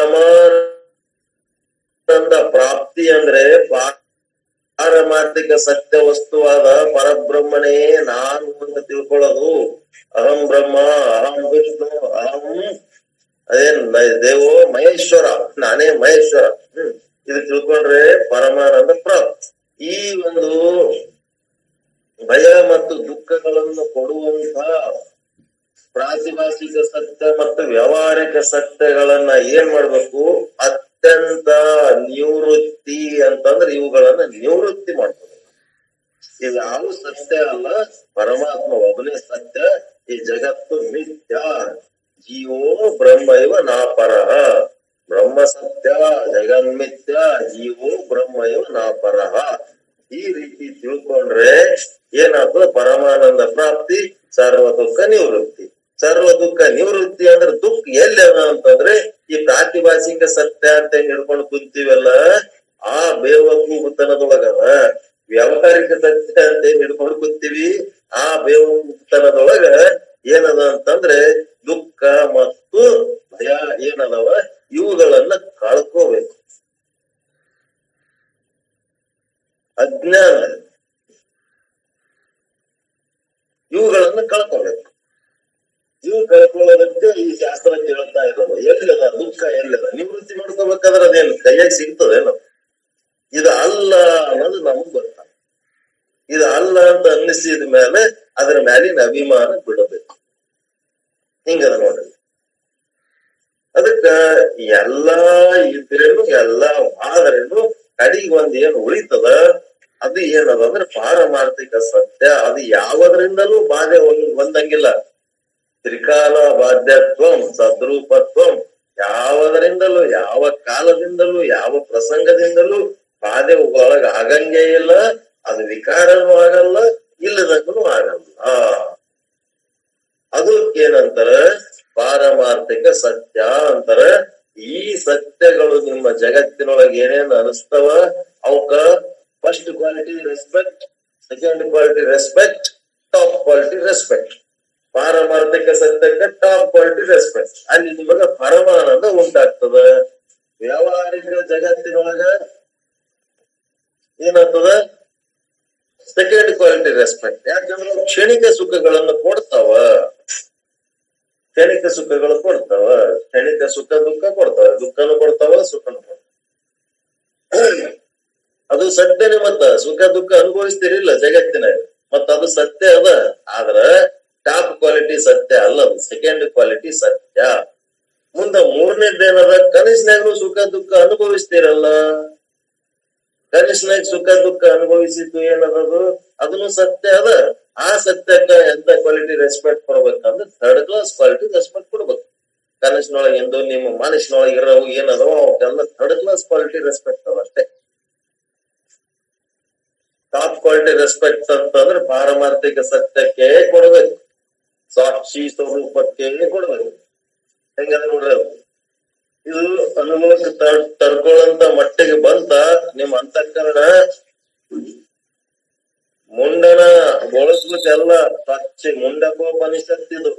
ಪರಮಾನಂದ ಪ್ರಾಪ್ತಿ ಅಂದ್ರೆ ಪಾರಮಾರ್ಥಿಕ ಸತ್ಯ ವಸ್ತುವಾದ ಪರಬ್ರಹ್ಮನೇ ನಾನು ಅಂತ ತಿಳ್ಕೊಳ್ಳೋದು ಅಹಂ ಬ್ರಹ್ಮ ಅಹಂ ವಿಷ್ಣು ಅಹಂ ಅದೇನ್ ದೇವೋ ಮಹೇಶ್ವರ ನಾನೇ ಮಹೇಶ್ವರ ಹ್ಮ್ ಇದು ತಿಳ್ಕೊಂಡ್ರೆ ಪರಮಾನಂದ ಪ್ರಾಪ್ತಿ ಈ ಒಂದು ಭಯ ಮತ್ತು ದುಃಖಗಳನ್ನು ಕೊಡುವಂತ ಪ್ರಾತಿಭಾಸಿಕ ಸತ್ಯ ಮತ್ತು ವ್ಯಾವಹಾರಿಕ ಸತ್ಯಗಳನ್ನ ಏನ್ ಮಾಡ್ಬೇಕು ಅತ್ಯಂತ ನಿವೃತ್ತಿ ಅಂತಂದ್ರೆ ಇವುಗಳನ್ನ ನಿವೃತ್ತಿ ಮಾಡ್ಬೇಕು ಇವು ಯಾವ ಸತ್ಯ ಅಲ್ಲ ಪರಮಾತ್ಮ ಒಬ್ಬನೇ ಸತ್ಯ ಈ ಜಗತ್ತು ಮಿಥ್ಯ ಜೀವೋ ಬ್ರಹ್ಮ ಇವ ನಾಪರಹ ಬ್ರಹ್ಮ ಸತ್ಯ ಜಗನ್ಮಿಥ್ಯ ಜೀವೋ ಬ್ರಹ್ಮ ಇವ ನಾಪರಹ ಈ ರೀತಿ ತಿಳ್ಕೊಂಡ್ರೆ ಏನಾಗ್ತದೆ ಪರಮಾನಂದ ಪ್ರಾಪ್ತಿ ಸರ್ವ ದುಃಖ ನಿವೃತ್ತಿ ಸರ್ವ ದುಃಖ ನಿವೃತ್ತಿ ಅಂದ್ರೆ ದುಃಖ ಎಲ್ಲಿ ಅದ ಅಂತಂದ್ರೆ ಈ ಪ್ರಾತಿಭಾಸಿಕ ಸತ್ಯ ಅಂತ ಹೆಂಗ್ ಹಿಡ್ಕೊಂಡು ಕುಂತೀವಲ್ಲ ಆ ಬೇವಕೂತನದೊಳಗದ ವ್ಯಾವಹಾರಿಕ ಸತ್ಯ ಅಂತ ಏನ್ ಹಿಡ್ಕೊಂಡು ಕುಂತೀವಿ ಆ ಬೇವಕೂತನದೊಳಗ ಏನದ ಅಂತಂದ್ರೆ ದುಃಖ ಮತ್ತು ಮತ್ತು ಭಯ ಏನದವ ಇವುಗಳನ್ನ ಕಳ್ಕೋಬೇಕು ಅಜ್ಞಾನ ಇವುಗಳನ್ನ ಕಳ್ಕೋಬೇಕು ಇವು ಕಳ್ಕೊಳ್ಳೋದಕ್ಕೆ ಈ ಶಾಸ್ತ್ರ ಕೇಳ್ತಾ ಇರೋದು ಎಲ್ಲಿದ ದುಃಖ ಎಲ್ಲಿದ ನಿವೃತ್ತಿ ಮಾಡ್ಕೋಬೇಕಾದ್ರೆ ಅದೇನು ಕೈಯಾಗ ಸಿಗ್ತದೇನು ಇದು ಅಲ್ಲ ಅನ್ನೋದು ನಮಗ್ ಗೊತ್ತ ಇದು ಅಲ್ಲ ಅಂತ ಅನ್ನಿಸಿದ ಮೇಲೆ ಅದ್ರ ಮ್ಯಾಲಿನ ಅಭಿಮಾನ ಬಿಡಬೇಕು ಹಿಂಗದ ನೋಡ್ರಿ ಅದಕ್ಕ ಎಲ್ಲಾ ಇದ್ರೇನು ಎಲ್ಲಾ ಆದ್ರೇನು ಕಡಿಗೆ ಒಂದ್ ಏನ್ ಉಳಿತದ ಅದು ಏನದ ಅಂದ್ರೆ ಪಾರಮಾರ್ಥಿಕ ಸತ್ಯ ಅದು ಯಾವದ್ರಿಂದಲೂ ಬಾಧೆ ಒಂದ್ ಒಂದಂಗಿಲ್ಲ ತ್ರಿಕಾಲ ಬಾಧ್ಯತ್ವಂ ಸದ್ರೂಪತ್ವಂ ಯಾವುದರಿಂದಲೂ ಯಾವ ಕಾಲದಿಂದಲೂ ಯಾವ ಪ್ರಸಂಗದಿಂದಲೂ ಬಾಧೆ ಒಳಗ ಆಗಂಗೇ ಇಲ್ಲ ಅದು ವಿಕಾರನೂ ಆಗಲ್ಲ ಇಲ್ಲದಂಗೂ ಆಗಲ್ಲ ಅದು ಏನಂತಾರ ಪಾರಮಾರ್ಥಿಕ ಸತ್ಯ ಅಂತಾರ ಈ ಸತ್ಯಗಳು ನಿಮ್ಮ ಜಗತ್ತಿನೊಳಗೆ ಏನೇನ್ ಅನಿಸ್ತವ ಅವಕ್ಕ first quality respect second quality respect top quality respect ಪಾರಮಾರ್ಥಿಕ ಸತ್ಯಕ್ಕೆ ಟಾಪ್ ಕ್ವಾಲಿಟಿ ರೆಸ್ಪೆಕ್ಟ್ ಅಲ್ಲಿ ನಿಮಗ ಪರಮಾನಂದ ಉಂಟಾಗ್ತದ ವ್ಯಾವಹಾರಿಕ ಜಗತ್ತಿನೊಳಗ ಏನಾಗ್ತದ ಸೆಕೆಂಡ್ ಕ್ವಾಲಿಟಿ ರೆಸ್ಪೆಕ್ಟ್ ಯಾಕಂದ್ರೆ ಅವು ಕ್ಷಣಿಕ ಸುಖಗಳನ್ನು ಕೊಡ್ತಾವ ಕ್ಷಣಿಕ ಸುಖಗಳು ಕೊಡ್ತಾವ ಕ್ಷಣಿಕ ಸುಖ ದುಃಖ ಕೊಡ್ತಾವ ದುಃಖನು ಕೊಡ್ತಾವ ಸುಖನು ಕೊಡ್ತಾವ ಅದು ಸತ್ಯನೇ ಮತ್ತ ಸುಖ ದುಃಖ ಅನುಭವಿಸ್ತಿರಿಲ್ಲ ಜಗತ್ತಿನಾಗ ಮತ್ತ ಅದು ಸತ್ಯ ಅದ ಆದ್ರ ಟಾಪ್ ಕ್ವಾಲಿಟಿ ಸತ್ಯ ಅಲ್ಲ ಅದು ಸೆಕೆಂಡ್ ಕ್ವಾಲಿಟಿ ಸತ್ಯ ಮುಂದ ಮೂರನೇದೇನದ ಕನಸಿನಾಗೂ ಸುಖ ದುಃಖ ಅನುಭವಿಸ್ತಿರಲ್ಲ ಕನಿಷ್ಠನಾಗ ಸುಖ ದುಃಖ ಅನುಭವಿಸಿದ್ದು ಏನದದು ಅದನ್ನು ಸತ್ಯ ಅದ ಆ ಸತ್ಯಕ್ಕ ಎಂತ ಕ್ವಾಲಿಟಿ ರೆಸ್ಪೆಕ್ಟ್ ಕೊಡ್ಬೇಕಂದ್ರೆ ಥರ್ಡ್ ಕ್ಲಾಸ್ ಕ್ವಾಲಿಟಿ ರೆಸ್ಪೆಕ್ಟ್ ಕೊಡ್ಬೇಕು ಕನಸಿನೊಳಗೆ ಎಂದು ನಿಮ್ಮ ಮನಸ್ಸಿನೊಳಗೆ ಇರೋ ಏನದವ ಅವಕ್ಕೆಲ್ಲ ಥರ್ಡ್ ಕ್ಲಾಸ್ ಕ್ವಾಲಿಟಿ ರೆಸ್ಪೆಕ್ಟ್ ಅವ ಅಷ್ಟೇ ಟಾಪ್ ಕ್ವಾಲಿಟಿ ರೆಸ್ಪೆಕ್ಟ್ ಅಂತಂದ್ರೆ ಪಾರಮಾರ್ಥಿಕ ಸತ್ಯಕ್ಕೆ ಕೊಡ್ಬೇಕು ಸಾಕ್ಷಿ ಸ್ವರೂಪಕ್ಕೆ ಕೊಡ್ಬೇಕು ಹೆಂಗದ ನೋಡ್ರಿ ಅದು ಇದು ಅನುಭವಕ್ಕೆ ತರ್ ತರ್ಕೊಳ್ಳಂತ ಮಟ್ಟಿಗೆ ಬಂತ ನಿಮ್ ಅಂತಃಕರಣ ಮುಂಡನ ಬಳಸ್ಬೇಕೆಲ್ಲ ಸ್ವಚ್ಛ ಮುಂಡಕೋಪನಿಷತ್ತಿದು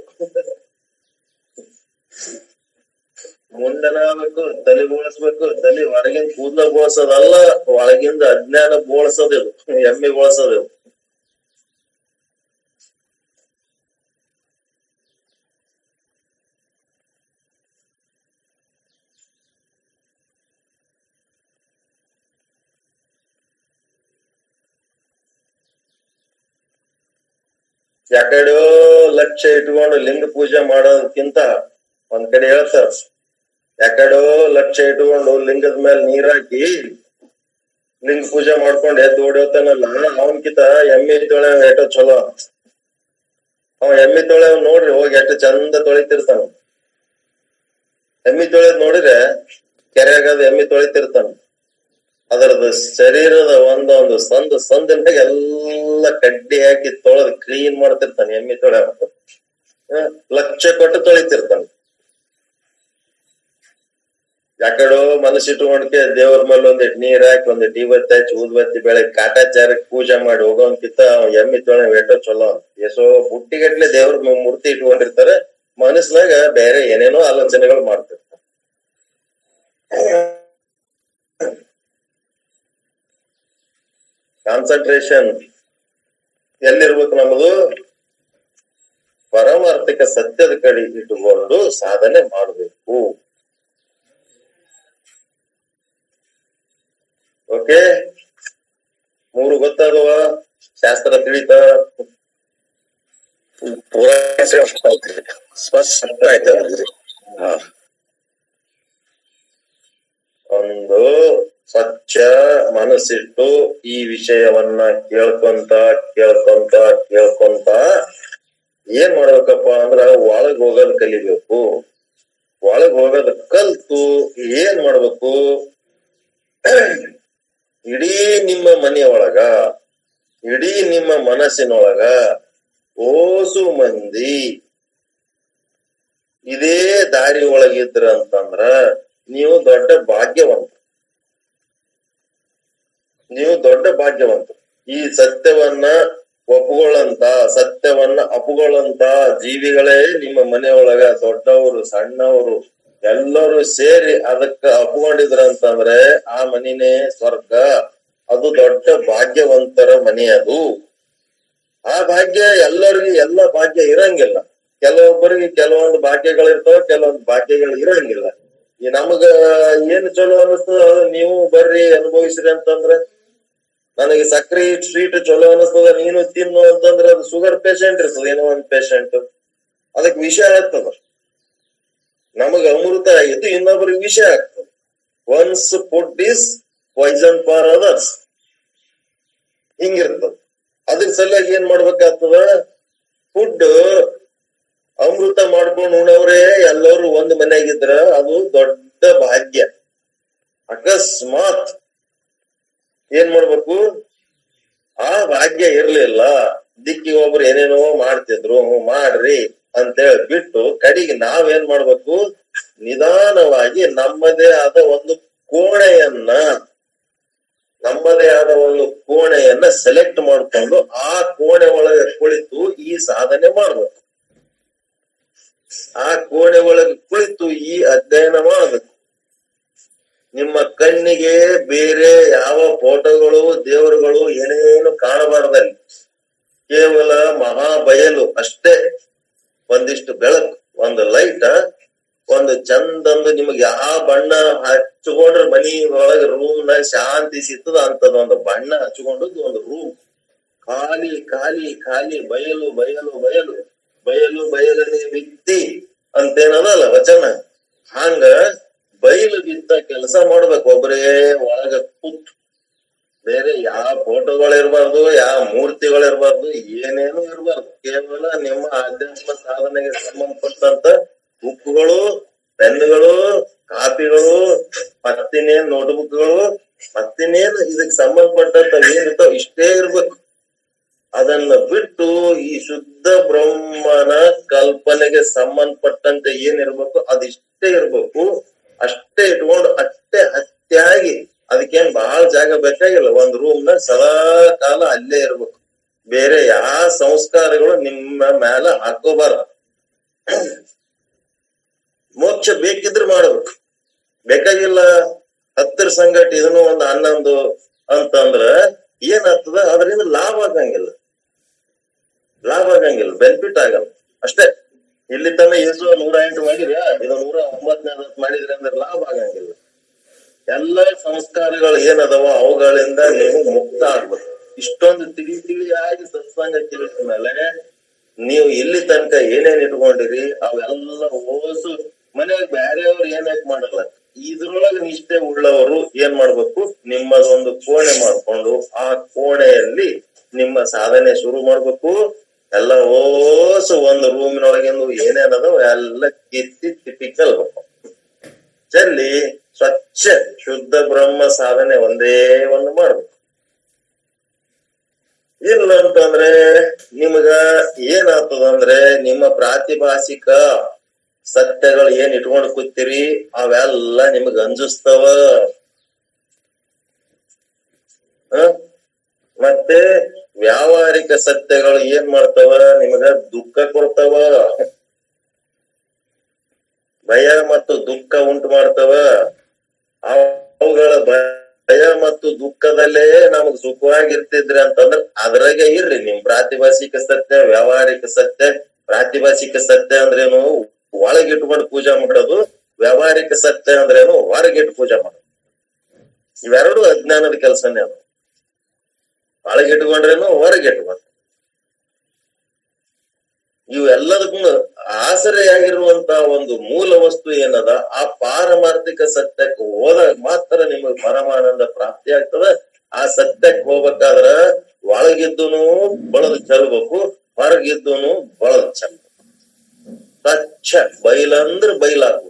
ಮುಂಡನ ಆಗ್ಬೇಕು ತಲೆ ಬೋಳಿಸ್ಬೇಕು ತಲೆ ಹೊರಗಿನ ಕೂದಲ ಬೋಳ್ಸೋದಲ್ಲ ಒಳಗಿಂದ ಅಜ್ಞಾನ ಬೋಳ್ಸೋದಿದು ಎಮ್ಮೆ ಬೋಳ್ಸೋದಿದು ಯಾಕಡೆಯೋ ಲಕ್ಷ್ಯ ಇಟ್ಕೊಂಡು ಲಿಂಗ ಪೂಜೆ ಮಾಡೋದಕ್ಕಿಂತ ಒಂದ್ ಕಡೆ ಹೇಳ್ತಾರ ಯಾಕಡೆಯೋ ಲಕ್ಷ್ಯ ಇಟ್ಕೊಂಡು ಲಿಂಗದ ಮೇಲೆ ನೀರ್ ಹಾಕಿ ಲಿಂಗ ಪೂಜೆ ಮಾಡ್ಕೊಂಡು ಎದ್ದು ಓಡಿಯೋತಾನಲ್ಲ ಅವನ್ಕಿತ ಎಮ್ಮೆ ತೊಳೆ ಎಷ್ಟೋ ಚಲೋ ಅವ ಎಮ್ಮಿ ತೊಳೆ ನೋಡ್ರಿ ಹೋಗಿ ಎಷ್ಟು ಚಂದ ತೊಳಿತಿರ್ತಾನ ಎಮ್ಮಿ ತೊಳೆದ್ ನೋಡಿದ್ರೆ ಕೆರೆಯಾಗದ ಎಮ್ಮಿ ತೊಳಿತಿರ್ತಾನ ಅದರದ ಶರೀರದ ಒಂದೊಂದು ಸಂದು ಸಂದಿನಾಗ ಎಲ್ಲ ಕಡ್ಡಿ ಹಾಕಿ ತೊಳೆದ್ ಕ್ಲೀನ್ ಮಾಡ್ತಿರ್ತಾನೆ ಎಮ್ಮಿ ತೊಳೆ ಲಕ್ಷ ಕೊಟ್ಟು ತೊಳಿತಿರ್ತಾನೆ ಯಾಕಡೋ ಮನಸ್ಸಿಟ್ಕೊಂಡ್ಕೆ ದೇವ್ರ ಮೇಲೆ ಒಂದಿಟ್ ನೀರ್ ಹಾಕಿ ಒಂದಿಟ್ ಇವತ್ತಿ ಹಚ್ಚಿ ಊದ್ಬತ್ತಿ ಬೆಳಗ್ಗೆ ಕಾಟಾಚಾರಕ್ಕೆ ಪೂಜೆ ಮಾಡಿ ಹೋಗೋನ್ಕಿಂತ ಅವ್ ಎಮ್ಮಿ ತೊಳೆ ಎಷ್ಟೋ ಚಲೋ ಎಷ್ಟೋ ಬುಟ್ಟಿಗಟ್ಲೆ ದೇವ್ರ ಮೂರ್ತಿ ಇಟ್ಕೊಂಡಿರ್ತಾರೆ ಮನಸ್ನಾಗ ಬೇರೆ ಏನೇನೋ ಆಲೋಚನೆಗಳು ಮಾಡ್ತಿರ್ತಾರೆ ಕಾನ್ಸಂಟ್ರೇಷನ್ ಎಲ್ಲಿರ್ಬೇಕು ನಮ್ಮದು ಪರಮಾರ್ಥಿಕ ಸತ್ಯದ ಕಡೆ ಇಟ್ಟುಕೊಂಡು ಸಾಧನೆ ಮಾಡಬೇಕು ಓಕೆ ಮೂರು ಗೊತ್ತಾದವ ಶಾಸ್ತ್ರ ತಿಳಿತ ಪೂರಾ ಸ್ಪಷ್ಟ ಆಯ್ತ್ರಿ ಸ್ಪಷ್ಟ ಆಯ್ತಲ್ರಿ ಹಾ ಒಂದು ಸ್ವಚ್ಛ ಮನಸ್ಸಿಟ್ಟು ಈ ವಿಷಯವನ್ನ ಕೇಳ್ಕೊಂತ ಕೇಳ್ಕೊಂತ ಕೇಳ್ಕೊಂತ ಏನ್ ಮಾಡ್ಬೇಕಪ್ಪ ಅಂದ್ರ ಒಳಗ್ ಹೋಗೋದ್ ಕಲಿಬೇಕು ಒಳಗ್ ಹೋಗೋದ್ ಕಲ್ತು ಏನ್ ಮಾಡ್ಬೇಕು ಇಡೀ ನಿಮ್ಮ ಮನೆಯೊಳಗ ಇಡೀ ನಿಮ್ಮ ಮನಸ್ಸಿನೊಳಗ ಓಸು ಮಂದಿ ಇದೇ ದಾರಿ ಒಳಗಿದ್ರ ಅಂತಂದ್ರ ನೀವು ದೊಡ್ಡ ಭಾಗ್ಯವಂತ ನೀವು ದೊಡ್ಡ ಭಾಗ್ಯವಂತ ಈ ಸತ್ಯವನ್ನ ಒಪ್ಪುಗಳಂತ ಸತ್ಯವನ್ನ ಅಪ್ಪುಗಳಂತ ಜೀವಿಗಳೇ ನಿಮ್ಮ ಮನೆಯೊಳಗ ದೊಡ್ಡವರು ಸಣ್ಣವರು ಎಲ್ಲರೂ ಸೇರಿ ಅದಕ್ಕ ಅಪ್ಕೊಂಡಿದ್ರ ಅಂತಂದ್ರೆ ಆ ಮನಿನೇ ಸ್ವರ್ಗ ಅದು ದೊಡ್ಡ ಭಾಗ್ಯವಂತರ ಮನೆ ಅದು ಆ ಭಾಗ್ಯ ಎಲ್ಲರಿಗೂ ಎಲ್ಲ ಭಾಗ್ಯ ಇರಂಗಿಲ್ಲ ಕೆಲವೊಬ್ಬರಿಗೆ ಕೆಲವೊಂದು ಭಾಗ್ಯಗಳಿರ್ತಾವ ಕೆಲವೊಂದು ಭಾಗ್ಯಗಳು ಇರಂಗಿಲ್ಲ ಈ ನಮಗ ಏನ್ ಚಲೋ ಅನಿಸ್ತದ ಅದು ನೀವು ಬರ್ರಿ ಅನುಭವಿಸ್ರಿ ಅಂತಂದ್ರ ನನಗೆ ಸಕ್ರಿ ಸ್ವೀಟ್ ಚಲೋ ಅನಿಸ್ತದ ನೀನು ತಿನ್ನು ಅಂತಂದ್ರೆ ಅದು ಶುಗರ್ ಪೇಷಂಟ್ ಇರ್ತದ ಏನೋ ಒಂದ್ ಪೇಷಂಟ್ ಅದಕ್ಕೆ ವಿಷ ಆಗ್ತದ ನಮಗ ಅಮೃತ ಆಗಿದ್ದು ಇನ್ನೊಬ್ಬರಿಗೆ ವಿಷ ಆಗ್ತದೆ once food is poison for others ಹಿಂಗಿರ್ತದ ಅದ್ರ ಸಲುವಾಗಿ ಏನ್ ಮಾಡ್ಬೇಕಾಗ್ತದ ಫುಡ್ ಅಮೃತ ಮಾಡ್ಕೊಂಡು ಉಣವ್ರೆ ಎಲ್ಲರೂ ಒಂದ್ ಮನೆಯಾಗಿದ್ರ ಅದು ದೊಡ್ಡ ಭಾಗ್ಯ ಅಕಸ್ಮಾತ್ ಏನ್ ಮಾಡ್ಬೇಕು ಆ ಭಾಗ್ಯ ಇರ್ಲಿಲ್ಲ ದಿಕ್ಕಿಗೆ ಒಬ್ರು ಏನೇನೋ ಮಾಡ್ತಿದ್ರು ಹ್ಮ್, ಮಾಡ್ರಿ ಅಂತೇಳಿ ಬಿಟ್ಟು ಕಡೆಗೆ ನಾವೇನ್ ಮಾಡ್ಬೇಕು ನಿಧಾನವಾಗಿ ನಮ್ಮದೇ ಆದ ಒಂದು ಕೋಣೆಯನ್ನ ನಮ್ಮದೇ ಆದ ಒಂದು ಕೋಣೆಯನ್ನ ಸೆಲೆಕ್ಟ್ ಮಾಡ್ಕೊಂಡು ಆ ಕೋಣೆ ಒಳಗೆ ಕುಳಿತು ಈ ಸಾಧನೆ ಮಾಡ್ಬೇಕು ಆ ಕೋಣೆ ಒಳಗೆ ಕುಳಿತು ಈ ಅಧ್ಯಯನ ಮಾಡಬೇಕು ನಿಮ್ಮ ಕಣ್ಣಿಗೆ ಬೇರೆ ಯಾವ ಫೋಟೋಗಳು ದೇವರುಗಳು ಏನೇನು ಕಾಣಬಾರ್ದಲ್ಲಿ ಕೇವಲ ಮಹಾಬಯಲು ಅಷ್ಟೇ ಒಂದಿಷ್ಟು ಬೆಳಕು ಒಂದು ಲೈಟ್ ಒಂದು ಚಂದಂದು ನಿಮಗೆ ಯಾವ ಬಣ್ಣ ಹಚ್ಕೊಂಡ್ರೆ ಮನಿ ಒಳಗೆ ರೂಮ್ ನಾಗ ಶಾಂತಿ ಸಿಗ್ತದ ಅಂತದ ಒಂದು ಬಣ್ಣ ಹಚ್ಕೊಂಡದ್ದು ಒಂದು ರೂಮ್ ಖಾಲಿ ಖಾಲಿ ಖಾಲಿ ಬಯಲು ಬಯಲು ಬಯಲು ಬಯಲು ಬಯಲನೆ ಬಿತ್ತಿ ಅಂತೇನದಲ್ಲ ವಚನ ಹಂಗ ಬಯಲು ಬಿತ್ತ ಕೆಲಸ ಮಾಡ್ಬೇಕು ಒಬ್ಬರೇ ಒಳಗ ಕೂತ್ ಬೇರೆ ಯಾವ ಫೋಟೋಗಳು ಇರಬಾರ್ದು ಯಾವ ಮೂರ್ತಿಗಳು ಇರಬಾರ್ದು ಏನೇನು ಇರಬಾರ್ದು ಕೇವಲ ನಿಮ್ಮ ಆಧ್ಯಾತ್ಮ ಸಾಧನೆಗೆ ಸಂಬಂಧಪಟ್ಟಂತ ಬುಕ್ಗಳು ಪೆನ್ನುಗಳು ಕಾಪಿಗಳು ಮತ್ತಿನೇನ್ ನೋಟ್ಬುಕ್ಗಳು ಮತ್ತಿನೇನ್ ಇದಕ್ ಸಂಬಂಧಪಟ್ಟಂತ ಏನಿರ್ತಾವ ಇಷ್ಟೇ ಇರ್ಬೇಕು ಅದನ್ನ ಬಿಟ್ಟು ಈ ಶುದ್ಧ ಬ್ರಹ್ಮನ ಕಲ್ಪನೆಗೆ ಸಂಬಂಧಪಟ್ಟಂತೆ ಏನಿರ್ಬೇಕು ಅದಿಷ್ಟೇ ಇರ್ಬೇಕು ಅಷ್ಟೇ ಇಟ್ಕೊಂಡು ಅಷ್ಟೇ ಹತ್ಯಾಗಿ ಅದಕ್ಕೇನ್ ಬಹಳ ಜಾಗ ಬೇಕಾಗಿಲ್ಲ ಒಂದ್ ರೂಮ್ ನ ಸದಾ ಕಾಲ ಅಲ್ಲೇ ಇರ್ಬೇಕು ಬೇರೆ ಯಾವ ಸಂಸ್ಕಾರಗಳು ನಿಮ್ಮ ಮ್ಯಾಲ ಹಾಕೋಬಾರ್ದು ಮೋಕ್ಷ ಬೇಕಿದ್ರೆ ಮಾಡ್ಬೇಕು ಬೇಕಾಗಿಲ್ಲ ಹತ್ತರ ಸಂಗಟ ಇದನ್ನು ಒಂದು ಹನ್ನೊಂದು ಅಂತಂದ್ರ ಏನಾಗ್ತದ ಅದರಿಂದ ಲಾಭ ಆಗಂಗಿಲ್ಲ ಲಾಭ ಆಗಂಗಿಲ್ಲ ಬೆನಿಫಿಟ್ ಆಗಲ್ಲ ಅಷ್ಟೇ ಇಲ್ಲಿ ತನ ಯೇಸು ನೂರ ಎಂಟು ಮಾಡಿದ್ರೆ ಇದು ನೂರ ಒಂಬತ್ತನೇ ಮಾಡಿದ್ರೆ ಅಂದ್ರೆ ಲಾಭ ಆಗಂಗಿಲ್ಲ ಎಲ್ಲ ಸಂಸ್ಕಾರಗಳು ಏನದವ ಅವುಗಳಿಂದ ನೀವು ಮುಕ್ತ ಆಗ್ಬೇಕು ಇಷ್ಟೊಂದು ತಿಳಿ ತಿಳಿಯಾಗಿ ಸತ್ಸಂಗ ತಿಳಿದ ಮೇಲೆ ನೀವು ಇಲ್ಲಿ ತನಕ ಏನೇನ್ ಇಟ್ಕೊಂಡಿರಿ ಅವೆಲ್ಲ ಓಸು ಮನೆಯಾಗ ಬ್ಯಾರೆಯವ್ರು ಏನಾಕ್ ಮಾಡಲ್ಲ ಇದ್ರೊಳಗ ನಿಷ್ಠೆ ಉಳ್ಳವರು ಏನ್ ಮಾಡ್ಬೇಕು ನಿಮ್ಮದೊಂದು ಕೋಣೆ ಮಾಡ್ಕೊಂಡು ಆ ಕೋಣೆಯಲ್ಲಿ ನಿಮ್ಮ ಸಾಧನೆ ಶುರು ಮಾಡ್ಬೇಕು ಎಲ್ಲ ಓಸು ಒಂದು ರೂಮಿನೊಳಗಿಂದು ಏನೇನದವ ಎಲ್ಲ ಕಿತ್ತಿ ಟಿಪಿಕಲ್ ಚೆಲ್ಲಿ ಸ್ವಚ್ಛ ಶುದ್ಧ ಬ್ರಹ್ಮ ಸಾಧನೆ ಒಂದೇ ಒಂದು ಮಾಡ್ಬೇಕು ಇಲ್ಲ ಅಂತಂದ್ರೆ ನಿಮಗ ಏನಾಗ್ತದಂದ್ರೆ ನಿಮ್ಮ ಪ್ರಾತಿಭಾಸಿಕ ಸತ್ಯಗಳು ಏನ್ ಇಟ್ಕೊಂಡು ಕೂತಿರಿ ಅವೆಲ್ಲ ನಿಮಗ ಅಂಜಿಸ್ತವ ಹ? ಮತ್ತೆ ವ್ಯಾವಹಾರಿಕ ಸತ್ಯಗಳು ಏನ್ ಮಾಡ್ತಾವ ನಿಮಗ ದುಃಖ ಕೊಡ್ತಾವ ಭಯ ಮತ್ತು ದುಃಖ ಉಂಟು ಮಾಡ್ತಾವ ಅವುಗಳ ಭಯ ಮತ್ತು ದುಃಖದಲ್ಲೇ ನಮಗ್ ಸುಖವಾಗಿರ್ತಿದ್ರಿ ಅಂತಂದ್ರ ಅದ್ರಾಗೆ ಇರ್ರಿ ನಿಮ್ ಪ್ರಾತಿಭಾಸಿಕ ಸತ್ಯ ವ್ಯಾವಹಾರಿಕ ಸತ್ಯ ಪ್ರಾತಿಭಾಸಿಕ ಸತ್ಯ ಅಂದ್ರೇನು ಒಳಗಿಟ್ಕೊಂಡು ಪೂಜಾ ಮಾಡೋದು ವ್ಯಾವಹಾರಿಕ ಸತ್ಯ ಅಂದ್ರೇನು ಹೊರಗಿಟ್ಟು ಪೂಜಾ ಮಾಡೋದು ಇವೆರಡು ಅಜ್ಞಾನದ ಕೆಲಸನೇ ಅದು ಒಳಗಿಟ್ಕೊಂಡ್ರೇನು ಹೊರಗಿಟ್ಕೊಂಡು ಇವೆಲ್ಲದಕ್ಕೂ ಆಸರೆಯಾಗಿರುವಂತ ಒಂದು ಮೂಲ ವಸ್ತು ಏನದ ಆ ಪಾರಮಾರ್ಥಿಕ ಸತ್ಯಕ್ಕೆ ಹೋದಾಗ ಮಾತ್ರ ನಿಮಗೆ ಪರಮಾನಂದ ಪ್ರಾಪ್ತಿ ಆಗ್ತದ ಆ ಸತ್ಯಕ್ಕೆ ಹೋಗ್ಬೇಕಾದ್ರ ಒಳಗಿದ್ದೂನು ಬಳದ್ ಚೆಲ್ಬೇಕು ಹೊರಗಿದ್ದೂನು ಬಳದ್ ಚೆಲ್ಬೇಕು ಸ್ವಚ್ಛ ಬೈಲಂದ್ರ ಬೈಲಾಗ್ಬೇಕು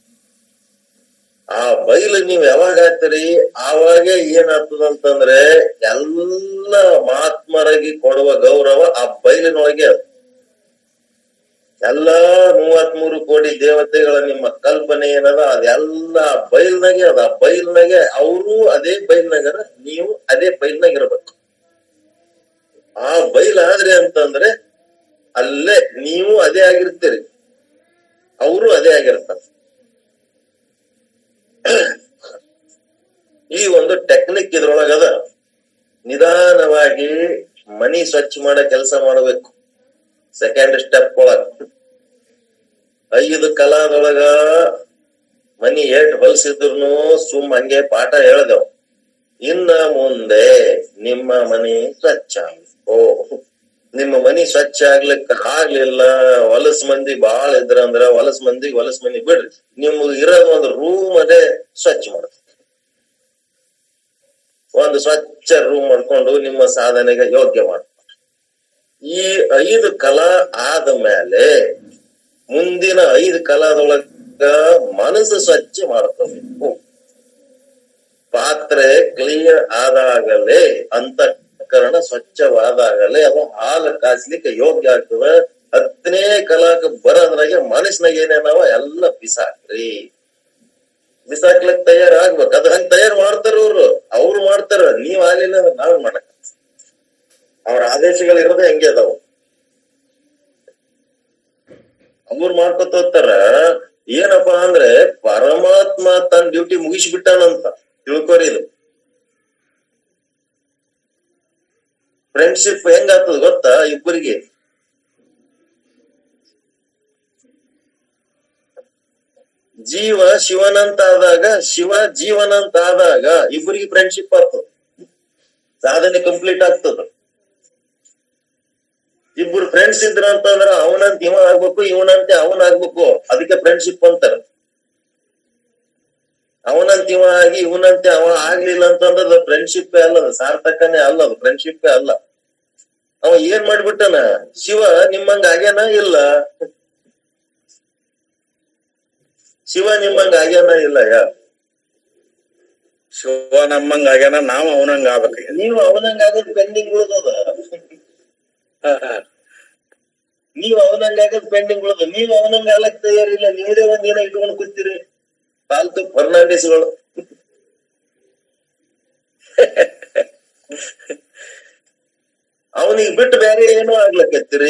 ಆ ಬೈಲು ನೀವ್ ಯಾವಾಗ ಹಾಕ್ತೀರಿ ಆವಾಗ ಏನಾಗ್ತದಂತಂದ್ರೆ ಎಲ್ಲ ಮಹಾತ್ಮರಿಗೆ ಕೊಡುವ ಗೌರವ ಆ ಬೈಲಿನೊಳಗೆ ಅದು ಎಲ್ಲಾ ಮೂವತ್ಮೂರು ಕೋಟಿ ದೇವತೆಗಳ ನಿಮ್ಮ ಕಲ್ಪನೆ ಏನದ ಅದೆಲ್ಲ ಬೈಲ್ನಾಗೆ ಅದ ಆ ಬೈಲ್ನಾಗೆ ಅವರು ಅದೇ ಬೈಲ್ನಾಗರ ನೀವು ಅದೇ ಬೈಲ್ನಾಗ ಇರ್ಬೇಕು ಆ ಬೈಲಾದ್ರಿ ಅಂತಂದ್ರೆ ಅಲ್ಲೇ ನೀವು ಅದೇ ಆಗಿರ್ತೀರಿ ಅವರು ಅದೇ ಆಗಿರ್ತಾರೆ ಈ ಒಂದು ಟೆಕ್ನಿಕ್ ಇದ್ರೊಳಗದ ನಿಧಾನವಾಗಿ ಮನಿ ಸ್ವಚ್ಛ ಮಾಡೋ ಕೆಲಸ ಮಾಡಬೇಕು ಸೆಕೆಂಡ್ ಸ್ಟೆಪ್ ಒಳಗ ಐದು ಕಲಾದೊಳಗ ಮನಿ ಏಟ್ ಹೊಲ್ಸಿದ್ರು ಸುಮ್ ಹಂಗೆ ಪಾಠ ಹೇಳ್ದೆವು ಇನ್ನ ಮುಂದೆ ನಿಮ್ಮ ಮನಿ ಸ್ವಚ್ಛ ಓ ನಿಮ್ಮ ಮನಿ ಸ್ವಚ್ಛ ಆಗ್ಲಿಕ್ಕ ಆಗ್ಲಿಲ್ಲ ಹೊಲಸ್ ಮಂದಿ ಬಾಳ ಇದ್ರಂದ್ರ ಹೊಲಸ್ ಮಂದಿ ಹೊಲಸ್ ಮಂದಿ ಬಿಡ್ರಿ ನಿಮ್ಗೆ ಇರೋದ್ ಒಂದು ರೂಮ್ ಅದೇ ಸ್ವಚ್ಛ ಮಾಡಿ ಒಂದು ಸ್ವಚ್ಛ ರೂಮ್ ಮಾಡ್ಕೊಂಡು ನಿಮ್ಮ ಸಾಧನೆಗೆ ಯೋಗ್ಯ ಮಾಡಿ ಈ ಐದು ಕಲಾ ಆದ ಮೇಲೆ ಮುಂದಿನ ಐದು ಕಲಾದೊಳಗ ಮನಸ್ಸು ಸ್ವಚ್ಛ ಮಾಡ್ಕೋಬೇಕು ಪಾತ್ರೆ ಕ್ಲಿಯರ್ ಆದಾಗಲೇ ಅಂತಃಕರಣ ಸ್ವಚ್ಛವಾದಾಗಲೇ ಅದು ಹಾಲು ಕಾಸ್ಲಿಕ್ಕೆ ಯೋಗ್ಯ ಆಗ್ತದ ಹತ್ತನೇ ಕಲಾಕ ಬರೋದ್ರಾಗೆ ಮನಸ್ಸಿನಾಗ ಏನೇನವ ಎಲ್ಲ ಬಿಸಾಕ್ರಿ ಬಿಸಾಕ್ಲಿಕ್ ತಯಾರಾಗ್ಬೇಕು ಅದ್ ಹಂಗ ತಯಾರು ಮಾಡ್ತಾರ ಅವ್ರು ಅವ್ರು ಮಾಡ್ತಾರ ನೀವ್ ಆಗ್ಲಿಲ್ಲ ಅಂದ್ರೆ ನಾವ್ ಮಾಡಕ್ ಅವ್ರ ಆದೇಶಗಳು ಇರೋದೇ ಹಂಗೆ ಅದಾವ ಅವ್ರು ಮಾಡ್ಕೊತ ಹೋಗ್ತಾರ ಏನಪ್ಪಾ ಅಂದ್ರೆ ಪರಮಾತ್ಮ ತನ್ನ ಡ್ಯೂಟಿ ಮುಗಿಸ್ಬಿಟ್ಟಾನಂತ ತಿಳ್ಕೊರಿ ಇದು ಫ್ರೆಂಡ್ಶಿಪ್ ಹೆಂಗಾಗ್ತದ ಗೊತ್ತಾ ಇಬ್ಬರಿಗೆ ಜೀವ ಶಿವನಂತ ಆದಾಗ ಶಿವ ಜೀವನಂತ ಆದಾಗ ಇಬ್ಬರಿಗೆ ಫ್ರೆಂಡ್ಶಿಪ್ ಆಗ್ತದ ಸಾಧನೆ ಕಂಪ್ಲೀಟ್ ಆಗ್ತದ ಇಬ್ರು ಫ್ರೆಂಡ್ಸ್ ಇದ್ರ ಅಂತಂದ್ರ ಅವನಂತ ಇವ ಆಗ್ಬೇಕು ಇವನಂತೆ ಅವನ್ ಆಗ್ಬೇಕು ಅದಕ್ಕೆ ಫ್ರೆಂಡ್ಶಿಪ್ ಅಂತಾರ ಅವನಂತ ಇವ ಆಗಿ ಇವನಂತೆ ಅವ ಆಗ್ಲಿಲ್ಲ ಅಂತಂದ್ರೆ ಫ್ರೆಂಡ್ಶಿಪ್ ಅಲ್ಲದ ಸಾರ್ಥಕನೇ ಅಲ್ಲ ಅದು ಫ್ರೆಂಡ್ಶಿಪ್ ಅಲ್ಲ ಅವ ಏನ್ ಮಾಡ್ಬಿಟ್ಟನ ಶಿವ ನಿಮ್ಮಂಗ ಆಗ್ಯಾನ ಇಲ್ಲ ಶಿವ ನಿಮ್ಮಂಗ ಆಗ್ಯಾನ ಇಲ್ಲ ಯಾ ಶಿವ ನಮ್ಮಂಗ ಆಗ್ಯಾನ ನಾವ್ ಅವನಂಗ ಆಗ್ಬೇಕು ನೀವು ಅವನಂಗ ಆಗೋದ್ ಪೆಂಡಿಂಗ್ ಉಳ್ದದ ನೀವ್ ಅವನಂಗ ಆಗೋದ್ ಪೆಂಡಿಂಗ್ ಉಳ್ದ ನೀವ್ ಅವನಂಗ ಆಗ್ಲಕ್ ತಯಾರಿಲ್ಲ ನೀವೇ ಒಂದ್ ಏನೋ ಇಟ್ಕೊಂಡು ಕೂತೀರಿ ಫಾಲ್ತು ಫರ್ನಾಂಡಿಸ್ಗಳು ಅವನಿಗೆ ಬಿಟ್ಟು ಬೇರೆ ಏನೋ ಆಗ್ಲಕತ್ತೀರಿ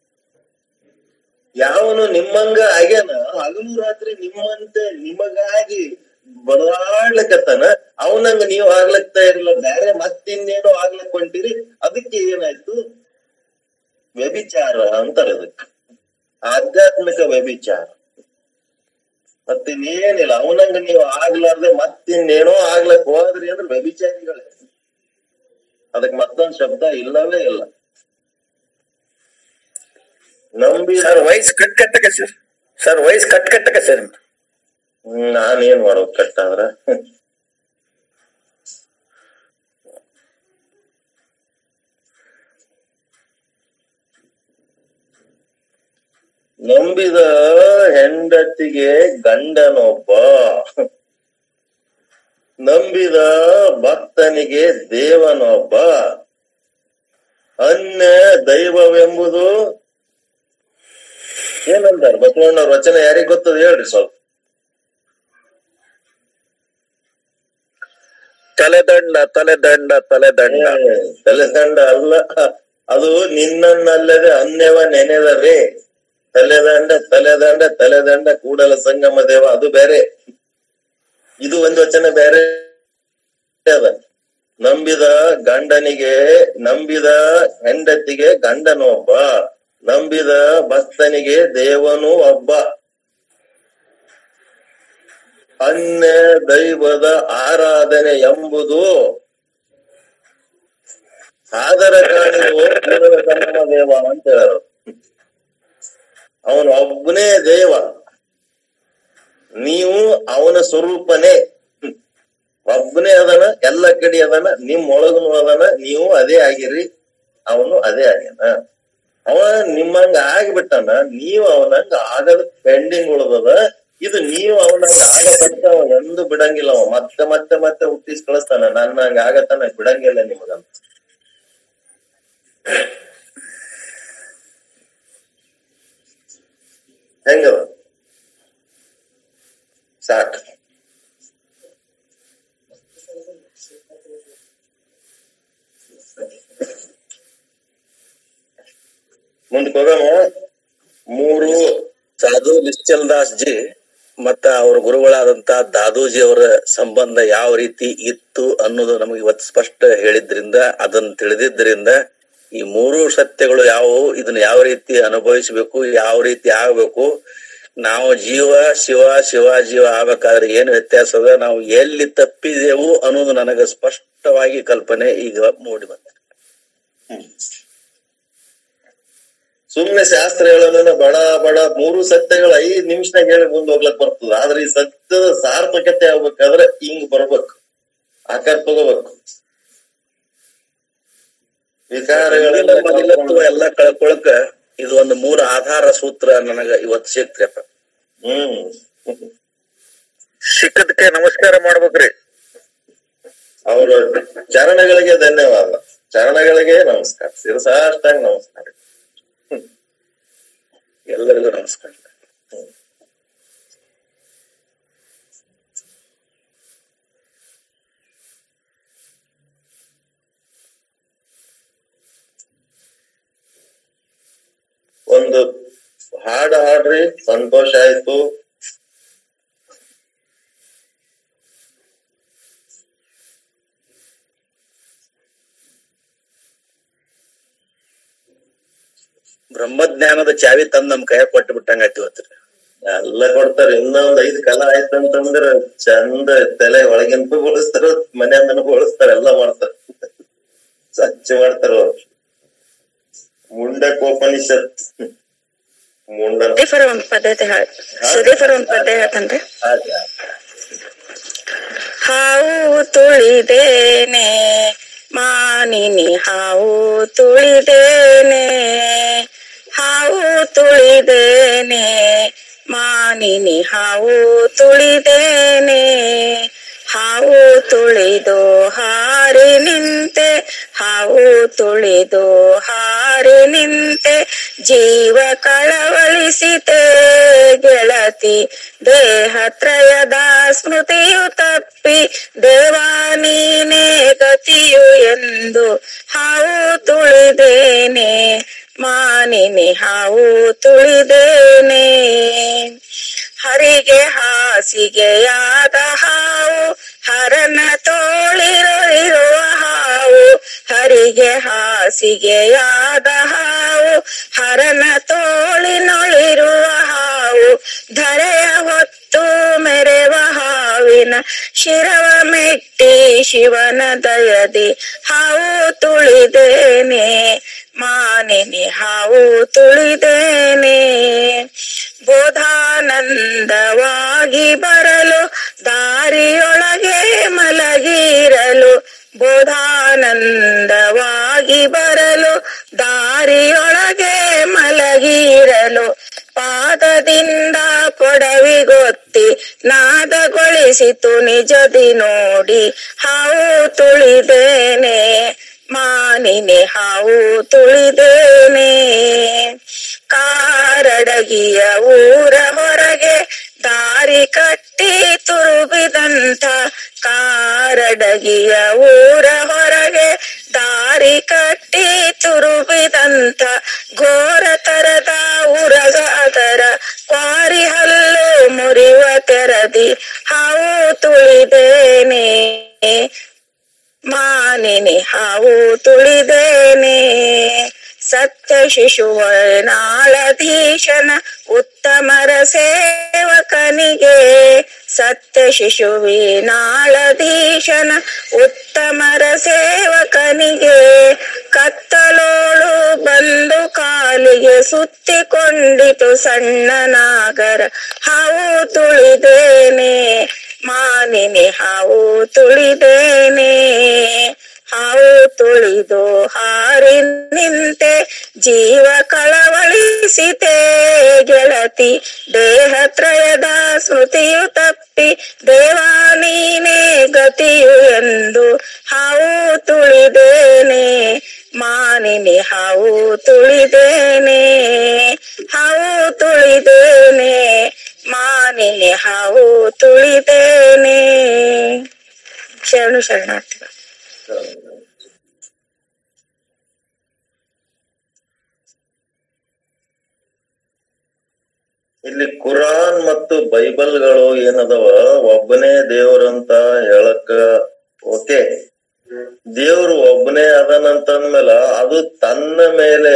ಯಾವನು ನಿಮ್ಮಂಗ ಆಗ್ಯಾನ ಹಗಲು ರಾತ್ರಿ ನಿಮ್ಮಂತೆ ನಿಮಗಾಗಿ ಬಡದಾಡ್ಲಕತ್ತಾನ ಅವನಂಗ ನೀವು ಆಗ್ಲಕ್ತಾ ಇರಲಿಲ್ಲ ಬೇರೆ ಮತ್ತಿನ್ನೇನೋ ಆಗ್ಲಕ್ ಹೊಂಟಿರಿ ಅದಕ್ಕೆ ಏನಾಯ್ತು ವ್ಯಭಿಚಾರ ಅಂತಾರೆ ಅದಕ್ಕೆ ಆಧ್ಯಾತ್ಮಿಕ ವ್ಯಭಿಚಾರ ಮತ್ತಿನ್ನೇನಿಲ್ಲ ಅವನಂಗ ನೀವು ಆಗ್ಲಾರ್ದೆ ಮತ್ತಿನ್ನೇನೋ ಆಗ್ಲಕ್ ಹೋದ್ರಿ ಅಂದ್ರೆ ವ್ಯಭಿಚಾರಿಗಳೇ ಅದಕ್ಕೆ ಮತ್ತೊಂದ್ ಶಬ್ದ ಇಲ್ಲವೇ ಇಲ್ಲ ನಂಬಿ ಸರ್ ವಯಸ್ಸು ಕಟ್ ಕಟ್ಟಕ ಸರ್ ಸರ್ ವಯಸ್ಸು ಕಟ್ ಕಟ್ಟಕ ಸರ್ ಹ್ಮ್, ನಾನೇನ್ ಮಾಡೋದ್ ಕಟ್ಟಾದ್ರ ನಂಬಿದ ಹೆಂಡತಿಗೆ ಗಂಡನೊಬ್ಬ ನಂಬಿದ ಭಕ್ತನಿಗೆ ದೇವನೊಬ್ಬ ಅನ್ಯ ದೈವವೆಂಬುದು ಏನಂತಾರ ಬಸವಣ್ಣವ್ರ ವಚನ ಯಾರಿಗ್ ಗೊತ್ತದ ಹೇಳ್ರಿ ಸ್ವಲ್ಪ ತಲೆದಂಡ ತಲೆದಂಡ ತಲೆದಂಡ ಏ, ತಲೆದಂಡ ಅಲ್ಲ ಅದು ನಿನ್ನನ್ನಲ್ಲದೆ ಅನ್ಯವ ನೆನೆದರೆ ತಲೆದಂಡ ತಲೆದಂಡ ತಲೆದಂಡ ಕೂಡಲ ಸಂಗಮ ದೇವ ಅದು ಬೇರೆ ಇದು ಒಂದು ವಚನ ಬೇರೆ ಅದ ನಂಬಿದ ಗಂಡನಿಗೆ ನಂಬಿದ ಹೆಂಡತಿಗೆ ಗಂಡನೊಬ್ಬ ನಂಬಿದ ಭಕ್ತನಿಗೆ ದೇವನು ಒಬ್ಬ ಅನ್ಯ ದೈವದ ಆರಾಧನೆ ಎಂಬುದು ಸಾದರ ಕಾಣಿಸುವ ಕೂಡಲ ಸಂಗಮ ದೇವ ಅಂತ ಹೇಳರು ಅವನು ಒಬ್ಬನೇ ದೇವ ನೀವು ಅವನ ಸ್ವರೂಪನೇ ಹ್ಮ್. ಒಬ್ಬನೇ ಅದನ ಎಲ್ಲ ಕಡೆ ಅದನ ನಿಮ್ ಒಳಗನು ಅದನ ನೀವು ಅದೇ ಆಗಿರಿ ಅವನು ಅದೇ ಆಗ್ಯಾನ ಅವ ನಿಮ್ಮಂಗ ಆಗಿಬಿಟ್ಟನ ನೀವು ಅವನಂಗ ಆಗದ ಪೆಂಡಿಂಗ್ ಉಳ್ದದ ಇದು ನೀವು ಅವನಂಗ ಆಗದಂತ ಅವ ಎಂದು ಬಿಡಂಗಿಲ್ಲ ಅವ ಮತ್ತೆ ಮತ್ತೆ ಮತ್ತೆ ಹುಟ್ಟಿಸ್ ಕಳಿಸ್ತಾನ ನನ್ನಂಗ ಆಗತನ ಬಿಡಂಗಿಲ್ಲ ನಿಮಗಂತ ಹೆಂಗದ ಸಾಕು ಮುಂದಕ್ಕೆ ಹೋಗಮ್ಮ ಮೂರು ಸಾಧು ನಿಶ್ಚಲ್ ದಾಸ್ ಜಿ ಮತ್ತ ಅವ್ರ ಗುರುಗಳಾದಂತ ದಾದೂಜಿ ಅವರ ಸಂಬಂಧ ಯಾವ ರೀತಿ ಇತ್ತು ಅನ್ನೋದು ನಮಗೆ ಇವತ್ತು ಸ್ಪಷ್ಟ ಹೇಳಿದ್ರಿಂದ ಅದನ್ನ ತಿಳಿದಿದ್ದರಿಂದ ಈ ಮೂರು ಸತ್ಯಗಳು ಯಾವುವು ಇದನ್ನ ಯಾವ ರೀತಿ ಅನುಭವಿಸಬೇಕು ಯಾವ ರೀತಿ ಆಗ್ಬೇಕು ನಾವು ಜೀವ ಶಿವ ಶಿವ ಜೀವ ಆಗ್ಬೇಕಾದ್ರೆ ಏನು ವ್ಯತ್ಯಾಸ ಅದ ನಾವು ಎಲ್ಲಿ ತಪ್ಪಿದೆವು ಅನ್ನೋದು ನನಗೆ ಸ್ಪಷ್ಟವಾಗಿ ಕಲ್ಪನೆ ಈಗ ಮೂಡಿ ಬಂತು ಸುಮ್ನೆ ಶಾಸ್ತ್ರ ಹೇಳೋದನ್ನ ಬಡ ಬಡ ಮೂರು ಸತ್ಯಗಳು ಐದ್ ನಿಮಿಷನಾಗ ಹೇಳಿ ಮುಂದ್ ಹೋಗ್ಲಕ್ ಬರ್ತದ ಆದ್ರೆ ಈ ಸತ್ಯದ ಸಾರ್ಥಕತೆ ಆಗ್ಬೇಕಾದ್ರೆ ಹಿಂಗ್ ಬರ್ಬೇಕು ಆಕಾರ ತಗೋಬೇಕು ವಿಕಾರಗಳೆಲ್ಲ ಮೊದಲತ್ವ ಎಲ್ಲ ಕಳ್ಕೊಳಕ ಇದು ಒಂದು ಮೂಲ ಆಧಾರ ಸೂತ್ರ ನನಗ ಇವತ್ತು ಸಿಕ್ತ್ರಪ್ಪ ಹ್ಮ್ ಸಿಕ್ಕದಕ್ಕೆ ನಮಸ್ಕಾರ ಮಾಡ್ಬೇಕ್ರಿ ಅವರ ಚರಣಗಳಿಗೆ ಧನ್ಯವಾದ ಚರಣಗಳಿಗೆ ನಮಸ್ಕಾರ ಶಿರಸಾಷ್ಟಾಂಗ ನಮಸ್ಕಾರ ಎಲ್ಲರಿಗೂ ನಮಸ್ಕಾರ ಒಂದು ಹಾಡು ಹಾಡ್ರಿ ಸಂತೋಷ ಆಯ್ತು ಬ್ರಹ್ಮಜ್ಞಾನದ ಚಾವಿ ತಂದ್ ನಮ್ ಕೈಯಾಗ ಕೊಟ್ಟು ಬಿಟ್ಟಂಗಾಯ್ತು ಇವತ್ತು ಎಲ್ಲ ಕೊಡ್ತಾರ ಇನ್ನೊಂದ್ ಐದ್ ಕಲ ಆಯ್ತಂತಂದ್ರ ಚಂದ ತಲೆ ಒಳಗಿಂದ ಬೋಳಿಸ್ತಾರ ಮನೆಯಿಂದನೂ ಬೋಳಿಸ್ತಾರ ಎಲ್ಲ ಮಾಡ್ತಾರ ಸ್ವಚ್ಛ ಮಾಡ್ತಾರ ಅವ್ರು. ಮುಂಡಕೋಪನಿಷತ್ ಮುಂಡ ಸುದೀಫರ ಒಂದ್ ಪದ್ಧತಿ ಹೇಳ್ ಸುದೀಫರ ಒಂದ್ ಪದ್ಯ ಹೇಳ್ತಾನ್ರಿ ಹಾಗೆ. ಹಾವು ತುಳಿದೇನೆ ಮಾನಿನಿ ಹಾವು ತುಳಿದೇನೆ ಹಾವು ತುಳಿದೇನೆ ಮಾನಿನಿ ಹಾವು ತುಳಿದೇನೆ ಹಾವು ತುಳಿದು ಹಾರಿ ನಿಂತೆ ಹಾವು ತುಳಿದು ಹಾರಿ ನಿಂತೆ ಜೀವ ಕಳವಳಿಸಿತೆ ಗೆಳತಿ ದೇಹತ್ರಯದ ಸ್ಮೃತಿಯು ತಪ್ಪಿ ದೇವಾ ನೀನೇ ಗತಿಯು ಎಂದು ಹಾವು ತುಳಿದೇನೆ ಮಾನಿನಿ ಹಾವು ತುಳಿದೇನೆ ಹರಿಗೆ ಹಾಸಿಗೆಯಾದ ಹಾವು ಹರನ ತೋಳಿರುವ ಹಾವು ಹರಿಗೆ ಹಾಸಿಗೆಯಾದ ಹಾವು ಹರನ ತೋಳಿನೊಳಿರುವ ಹಾವು ಧರೆಯ ಹೊತ್ತು ಮೆರೆವ ಹಾವಿನ ಶಿರವ ಮೆಟ್ಟಿ ಶಿವನ ದಯದಿ ಹಾವು ತುಳಿದೇನೆ ಮಾನಿನಿ ಹಾವು ತುಳಿದೇನೆ ಬೋಧಾನಂದವಾಗಿ ಬರಲು ದಾರಿಯೊಳಗೆ ಮಲಗಿರಲು ಬೋಧಾನಂದವಾಗಿ ಬರಲು ದಾರಿಯೊಳಗೆ ಮಲಗಿರಲು ಪಾದದಿಂದ ಪೊಡವಿಗೊತ್ತಿ ನಾದಗೊಳಿಸಿತು ನಿಜದಿ ನೋಡಿ ಹಾವು ತುಳಿದೇನೆ ಮಾನಿನಿ ಹಾವು ತುಳಿದೇನೆ ಕಾರಡಗಿಯ ಊರ ಹೊರಗೆ ದಾರಿ ಕಟ್ಟಿ ತುರುಬಿದಂತ ಕಾರಡಗಿಯ ಊರ ಹೊರಗೆ ದಾರಿ ಕಟ್ಟಿ ತುರುಬಿದಂತ ಘೋರ ತರದ ಉರಗ ಅದರ ಕ್ವಾರಿ ಹಲ್ಲು ಮುರಿವ ತೆರದಿ ಹಾವು ತುಳಿದೇನೆ ಮಾನಿನಿ ಹಾವು ತುಳಿದೇನೆ ಸತ್ಯ ಶಿಶುವನಾಳಧೀಶನ ಉತ್ತಮರ ಸೇವಕನಿಗೆ ಸತ್ಯ ಶಿಶುವಿನಾಳಧೀಶನ ಉತ್ತಮರ ಸೇವಕನಿಗೆ ಕತ್ತಲೋಳು ಬಂದು ಕಾಲಿಗೆ ಸುತ್ತಿಕೊಂಡಿತು ಸಣ್ಣ ನಾಗರ ಹಾವು ತುಳಿದೇನೆ ಮಾನಿನಿ ಹಾವು ತುಳಿದೇನೆ ಹಾವು ತುಳಿದು ಹಾರಿ ನಿಂತೆ ಜೀವ ಕಳವಳಿಸಿತೆ ಗೆಳತಿ ದೇಹತ್ರಯದ ಸ್ಮೃತಿಯು ತಪ್ಪಿ ದೇವಾ ನೀನೇ ಗತಿಯು ಎಂದು ಹಾವು ತುಳಿದೇನೆ ಮಾನಿನಿ ಹಾವು ತುಳಿದೇನೆ ಹಾವು ತುಳಿದೇನೆ ಮಾನಿನಿ ಹಾವು ತುಳಿದೇನೆ ಶರಣು ಶರಣಾರ್ಥಿಗಳು ಇಲ್ಲಿ ಕುರಾನ್ ಮತ್ತು ಬೈಬಲ್ಗಳು ಏನದವ ಒಬ್ಬನೇ ದೇವ್ರಂತ ಹೇಳಕ್ಕ ಓಕೆ ದೇವ್ರು ಒಬ್ಬನೇ ಅದನಂತಂದ್ಮೇಲ ಅದು ತನ್ನ ಮೇಲೆ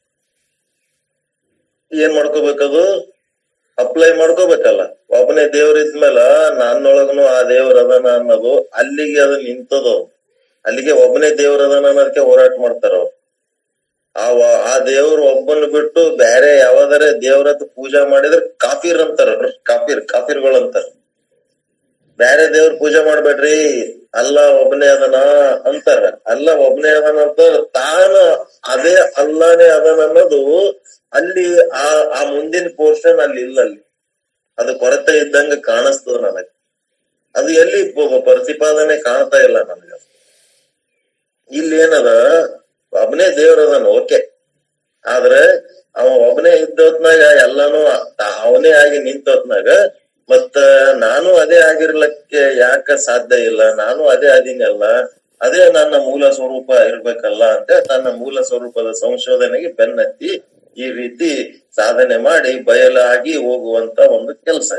ಏನ್ ಮಾಡ್ಕೋಬೇಕದು ಅಪ್ಲೈ ಮಾಡ್ಕೋಬೇಕಲ್ಲ ಒಬ್ಬನೇ ದೇವ್ರ ಇದ್ಮೇಲ ನನ್ನೊಳಗನು ಆ ದೇವ್ರ ಅದನ ಅನ್ನೋದು ಅಲ್ಲಿಗೆ ಅದು ನಿಂತದು ಅಲ್ಲಿಗೆ ಒಬ್ಬನೇ ದೇವ್ರ ಅದನ ಅನ್ನೋದಕ್ಕೆ ಹೋರಾಟ ಮಾಡ್ತಾರ ಅವ್ರು ಆ ವ- ಆ ದೇವ್ರು ಒಬ್ಬನ ಬಿಟ್ಟು ಬೇರೆ ಯಾವ್ದಾರ ದೇವ್ರದ್ದು ಪೂಜಾ ಮಾಡಿದ್ರೆ ಕಾಫಿರ್ ಅಂತಾರ ಕಾಫಿರ್ ಕಾಫಿರ್ಗಳು ಅಂತಾರ ಬೇರೆ ದೇವ್ರ ಪೂಜೆ ಮಾಡ್ಬೇಡ್ರಿ ಅಲ್ಲ ಒಬ್ಬನೇ ಅದನ ಅಂತಾರ ಅಲ್ಲ ಒಬ್ಬನೇ ಅದನ ಅಂತ ತಾನ ಅದೇ ಅಲ್ಲಾನೇ ಅದನ ಅನ್ನೋದು ಅಲ್ಲಿ ಆ ಆ ಮುಂದಿನ ಪೋರ್ಷನ್ ಅಲ್ಲಿ ಇಲ್ಲ ಅಲ್ಲಿ ಅದು ಕೊರತೆ ಇದ್ದಂಗ ಕಾಣಿಸ್ತದ ನನಗೆ ಅದು ಎಲ್ಲಿ ಪ- ಪ್ರತಿಪಾದನೆ ಕಾಣ್ತಾ ಇಲ್ಲ ನನಗ ಇಲ್ಲಿ ಏನದ ಒಬ್ಬನೇ ದೇವ್ರದನ ಓಕೆ ಆದ್ರೆ ಅವ ಒಬ್ಬನೇ ಇದ್ದೊತ್ನಾಗ ಎಲ್ಲಾನು ಅವನೇ ಆಗಿ ನಿಂತೊತ್ನಾಗ ಮತ್ತ ನಾನು ಅದೇ ಆಗಿರ್ಲಕ್ಕೆ ಯಾಕ ಸಾಧ್ಯ ಇಲ್ಲ ನಾನು ಅದೇ ಅದೀನಲ್ಲ ಅದೇ ನನ್ನ ಮೂಲ ಸ್ವರೂಪ ಇರ್ಬೇಕಲ್ಲ ಅಂತ ತನ್ನ ಮೂಲ ಸ್ವರೂಪದ ಸಂಶೋಧನೆಗೆ ಬೆನ್ನತ್ತಿ ಈ ರೀತಿ ಸಾಧನೆ ಮಾಡಿ ಬಯಲಾಗಿ ಹೋಗುವಂತ ಒಂದು ಕೆಲಸ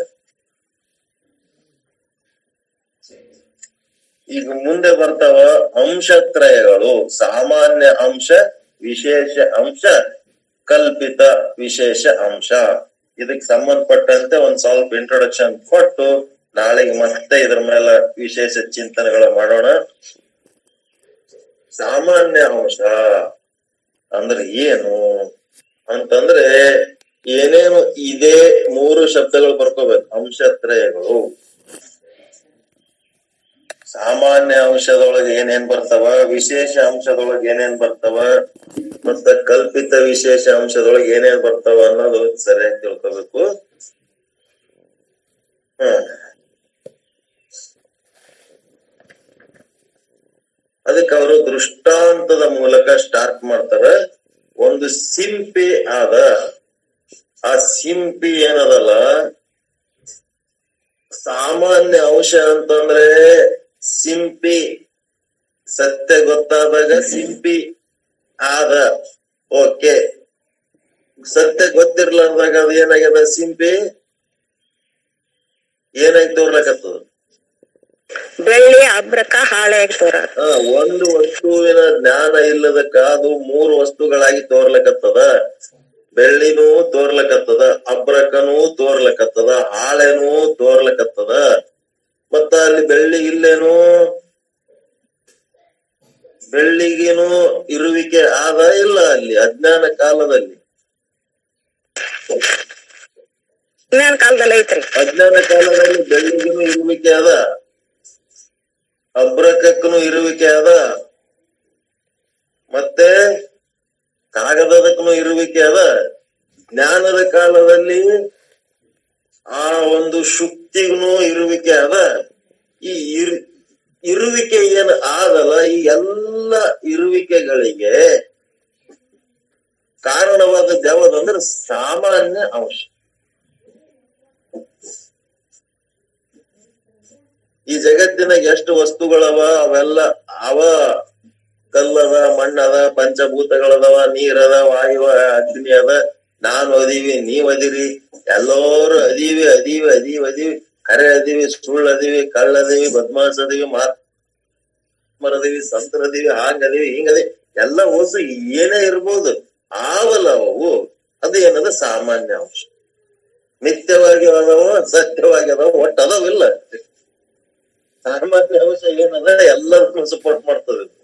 ಈಗ ಮುಂದೆ ಬರ್ತಾವ ಅಂಶತ್ರಯಗಳು ಸಾಮಾನ್ಯ ಅಂಶ ವಿಶೇಷ ಅಂಶ ಕಲ್ಪಿತ ವಿಶೇಷ ಅಂಶ ಇದಕ್ ಸಂಬಂಧಪಟ್ಟಂತೆ ಒಂದ್ ಸ್ವಲ್ಪ ಇಂಟ್ರೊಡಕ್ಷನ್ ಕೊಟ್ಟು ನಾಳೆಗೆ ಮತ್ತೆ ಇದ್ರ ಮೇಲೆ ವಿಶೇಷ ಚಿಂತನೆಗಳ ಮಾಡೋಣ ಸಾಮಾನ್ಯ ಅಂಶ ಅಂದ್ರೆ ಏನು ಅಂತಂದ್ರೆ ಏನೇನು ಇದೇ ಮೂರು ಶಬ್ದಗಳು ಬರ್ಕೋಬೇಕು ಅಂಶತ್ರಯಗಳು ಸಾಮಾನ್ಯ ಅಂಶದೊಳಗೆ ಏನೇನ್ ಬರ್ತಾವ ವಿಶೇಷ ಅಂಶದೊಳಗೆ ಏನೇನ್ ಬರ್ತಾವ ಮತ್ತ ಕಲ್ಪಿತ ವಿಶೇಷ ಅಂಶದೊಳಗೆ ಏನೇನ್ ಬರ್ತಾವ ಅನ್ನೋದು ಸರಿಯಾಗಿ ತಿಳ್ಕೋಬೇಕು ಹ್ಮ್ ಅದಕ್ಕೆ ಅವರು ದೃಷ್ಟಾಂತದ ಮೂಲಕ ಸ್ಟಾರ್ಟ್ ಮಾಡ್ತಾರ ಒಂದು ಸಿಂಪಿ ಆದ ಆ ಸಿಂಪಿ ಏನದಲ್ಲ ಸಾಮಾನ್ಯ ಅಂಶ ಅಂತಂದ್ರೆ ಸಿಂಪಿ ಸತ್ಯ ಗೊತ್ತಾದಾಗ ಸಿಂಪಿ ಆದ ಓಕೆ ಸತ್ಯ ಗೊತ್ತಿರ್ಲಾರ್ದಾಗ ಅದು ಏನಾಗ್ಯದ ಸಿಂಪಿ ಏನಾಗಿ ತೋರ್ಲಕತ್ತದ ಬೆಳ್ಳಿ ಅಬ್ರಕ ಹಾಳೆ ತೋರ ಆ, ಒಂದು ವಸ್ತುವಿನ ಜ್ಞಾನ ಇಲ್ಲದಕ್ಕ ಅದು ಮೂರು ವಸ್ತುಗಳಾಗಿ ತೋರ್ಲಕತ್ತದ ಬೆಳ್ಳಿನೂ ತೋರ್ಲಕತ್ತದ ಅಬ್ರಕನೂ ತೋರ್ಲಕತ್ತದ ಹಾಳೆನೂ ತೋರ್ಲಕತ್ತದ ಮತ್ತ ಅಲ್ಲಿ ಬೆಳ್ಳಿ ಇಲ್ಲೇನು ಬೆಳ್ಳಿಗೇನು ಇರುವಿಕೆ ಆದ ಇಲ್ಲ ಅಲ್ಲಿ ಅಜ್ಞಾನ ಕಾಲದಲ್ಲಿ ಇನ್ನೇನ್ ಕಾಲದಲ್ಲಿ ಐತ್ರಿ ಅಜ್ಞಾನ ಕಾಲದಲ್ಲಿ ಬೆಳ್ಳಿಗೇನು ಇರುವಿಕೆ ಅದ ಅಬ್ರಕಕ್ಕನು ಇರುವಿಕೆ ಅದ ಮತ್ತೆ ಕಾಗದದಕ್ಕನು ಇರುವಿಕೆ ಅದ ಜ್ಞಾನದ ಕಾಲದಲ್ಲಿ ಆ ಒಂದು ಶುಕ್ತಿಗೂ ಇರುವಿಕೆ ಅದ ಈ ಇರು ಇರುವಿಕೆ ಏನು ಆದಲ್ಲ ಈ ಎಲ್ಲ ಇರುವಿಕೆಗಳಿಗೆ ಕಾರಣವಾದದ್ದು ಯಾವ್ದಂದ್ರೆ ಸಾಮಾನ್ಯ ಅಂಶ ಈ ಜಗತ್ತಿನಾಗ ಎಷ್ಟು ವಸ್ತುಗಳವ ಅವೆಲ್ಲ ಅವ ಕಲ್ಲದ ಮಣ್ಣದ ಪಂಚಭೂತಗಳದವ ನೀರದ ವಾಯುವ ಅಗ್ನಿ ಅದ ನಾನು ಅದೀವಿ ನೀವ್ ಅದಿರಿ ಎಲ್ಲರೂ ಅದೀವಿ ಅದೀವಿ ಅದೀವಿ ಅದೀವಿ ಕರೆ ಅದೀವಿ ಸುಳ್ಳು ಅದೀವಿ ಕಳ್ಳ ಅದೀವಿ ಬದ್ಮಾಸ್ ಅದೀವಿ ಮಾತ್ ಮರದೀವಿ ಸಂತರದೀವಿ ಹಾಂಗ್ ಅದೀವಿ ಹಿಂಗ್ ಅದೀವಿ ಎಲ್ಲ ಹೊಸ ಏನೇ ಇರ್ಬೋದು ಆವಲ್ಲ ಅವು ಅದು ಏನದ ಸಾಮಾನ್ಯ ಅಂಶ ನಿತ್ಯವಾಗಿ ಅದಾವ ಸತ್ಯವಾಗಿ ಅದಾವ ಒಟ್ಟು ಅದಾವಿಲ್ಲ ಸಾಮಾನ್ಯ ಅಂಶ ಏನದ ಎಲ್ಲದಕ್ಕೂ ಸಪೋರ್ಟ್ ಮಾಡ್ತದೆ ಇದು.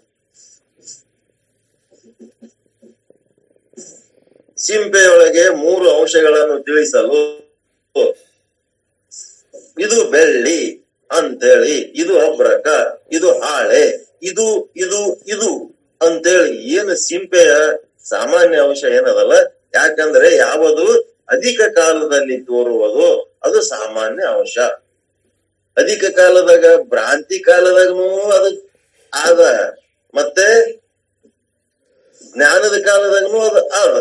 ಸಿಂಪೆಯೊಳಗೆ ಮೂರು ಅಂಶಗಳನ್ನು ತಿಳಿಸಲು ಇದು ಬೆಳ್ಳಿ ಅಂತೇಳಿ ಇದು ಅಬ್ರಕ ಇದು ಹಾಳೆ ಇದು ಇದು ಇದು ಅಂತೇಳಿ ಏನು ಸಿಂಪೆಯ ಸಾಮಾನ್ಯ ಅಂಶ ಏನದಲ್ಲ ಯಾಕಂದ್ರೆ ಯಾವುದು ಅಧಿಕ ಕಾಲದಲ್ಲಿ ತೋರುವುದು ಅದು ಸಾಮಾನ್ಯ ಅಂಶ ಅಧಿಕ ಕಾಲದಾಗ ಭ್ರಾಂತಿ ಕಾಲದಾಗನು ಅದು ಆದ ಮತ್ತೆ ಜ್ಞಾನದ ಕಾಲದಾಗನು ಅದು ಆದ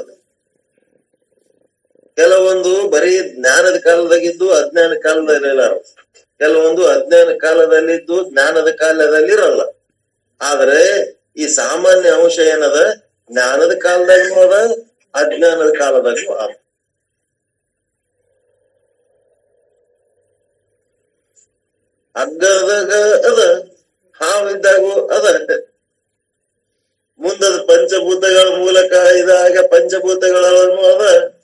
ಕೆಲವೊಂದು ಬರೀ ಜ್ಞಾನದ ಕಾಲದಾಗಿದ್ದು ಅಜ್ಞಾನ ಕಾಲದಲ್ಲಿ ಇರಲ್ಲ ಕೆಲವೊಂದು ಅಜ್ಞಾನ ಕಾಲದಲ್ಲಿದ್ದು ಜ್ಞಾನದ ಕಾಲದಲ್ಲಿ ಇರಲ್ಲ ಆದ್ರೆ ಈ ಸಾಮಾನ್ಯ ಅಂಶ ಏನದ ಜ್ಞಾನದ ಕಾಲದಾಗೂ ಅದ ಅಜ್ಞಾನದ ಕಾಲದಾಗೂ ಅದ ಹಗ್ಗದಾಗ ಅದ ಹಾವಿದ್ದಾಗೂ ಅದ ಮುಂದದ ಪಂಚಭೂತಗಳ ಮೂಲಕ ಇದಾಗ ಪಂಚಭೂತಗಳನ್ನು ಅದ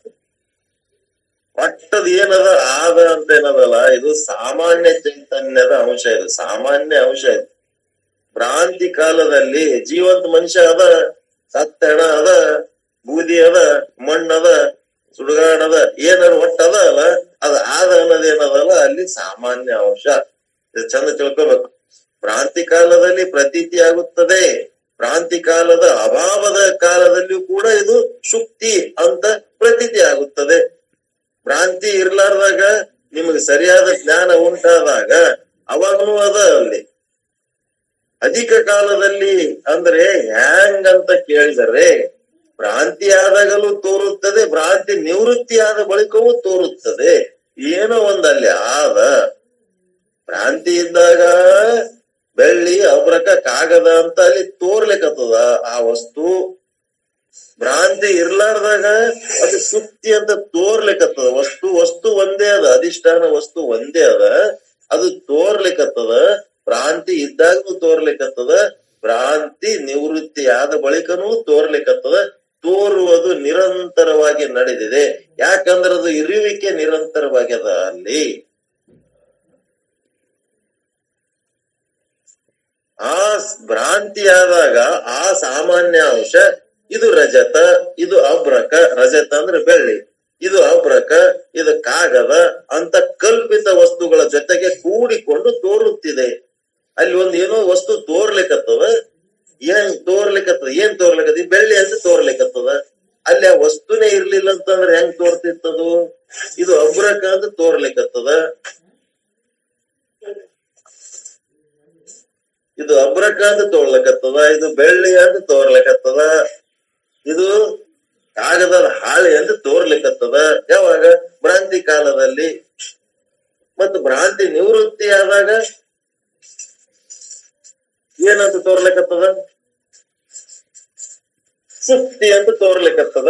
ಒಟ್ಟದ ಏನದ ಆದ ಅಂತ ಏನದಲ್ಲ ಇದು ಸಾಮಾನ್ಯ ಚೈತನ್ಯದ ಅಂಶ ಇದು ಸಾಮಾನ್ಯ ಅಂಶ ಇದು ಭ್ರಾಂತಿ ಕಾಲದಲ್ಲಿ ಜೀವಂತ ಮನುಷ್ಯ ಅದ ಸತ್ತ ಹೆಣ ಅದ ಬೂದಿ ಅದ ಮಣ್ಣದ ಸುಡುಗಾಡದ ಏನಾರ ಒಟ್ಟದ ಅಲ್ಲ ಅದ ಆದ ಅನ್ನೋದು ಏನದಲ್ಲ ಅಲ್ಲಿ ಸಾಮಾನ್ಯ ಅಂಶ ಇದು ಚಂದ ತಿಳ್ಕೊಬೇಕು ಭ್ರಾಂತಿ ಕಾಲದಲ್ಲಿ ಪ್ರತೀತಿ ಆಗುತ್ತದೆ ಭ್ರಾಂತಿ ಕಾಲದ ಅಭಾವದ ಕಾಲದಲ್ಲಿಯೂ ಕೂಡ ಇದು ಶುಕ್ತಿ ಅಂತ ಪ್ರತೀತಿ ಆಗುತ್ತದೆ ಭ್ರಾಂತಿ ಇರ್ಲಾರ್ದಾಗ ನಿಮಗೆ ಸರಿಯಾದ ಜ್ಞಾನ ಉಂಟಾದಾಗ ಅವಾಗನೂ ಅದ ಅಲ್ಲಿ ಅಧಿಕ ಕಾಲದಲ್ಲಿ ಅಂದ್ರೆ ಹ್ಯಾಂಗ್ ಅಂತ ಕೇಳಿದರೆ ಭ್ರಾಂತಿ ಆದಾಗಲೂ ತೋರುತ್ತದೆ ಭ್ರಾಂತಿ ನಿವೃತ್ತಿ ಆದ ಬಳಿಕವೂ ತೋರುತ್ತದೆ ಏನೋ ಒಂದಲ್ಲಿ ಆದ ಭ್ರಾಂತಿ ಇದ್ದಾಗ ಬೆಳ್ಳಿ ಅಬ್ರಕ ಕಾಗದ ಅಂತ ಅಲ್ಲಿ ತೋರ್ಲಿಕ್ಕತ್ತದ ಆ ವಸ್ತು ಭ್ರಾಂತಿ ಇರ್ಲಾರ್ದಾಗ ಅದು ಸುತ್ತಿ ಅಂತ ತೋರ್ಲಿಕ್ಕತ್ತದ ವಸ್ತು ವಸ್ತು ಒಂದೇ ಅದ ಅಧಿಷ್ಠಾನ ವಸ್ತು ಒಂದೇ ಅದ ಅದು ತೋರ್ಲಿಕ್ಕತ್ತದ ಭ್ರಾಂತಿ ಇದ್ದಾಗೂ ತೋರ್ಲಿಕ್ಕತ್ತದ ಭ್ರಾಂತಿ ನಿವೃತ್ತಿ ಆದ ಬಳಿಕನೂ ತೋರ್ಲಿಕ್ಕತ್ತದ ತೋರುವುದು ನಿರಂತರವಾಗಿ ನಡೆದಿದೆ ಯಾಕಂದ್ರೆ ಅದು ಇರುವಿಕೆ ನಿರಂತರವಾಗ್ಯದ ಅಲ್ಲಿ ಆ ಭ್ರಾಂತಿ ಆದಾಗ ಆ ಸಾಮಾನ್ಯ ಅಂಶ ಇದು ರಜತ ಇದು ಅಬ್ರಕ ರಜತ ಅಂದ್ರೆ ಬೆಳ್ಳಿ ಇದು ಅಬ್ರಕ ಇದು ಕಾಗದ ಅಂತ ಕಲ್ಪಿತ ವಸ್ತುಗಳ ಜೊತೆಗೆ ಕೂಡಿಕೊಂಡು ತೋರುತ್ತಿದೆ ಅಲ್ಲಿ ಒಂದ್ ಏನೋ ವಸ್ತು ತೋರ್ಲಿಕ್ಕತ್ತದ ಏನ್ ತೋರ್ಲಿಕ್ಕತ್ತದ ಏನ್ ತೋರ್ಲಿಕ್ಕದ ಈ ಬೆಳ್ಳಿ ಅಂತ ತೋರ್ಲಿಕ್ಕತ್ತದ ಅಲ್ಲಿ ಆ ವಸ್ತುನೇ ಇರ್ಲಿಲ್ಲ ಅಂತಂದ್ರೆ ಹೆಂಗ್ ತೋರ್ತಿತ್ತದು ಇದು ಅಬ್ರಕ ಅಂತ ತೋರ್ಲಿಕ್ಕತ್ತದ ಇದು ಅಬ್ರಕ ಅಂತ ತೋರ್ಲಕತ್ತದ ಇದು ಬೆಳ್ಳಿ ಅಂತ ತೋರ್ಲಕತ್ತದ ಇದು ಕಾಗದದ ಹಾಳೆ ಅಂತ ತೋರ್ಲಿಕ್ಕತ್ತದ ಯಾವಾಗ ಭ್ರಾಂತಿ ಕಾಲದಲ್ಲಿ ಮತ್ತು ಭ್ರಾಂತಿ ನಿವೃತ್ತಿ ಆದಾಗ ಏನಂತ ತೋರ್ಲಿಕ್ಕತ್ತದ ಸುತ್ತಿ ಅಂತ ತೋರ್ಲಿಕ್ಕತ್ತದ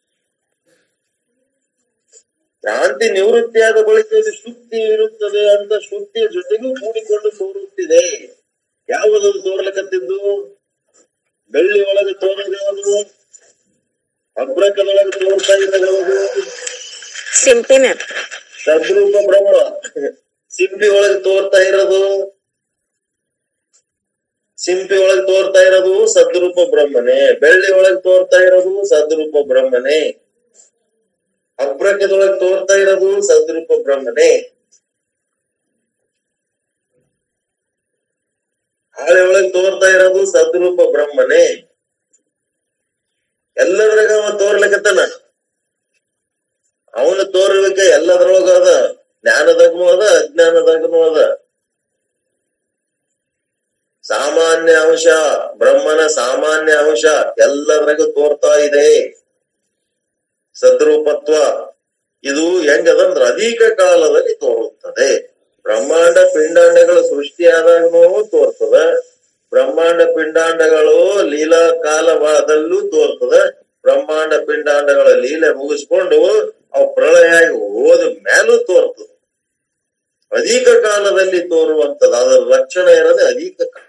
ಭ್ರಾಂತಿ ನಿವೃತ್ತಿ ಆದ ಬಳಿಕ ಇದು ಶುದ್ಧಿ ಇರುತ್ತದೆ ಅಂತ ಶುದ್ಧಿಯ ಜೊತೆಗೂ ಕೂಡಿಕೊಂಡು ತೋರುತ್ತಿದೆ ಯಾವುದದು ತೋರ್ಲಕತ್ತಿದ್ದು ಬೆಳ್ಳಿ ಒಳಗೆ ತೋರದು ಯಾವುದು ಅಬ್ರಕದೊಳಗೆ ತೋರ್ತಾ ಇರೋದು ಯಾವುದು ಸಿಂಪಿ ಮ್ಯಾಮ್ ಸದ್ರೂಪ ಬ್ರಹ್ಮ ಸಿಂಪಿ ಒಳಗೆ ತೋರ್ತಾ ಇರೋದು ಸಿಂಪಿ ಒಳಗೆ ತೋರ್ತಾ ಇರೋದು ಸದ್ರೂಪ ಬ್ರಹ್ಮನೇ ಬೆಳ್ಳಿ ಒಳಗೆ ತೋರ್ತಾ ಇರೋದು ಸದ್ರೂಪ ಬ್ರಹ್ಮನೇ ಅಬ್ರಕದೊಳಗೆ ತೋರ್ತಾ ಇರೋದು ಸದ್ರೂಪ ಬ್ರಹ್ಮನೇ ಹಾಳೆ ಒಳಗೆ ತೋರ್ತಾ ಇರೋದು ಸದ್ರೂಪ ಬ್ರಹ್ಮನೇ ಎಲ್ಲದ್ರಾಗ ಅವ ತೋರ್ಲಕತ್ತಾನ ಅವನು ತೋರ್ಲಿಕ್ಕೆ ಎಲ್ಲದ್ರೊಳಗ ಅದ ಜ್ಞಾನದಾಗನು ಅದ ಅಜ್ಞಾನದಾಗನು ಅದ ಸಾಮಾನ್ಯ ಅಂಶ ಬ್ರಹ್ಮನ ಸಾಮಾನ್ಯ ಅಂಶ ಎಲ್ಲದ್ರಾಗ ತೋರ್ತಾ ಇದೆ ಸದ್ರೂಪತ್ವ ಇದು ಹೆಂಗದಂದ್ರ ಅಧಿಕ ಕಾಲದಲ್ಲಿ ತೋರುತ್ತದೆ ಬ್ರಹ್ಮಾಂಡ ಪಿಂಡಾಂಡಗಳ ಸೃಷ್ಟಿಯಾದಾಗನೂ ತೋರ್ತದ ಬ್ರಹ್ಮಾಂಡ ಪಿಂಡಾಂಡಗಳು ಲೀಲಾ ಕಾಲವಾದಲ್ಲೂ ತೋರ್ತದ ಬ್ರಹ್ಮಾಂಡ ಪಿಂಡಾಂಡಗಳ ಲೀಲೆ ಮುಗಿಸ್ಕೊಂಡು ಅವು ಪ್ರಳಯ ಆಗಿ ಹೋದ ಮೇಲೂ ತೋರ್ತದ ಅಧಿಕ ಕಾಲದಲ್ಲಿ ತೋರುವಂತದ್ದು ಅದರ ಲಕ್ಷಣ ಇರೋದೇ ಅಧಿಕ ಕಾಲ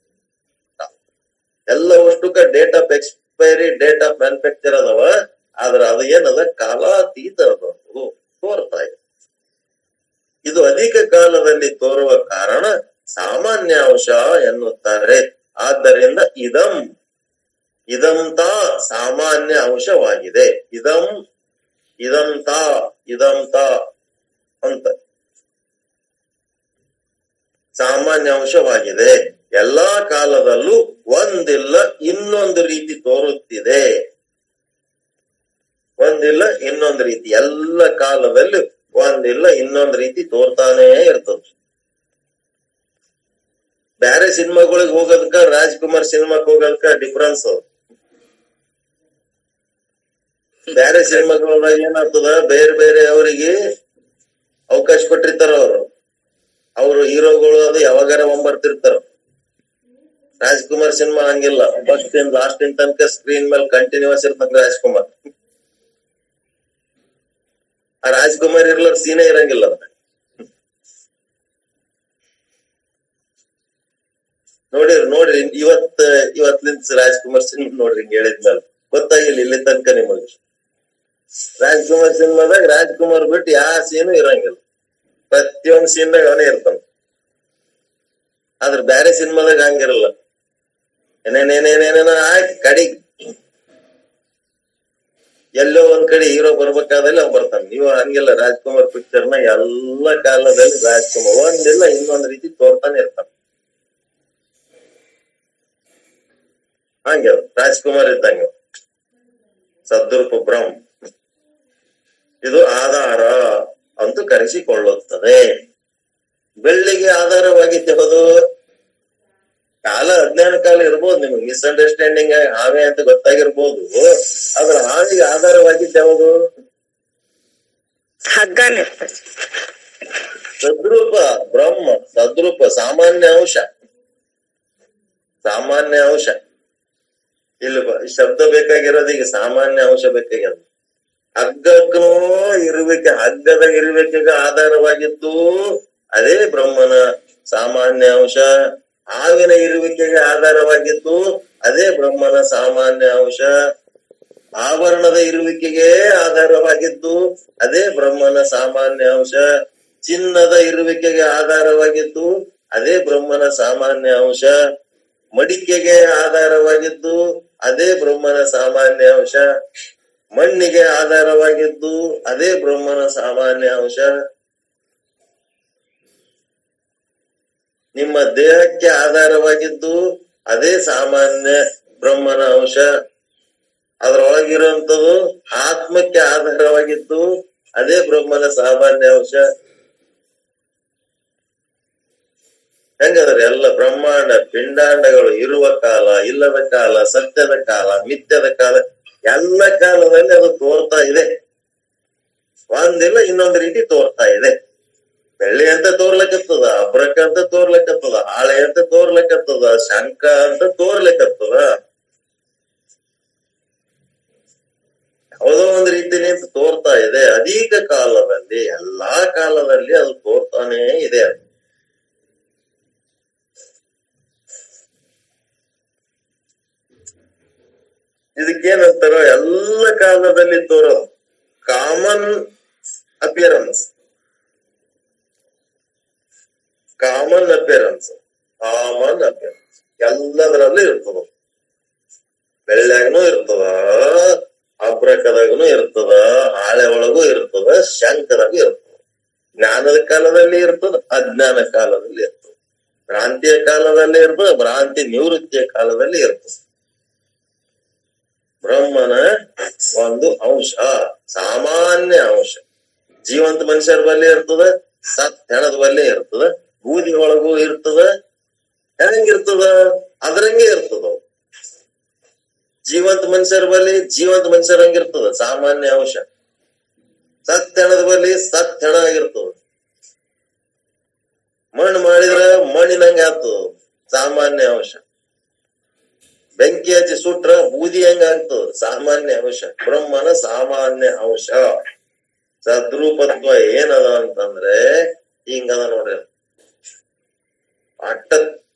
ಎಲ್ಲ ಅಷ್ಟುಕ date of expiry date of manufacture ಅದಾವ ಆದ್ರ ಅದು ಏನದ ಕಾಲಾತೀತ ಅದು ತೋರ್ತಾ ಇದೆ ಇದು ಅಧಿಕ ಕಾಲದಲ್ಲಿ ತೋರುವ ಕಾರಣ ಸಾಮಾನ್ಯ ಅಂಶ ಎನ್ನುತ್ತಾರೆ ಆದ್ದರಿಂದ ಇದಂ ಇದಂತ ಸಾಮಾನ್ಯ ಅಂಶವಾಗಿದೆ ಇದಂ ಇದಂತ ಇದಂತ ಅಂತ ಸಾಮಾನ್ಯ ಅಂಶವಾಗಿದೆ ಎಲ್ಲಾ ಕಾಲದಲ್ಲೂ ಒಂದಿಲ್ಲ ಇನ್ನೊಂದು ರೀತಿ ತೋರುತ್ತಿದೆ ಒಂದಿಲ್ಲ ಇನ್ನೊಂದು ರೀತಿ ಎಲ್ಲ ಕಾಲದಲ್ಲಿ ಒಂದಿಲ್ಲ ಇನ್ನೊಂದು ರೀತಿ ತೋರ್ತಾನೇ ಇರ್ತದ ಬ್ಯಾರೆ ಸಿನಿಮಾಗಳಿಗೆ ಹೋಗೋದಕ್ಕ ರಾಜ್ಕುಮಾರ್ ಸಿನಿಮಾಕ್ ಹೋಗೋದಕ್ಕ ಡಿಫ್ರೆನ್ಸ್ ಬ್ಯಾರೆ ಸಿನಿಮಾಗಳೊಳಗ ಏನಾಗ್ತದ ಬೇರೆ ಬೇರೆ ಅವರಿಗೆ ಅವಕಾಶ ಕೊಟ್ಟಿರ್ತಾರ ಅವರು ಅವರು ಹೀರೋಗಳು ಅದು ಯಾವಾಗಾರ ಒಂಬರ್ತಿರ್ತಾರ ರಾಜ್ಕುಮಾರ್ ಸಿನಿಮಾ ಹಂಗಿಲ್ಲ ಫಸ್ಟ್ ಇಂದ ಲಾಸ್ಟ್ ಇನ್ ತನಕ ಸ್ಕ್ರೀನ್ ಮೇಲೆ ಕಂಟಿನ್ಯೂಸ್ ಇರ್ತಂಗ ರಾಜ್ಕುಮಾರ್ ಆ ರಾಜ್ಕುಮಾರ್ ಇರ್ಲಾರ ಸೀನೇ ಇರಂಗಿಲ್ಲ ಅದ್ರಾಗ. ನೋಡಿರಿ ನೋಡ್ರಿ ಇವತ್ ಇವತ್ಲಿಂದ ರಾಜ್ಕುಮಾರ್ ಸಿನಿಮಾ ನೋಡ್ರಿ ಹಿಂಗ್ ಹೇಳಿದ್ಮೇಲೆ ಗೊತ್ತಾಗಿಲ್ಲ ಇಲ್ಲಿ ತನಕ ನಿಮಗೆ ರಾಜ್ಕುಮಾರ್ ಸಿನಿಮಾದಾಗ ರಾಜ್ಕುಮಾರ್ ಬಿಟ್ಟು ಯಾವ ಸೀನು ಇರಂಗಿಲ್ಲ ಪ್ರತಿಯೊಂದ್ ಸೀನ್ದಾಗ ಅವನೇ ಇರ್ತಾನ ಆದ್ರ ಬ್ಯಾರೆ ಸಿನಿಮಾದಾಗ ಹಂಗಿರಲ್ಲ ಏನೇನೇನೇನೇನೇನೋ ಆಯ್ತು ಕಡಿಗ್ ಎಲ್ಲೋ ಒಂದ್ ಕಡೆ ಹೀರೋ ಬರ್ಬೇಕಾದಲ್ಲಿ ಅವ್ ಬರ್ತಾನೆ ನೀವು ಹಂಗಿಲ್ಲ ರಾಜ್ಕುಮಾರ್ ಪಿಕ್ಚರ್ ನ ಎಲ್ಲ ಕಾಲದಲ್ಲಿ ರಾಜ್ಕುಮಾರ್ ಒಂದಿಲ್ಲ ಇನ್ನೊಂದ್ ರೀತಿ ತೋರ್ತಾನೆ ಇರ್ತಾನೆ ಹಂಗೆ ಅವ್ರು. ರಾಜ್ಕುಮಾರ್ ಇದ್ದಂಗೆ ಅವ್ರು. ಸದ್ರೂಪ ಬ್ರಹ್ಮ ಇದು ಆಧಾರ ಅಂತೂ ಕರೆಸಿಕೊಳ್ಳುತ್ತದೆ ಬೆಳ್ಳಿಗೆ ಆಧಾರವಾಗಿದ್ದೆವುದು ಕಾಲ ಅಜ್ಞಾನ ಕಾಲ ಇರ್ಬೋದು ನಿಮ್ಗೆ ಮಿಸ್ಅಂಡರ್ಸ್ಟ್ಯಾಂಡಿಂಗ್ ಹಾವೇ ಅಂತ ಗೊತ್ತಾಗಿರ್ಬೋದು ಅದ್ರ ಹಾವಿಗೆ ಆಧಾರವಾಗಿದ್ದ ಯಾವುದು ಹಗ್ಗನೇ ಸದ್ರೂಪ ಬ್ರಹ್ಮ ಸದ್ರೂಪ ಸಾಮಾನ್ಯ ಅಂಶ ಸಾಮಾನ್ಯ ಅಂಶ ಇಲ್ಲಿ ಬ- ಶಬ್ದ ಬೇಕಾಗಿರೋದು ಈಗ ಸಾಮಾನ್ಯ ಅಂಶ ಬೇಕಾಗ್ಯದ ಹಗ್ಗಕ್ಕೂ ಇರುವಿಕೆ ಹಗ್ಗದ ಇರುವಿಕೆಗೆ ಆಧಾರವಾಗಿದ್ದು ಅದೇ ಬ್ರಹ್ಮನ ಸಾಮಾನ್ಯ ಅಂಶ ಹಾವಿನ ಇರುವಿಕೆಗೆ ಆಧಾರವಾಗಿದ್ದು ಅದೇ ಬ್ರಹ್ಮನ ಸಾಮಾನ್ಯ ಅಂಶ ಆವರಣದ ಇರುವಿಕೆಗೆ ಆಧಾರವಾಗಿದ್ದು ಅದೇ ಬ್ರಹ್ಮನ ಸಾಮಾನ್ಯ ಅಂಶ ಚಿನ್ನದ ಇರುವಿಕೆಗೆ ಆಧಾರವಾಗಿದ್ದು ಅದೇ ಬ್ರಹ್ಮನ ಸಾಮಾನ್ಯ ಅಂಶ ಮಡಿಕೆಗೆ ಆಧಾರವಾಗಿದ್ದು ಅದೇ ಬ್ರಹ್ಮನ ಸಾಮಾನ್ಯ ಅಂಶ ಮಣ್ಣಿಗೆ ಆಧಾರವಾಗಿದ್ದು ಅದೇ ಬ್ರಹ್ಮನ ಸಾಮಾನ್ಯ ಅಂಶ ನಿಮ್ಮ ದೇಹಕ್ಕೆ ಆಧಾರವಾಗಿದ್ದು ಅದೇ ಸಾಮಾನ್ಯ ಬ್ರಹ್ಮನ ಅಂಶ ಅದ್ರೊಳಗಿರುವಂತದ್ದು ಆತ್ಮಕ್ಕೆ ಆಧಾರವಾಗಿದ್ದು ಅದೇ ಬ್ರಹ್ಮನ ಸಾಮಾನ್ಯ ಅಂಶ ಹೆಂಗದ್ರಿ ಎಲ್ಲ ಬ್ರಹ್ಮಾಂಡ ಪಿಂಡಾಂಡಗಳು ಇರುವ ಕಾಲ ಇಲ್ಲದ ಕಾಲ ಸತ್ಯದ ಕಾಲ ಮಿಥ್ಯದ ಕಾಲ ಎಲ್ಲ ಕಾಲದಲ್ಲಿ ಅದು ತೋರ್ತಾ ಇದೆ ಒಂದಿಲ್ಲ ಇನ್ನೊಂದ್ ರೀತಿ ತೋರ್ತಾ ಇದೆ ಬೆಳ್ಳಿ ಅಂತ ತೋರ್ಲಕತ್ತದ ಅಬ್ರಕ ಅಂತ ತೋರ್ಲಕತ್ತದ ಹಾಳೆ ಅಂತ ತೋರ್ಲಕತ್ತದ ಶಂಕ ಅಂತ ತೋರ್ಲಕತ್ತದ ಯಾವುದೋ ಒಂದು ರೀತಿಲಿ ಅಂತ ತೋರ್ತಾ ಇದೆ ಅಧಿಕ ಕಾಲದಲ್ಲಿ ಎಲ್ಲಾ ಕಾಲದಲ್ಲಿ ಅದು ತೋರ್ತಾನೇ ಇದೆ ಅದು ಇದಕ್ಕೇನಂತಾರ ಎಲ್ಲ ಕಾಲದಲ್ಲಿ ತೋರೋದು common appearance common appearance common appearance ಎಲ್ಲದರಲ್ಲೂ ಇರ್ತದ ಬೆಳ್ಳ್ಯಾಗನು ಇರ್ತದ ಅಬ್ರಕದಾಗನು ಇರ್ತದ ಹಾಳೆ ಒಳಗೂ ಇರ್ತದ ಶಂಕದಾಗೂ ಇರ್ತದ ಜ್ಞಾನದ ಕಾಲದಲ್ಲಿ ಇರ್ತದ ಅಜ್ಞಾನ ಕಾಲದಲ್ಲಿ ಇರ್ತದ ಭ್ರಾಂತಿಯ ಕಾಲದಲ್ಲಿ ಇರ್ತದ ಭ್ರಾಂತಿ ನಿವೃತ್ತಿಯ ಕಾಲದಲ್ಲಿ ಇರ್ತದ ಬ್ರಹ್ಮನ ಒಂದು ಅಂಶ ಸಾಮಾನ್ಯ ಅಂಶ ಜೀವಂತ ಮನುಷ್ಯರ ಬಲ್ಲಿ ಇರ್ತದ ಸತ್ ಹೆಣದ ಬಲ್ಲಿ ಇರ್ತದ ಬೂದಿ ಒಳಗೂ ಇರ್ತದ ಹೆಂಗಿರ್ತದ ಅದ್ರಂಗೆ ಇರ್ತದ ಅವು. ಜೀವಂತ ಮನುಷ್ಯರ ಬಲ್ಲಿ ಜೀವಂತ ಮನುಷ್ಯರ ಹಂಗಿರ್ತದ ಸಾಮಾನ್ಯ ಅಂಶ ಸತ್ ಹೆಣದ ಬಲ್ಲಿ ಸತ್ ಹೆಣ ಆಗಿರ್ತದ ಮಣ್ಣು ಮಾಡಿದ್ರ ಮಣ್ಣಿನಂಗ ಆಗ್ತದ ಸಾಮಾನ್ಯ ಅಂಶ ಬೆಂಕಿ ಹಚ್ಚಿ ಸುಟ್ರ ಬೂದಿ ಹೆಂಗ ಆಗ್ತದ ಸಾಮಾನ್ಯ ಅಂಶ ಬ್ರಹ್ಮನ ಸಾಮಾನ್ಯ ಅಂಶ ಸದ್ರೂಪತ್ವ ಏನದ ಅಂತಂದ್ರೆ ಹಿಂಗದ ನೋಡ್ರಿ ಅದು. ಅಟ್ಟ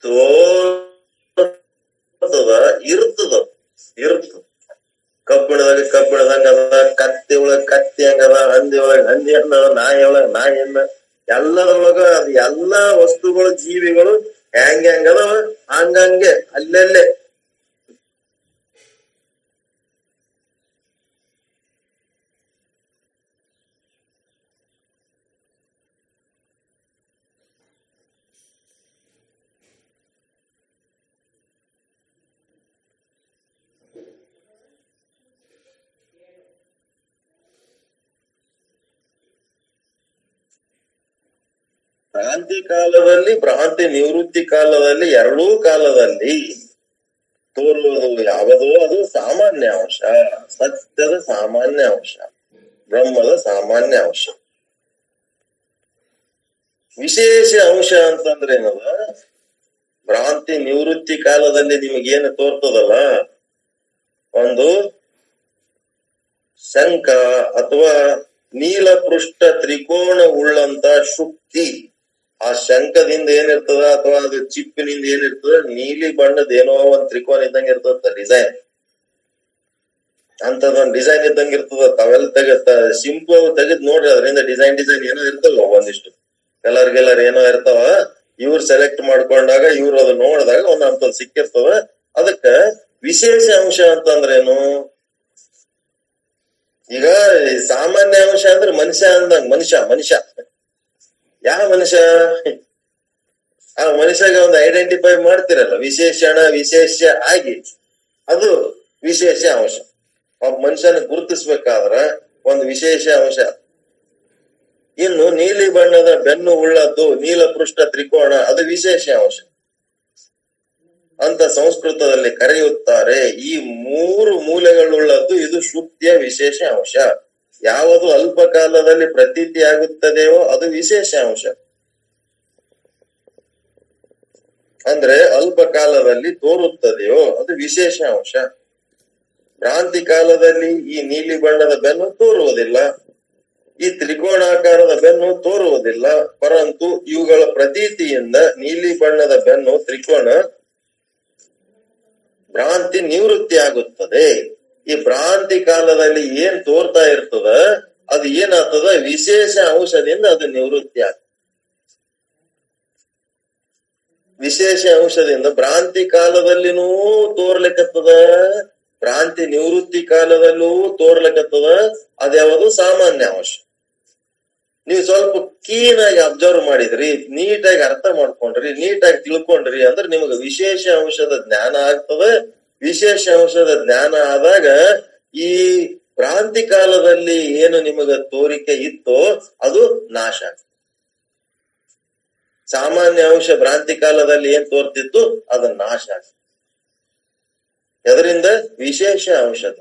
ತೋರ್ತದ ಇರ್ತದ ಇರ್ತದ ಕಬ್ಬಿಣದಾಗ ಕಬ್ಬಿಣದಂಗ ಅದ ಕತ್ತಿ ಒಳಗ ಕತ್ತಿ ಹಂಗದ ಹಂದಿ ಒಳಗ ಹಂದಿ ಹಂಗ ನಾಯಿ ಒಳಗ ನಾಯಿ ಹಂಗ ಎಲ್ಲದರೊಳಗ ಅದು ಎಲ್ಲಾ ವಸ್ತುಗಳು ಜೀವಿಗಳು ಹೆಂಗ ಹೆಂಗದವ ಹಂಗಂಗೆ ಅಲ್ಲೆಲ್ಲೇ ಭ್ರಾಂತಿ ಕಾಲದಲ್ಲಿ ಭ್ರಾಂತಿ ನಿವೃತ್ತಿ ಕಾಲದಲ್ಲಿ ಎರಡೂ ಕಾಲದಲ್ಲಿ ತೋರುವುದು ಯಾವುದೋ ಅದು ಸಾಮಾನ್ಯ ಅಂಶ ಸತ್ಯದ ಸಾಮಾನ್ಯ ಅಂಶ ಬ್ರಹ್ಮದ ಸಾಮಾನ್ಯ ಅಂಶ ವಿಶೇಷ ಅಂಶ ಅಂತಂದ್ರೆ ಏನದ ಭ್ರಾಂತಿ ನಿವೃತ್ತಿ ಕಾಲದಲ್ಲಿ ನಿಮಗೇನು ತೋರ್ತದಲ್ಲ ಒಂದು ಶಂಕ ಅಥವಾ ನೀಲ ಪೃಷ್ಠ ತ್ರಿಕೋಣ ಉಳ್ಳಂತ ಶುಕ್ತಿ ಆ ಶಂಕದಿಂದ ಏನಿರ್ತದ ಅಥವಾ ಅದು ಚಿಪ್ಪಿನಿಂದ ಏನಿರ್ತದ ನೀಲಿ ಬಣ್ಣದ ಏನೋ ಒಂದ್ ತ್ರಿಕೋನ ಇದ್ದಂಗ ಇರ್ತದ ಡಿಸೈನ್ ಅಂತದೊಂದ್ ಡಿಸೈನ್ ಇದ್ದಂಗ ಇರ್ತದ ತಾವೆಲ್ಲ ತೆಗತ್ತ ಸಿಂಪಲ್ ತೆಗೆದ್ ನೋಡ್ರಿ ಅದರಿಂದ ಡಿಸೈನ್ ಡಿಸೈನ್ ಏನೋ ಇರ್ತಲ್ಲ ಒಂದಿಷ್ಟು ಕಲರ್ ಗಿಲರ್ ಏನೋ ಇರ್ತಾವ ಇವ್ರು ಸೆಲೆಕ್ಟ್ ಮಾಡ್ಕೊಂಡಾಗ ಇವ್ರು ಅದು ನೋಡಿದಾಗ ಒಂದ್ ಅಂತದ್ ಸಿಕ್ಕಿರ್ತದ ಅದಕ್ಕ ವಿಶೇಷ ಅಂಶ ಅಂತಂದ್ರೇನು ಈಗ ಈ ಸಾಮಾನ್ಯ ಅಂಶ ಅಂದ್ರೆ ಮನುಷ್ಯ ಅಂದಂಗ ಮನುಷ್ಯ ಮನುಷ್ಯ ಯಾವ ಮನುಷ್ಯ ಆ ಮನುಷ್ಯಗೆ ಒಂದು ಐಡೆಂಟಿಫೈ ಮಾಡ್ತಿರಲ್ಲ ವಿಶೇಷಣ ವಿಶೇಷ ಆಗಿ ಅದು ವಿಶೇಷ ಅಂಶ ಒಬ್ಬ ಮನುಷ್ಯನ ಗುರುತಿಸ್ಬೇಕಾದ್ರ ಒಂದು ವಿಶೇಷ ಅಂಶ ಇನ್ನು ನೀಲಿ ಬಣ್ಣದ ಬೆನ್ನು ಉಳ್ಳದ್ದು ನೀಲಪೃಷ್ಠ ತ್ರಿಕೋಣ ಅದು ವಿಶೇಷ ಅಂಶ ಅಂತ ಸಂಸ್ಕೃತದಲ್ಲಿ ಕರೆಯುತ್ತಾರೆ ಈ ಮೂರು ಮೂಲೆಗಳುಳ್ಳದ್ದು ಇದು ಶುದ್ಧಿಯ ವಿಶೇಷ ಅಂಶ ಯಾವುದು ಅಲ್ಪ ಕಾಲದಲ್ಲಿ ಪ್ರತೀತಿ ಆಗುತ್ತದೆಯೋ ಅದು ವಿಶೇಷ ಅಂಶ ಅಂದ್ರೆ ಅಲ್ಪ ಕಾಲದಲ್ಲಿ ತೋರುತ್ತದೆಯೋ ಅದು ವಿಶೇಷ ಅಂಶ ಭ್ರಾಂತಿ ಕಾಲದಲ್ಲಿ ಈ ನೀಲಿ ಬಣ್ಣದ ಬೆನ್ನು ತೋರುವುದಿಲ್ಲ ಈ ತ್ರಿಕೋಣಾಕಾರದ ಬೆನ್ನು ತೋರುವುದಿಲ್ಲ ಪರಂತು ಇವುಗಳ ಪ್ರತೀತಿಯಿಂದ ನೀಲಿ ಬಣ್ಣದ ಬೆನ್ನು ತ್ರಿಕೋಣ ಭ್ರಾಂತಿ ನಿವೃತ್ತಿ ಆಗುತ್ತದೆ ಈ ಭ್ರಾಂತಿ ಕಾಲದಲ್ಲಿ ಏನ್ ತೋರ್ತಾ ಇರ್ತದ ಅದು ಏನಾಗ್ತದ ವಿಶೇಷ ಅಂಶದಿಂದ ಅದು ನಿವೃತ್ತಿ ಆಗ್ತದೆ ವಿಶೇಷ ಅಂಶದಿಂದ ಭ್ರಾಂತಿ ಕಾಲದಲ್ಲಿನೂ ತೋರ್ಲಿಕ್ಕತ್ತದ ಭ್ರಾಂತಿ ನಿವೃತ್ತಿ ಕಾಲದಲ್ಲೂ ತೋರ್ಲಿಕ್ಕತ್ತದ ಅದ್ಯಾವುದು ಸಾಮಾನ್ಯ ಅಂಶ ನೀವು ಸ್ವಲ್ಪ ಕೀನ್ ಆಗಿ ಅಬ್ಸರ್ವ್ ಮಾಡಿದ್ರಿ ನೀಟಾಗಿ ಅರ್ಥ ಮಾಡ್ಕೊಂಡ್ರಿ ನೀಟಾಗಿ ತಿಳ್ಕೊಂಡ್ರಿ ಅಂದ್ರೆ ನಿಮಗೆ ವಿಶೇಷ ಅಂಶದ ಜ್ಞಾನ ಆಗ್ತದ ವಿಶೇಷ ಅಂಶದ ಜ್ಞಾನ ಆದಾಗ ಈ ಭ್ರಾಂತಿ ಕಾಲದಲ್ಲಿ ಏನು ನಿಮಗ ತೋರಿಕೆ ಇತ್ತೋ ಅದು ನಾಶ ಆಗ್ತದೆ ಸಾಮಾನ್ಯ ಅಂಶ ಭ್ರಾಂತಿ ಕಾಲದಲ್ಲಿ ಏನ್ ತೋರ್ತಿತ್ತು ಅದು ನಾಶ ಆಗ್ತದೆ ಅದರಿಂದ ವಿಶೇಷ ಅಂಶದ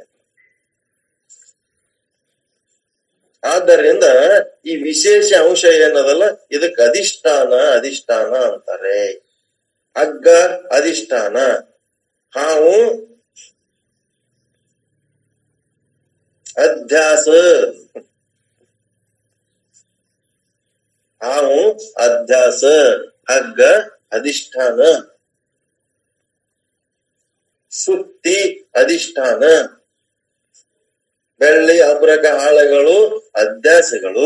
ಆದ್ದರಿಂದ ಈ ವಿಶೇಷ ಅಂಶ ಏನದಲ್ಲ ಇದಕ್ಕೆ ಅಧಿಷ್ಠಾನ ಅಧಿಷ್ಠಾನ ಅಂತಾರೆ ಹಗ್ಗ ಅಧಿಷ್ಠಾನ ಹಾವು ಅಧ್ಯಾಸ ಹಾವು ಅಧ್ಯಾಸ ಹಗ್ಗ ಅಧಿಷ್ಠಾನ ಸುತ್ತಿ ಅಧಿಷ್ಠಾನ ಬೆಳ್ಳಿ ಅಬ್ರಕ ಹಾಳೆಗಳು ಅಧ್ಯಾಸಗಳು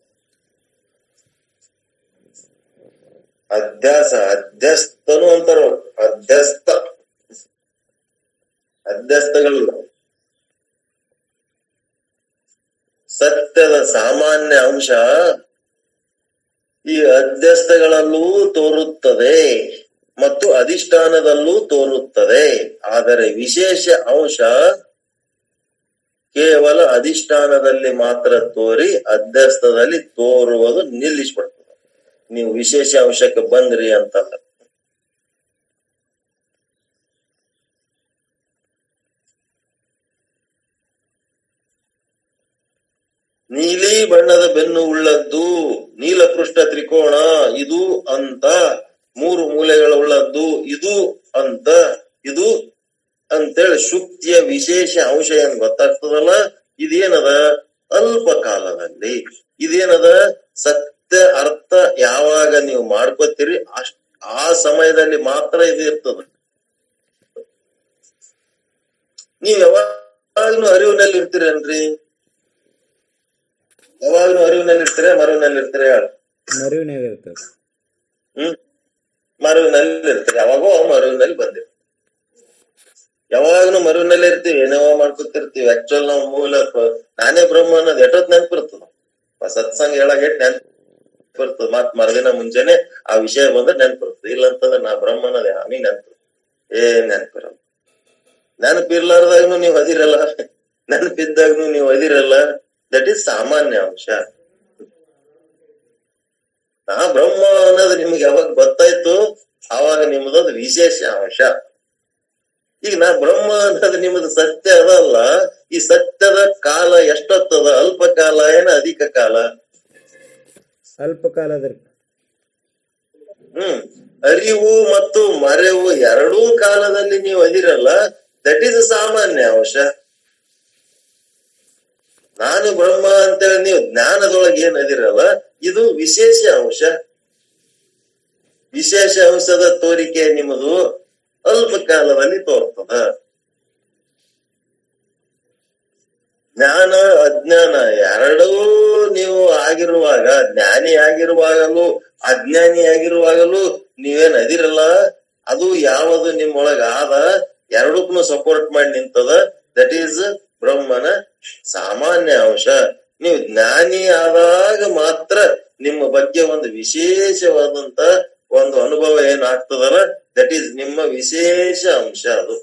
ಅಧ್ಯಾಸ ಅಧ್ಯಸ್ಥನು ಅಂತಾರ ಅಧ್ಯಸ್ಥ ಅಧ್ಯಸ್ಥಗಳು ಸತ್ಯದ ಸಾಮಾನ್ಯ ಅಂಶ ಈ ಅಧ್ಯಸ್ಥಗಳಲ್ಲೂ ತೋರುತ್ತದೆ ಮತ್ತು ಅಧಿಷ್ಠಾನದಲ್ಲೂ ತೋರುತ್ತದೆ ಆದರೆ ವಿಶೇಷ ಅಂಶ ಕೇವಲ ಅಧಿಷ್ಠಾನದಲ್ಲಿ ಮಾತ್ರ ತೋರಿ ಅಧ್ಯಸ್ಥದಲ್ಲಿ ತೋರುವುದು ನಿಲ್ಲಿಸ್ಬಿಡ್ತದೆ ನೀವು ವಿಶೇಷ ಅಂಶಕ್ಕೆ ಬಂದ್ರಿ ಅಂತಂದ್ರೆ ನೀಲಿ ಬಣ್ಣದ ಬೆನ್ನು ಉಳ್ಳದ್ದು ನೀಲಪೃಷ್ಠ ತ್ರಿಕೋಣ ಇದು ಅಂತ ಮೂರು ಮೂಲೆಗಳ ಉಳ್ಳದ್ದು ಇದು ಅಂತ ಇದು ಅಂತೇಳಿ ಶುಕ್ತಿಯ ವಿಶೇಷ ಅಂಶ ಏನ್ ಗೊತ್ತಾಗ್ತದಲ್ಲ ಇದೇನದ ಅಲ್ಪ ಕಾಲದಲ್ಲಿ ಇದೇನದ ಸತ್ಯ ಅರ್ಥ ಯಾವಾಗ ನೀವು ಮಾಡ್ಕೋತೀರಿ ಅಷ್ಟ್ ಆ ಸಮಯದಲ್ಲಿ ಮಾತ್ರ ಇದು ಇರ್ತದ ನೀವ್ ಯಾವಾಗ್ಲೂ ಅರಿವಿನಲ್ಲಿ ಇರ್ತೀರೇನ್ರಿ ಯಾವಾಗ್ಲೂ ಅರಿವಿನಲ್ಲಿ ಇರ್ತೀರ ಮರವಿನಲ್ಲಿ ಇರ್ತೀರ ಹೇಳ ಮರುವಿನಾಗ ಇರ್ತದೆ ಹ್ಮ್ ಮರುವಿನಲ್ಲಿ ಇರ್ತೀರಿ ಯಾವಾಗೋ ಮರುವಿನಲ್ಲಿ ಬಂದಿರ್ತೀವಿ ಯಾವಾಗ್ಲೂ ಮರುವಿನಲ್ಲಿ ಇರ್ತೀವಿ ಏನೋ ಮಾಡ್ಕೊತಿರ್ತೀವಿ ಆಕ್ಚುಲ್ ನಾವು ಮೂಲ ಪ- ನಾನೇ ಬ್ರಹ್ಮ ಅನ್ನೋದು ಎಷ್ಟೊತ್ ನೆನ್ಪಿರ್ತದ ಸತ್ಸಂಗ ಹೇಳಾಗ ಎಷ್ಟ್ ನೆನ್ಪಿರ್ತದ ಮತ್ ಮರುದಿನ ಮುಂಚೆನೆ ಆ ವಿಷಯ ಬಂದ್ರೆ ನೆನ್ಪಿರ್ತದ ಇಲ್ಲ ಅಂತಂದ್ರೆ ನಾ ಬ್ರಹ್ಮ ಅನ್ನೋದೇ ಆಮಿ ನೆನ್ಪು ಏನ್ ನೆನ್ಪಿರಲ್ಲ ನೆನಪಿರ್ಲಾರ್ದಾಗ್ನು ನೀವು ಅದಿರಲ್ಲ ನೆನಪಿದ್ದಾಗ್ನು ನೀವು ಅದಿರಲ್ಲ ದಟ್ ಈಸ್ ಸಾಮಾನ್ಯ ಅಂಶ ನಾ ಬ್ರಹ್ಮ ಅನ್ನೋದು ನಿಮ್ಗೆ ಯಾವಾಗ ಗೊತ್ತಾಯ್ತು ಆವಾಗ ನಿಮ್ಮದೊಂದು ವಿಶೇಷ ಅಂಶ ಈಗ ನಾ ಬ್ರಹ್ಮ ಅನ್ನೋದು ನಿಮ್ಮದು ಸತ್ಯ ಅದಲ್ಲ ಈ ಸತ್ಯದ ಕಾಲ ಎಷ್ಟೊತ್ತದ ಅಲ್ಪ ಕಾಲ ಏನ ಅಧಿಕ ಕಾಲ ಅಲ್ಪ ಕಾಲದ ಹ್ಮ್ ಅರಿವು ಮತ್ತು ಮರೆವು ಎರಡೂ ಕಾಲದಲ್ಲಿ ನೀವು ಅದಿರಲ್ಲ ದಟ್ ಈಸ್ ಸಾಮಾನ್ಯ ಅಂಶ ನಾನು ಬ್ರಹ್ಮ ಅಂತೇಳಿ ನೀವು ಜ್ಞಾನದೊಳಗೆ ಏನ್ ಅದಿರಲ್ಲ ಇದು ವಿಶೇಷ ಅಂಶ ವಿಶೇಷ ಅಂಶದ ತೋರಿಕೆ ನಿಮ್ಮದು ಅಲ್ಪ ಕಾಲದಲ್ಲಿ ತೋರ್ತದ ಜ್ಞಾನ ಅಜ್ಞಾನ ಎರಡೂ ನೀವು ಆಗಿರುವಾಗ ಜ್ಞಾನಿ ಆಗಿರುವಾಗಲೂ ಅಜ್ಞಾನಿ ಆಗಿರುವಾಗಲೂ ನೀವೇನ್ ಅದಿರಲ್ಲ ಅದು ಯಾವುದು ನಿಮ್ಮೊಳಗ ಆದ ಎರಡಕ್ಕೂ ಸಪೋರ್ಟ್ ಮಾಡಿ ನಿಂತದ ದಟ್ ಈಸ್ ಬ್ರಹ್ಮನ ಸಾಮಾನ್ಯ ಅಂಶ ನೀವು ಜ್ಞಾನಿ ಆದಾಗ ಮಾತ್ರ ನಿಮ್ಮ ಬಗ್ಗೆ ಒಂದು ವಿಶೇಷವಾದಂತ ಒಂದು ಅನುಭವ ಏನಾಗ್ತದಲ್ಲ ದಟ್ ಈಸ್ ನಿಮ್ಮ ವಿಶೇಷ ಅಂಶ ಅದು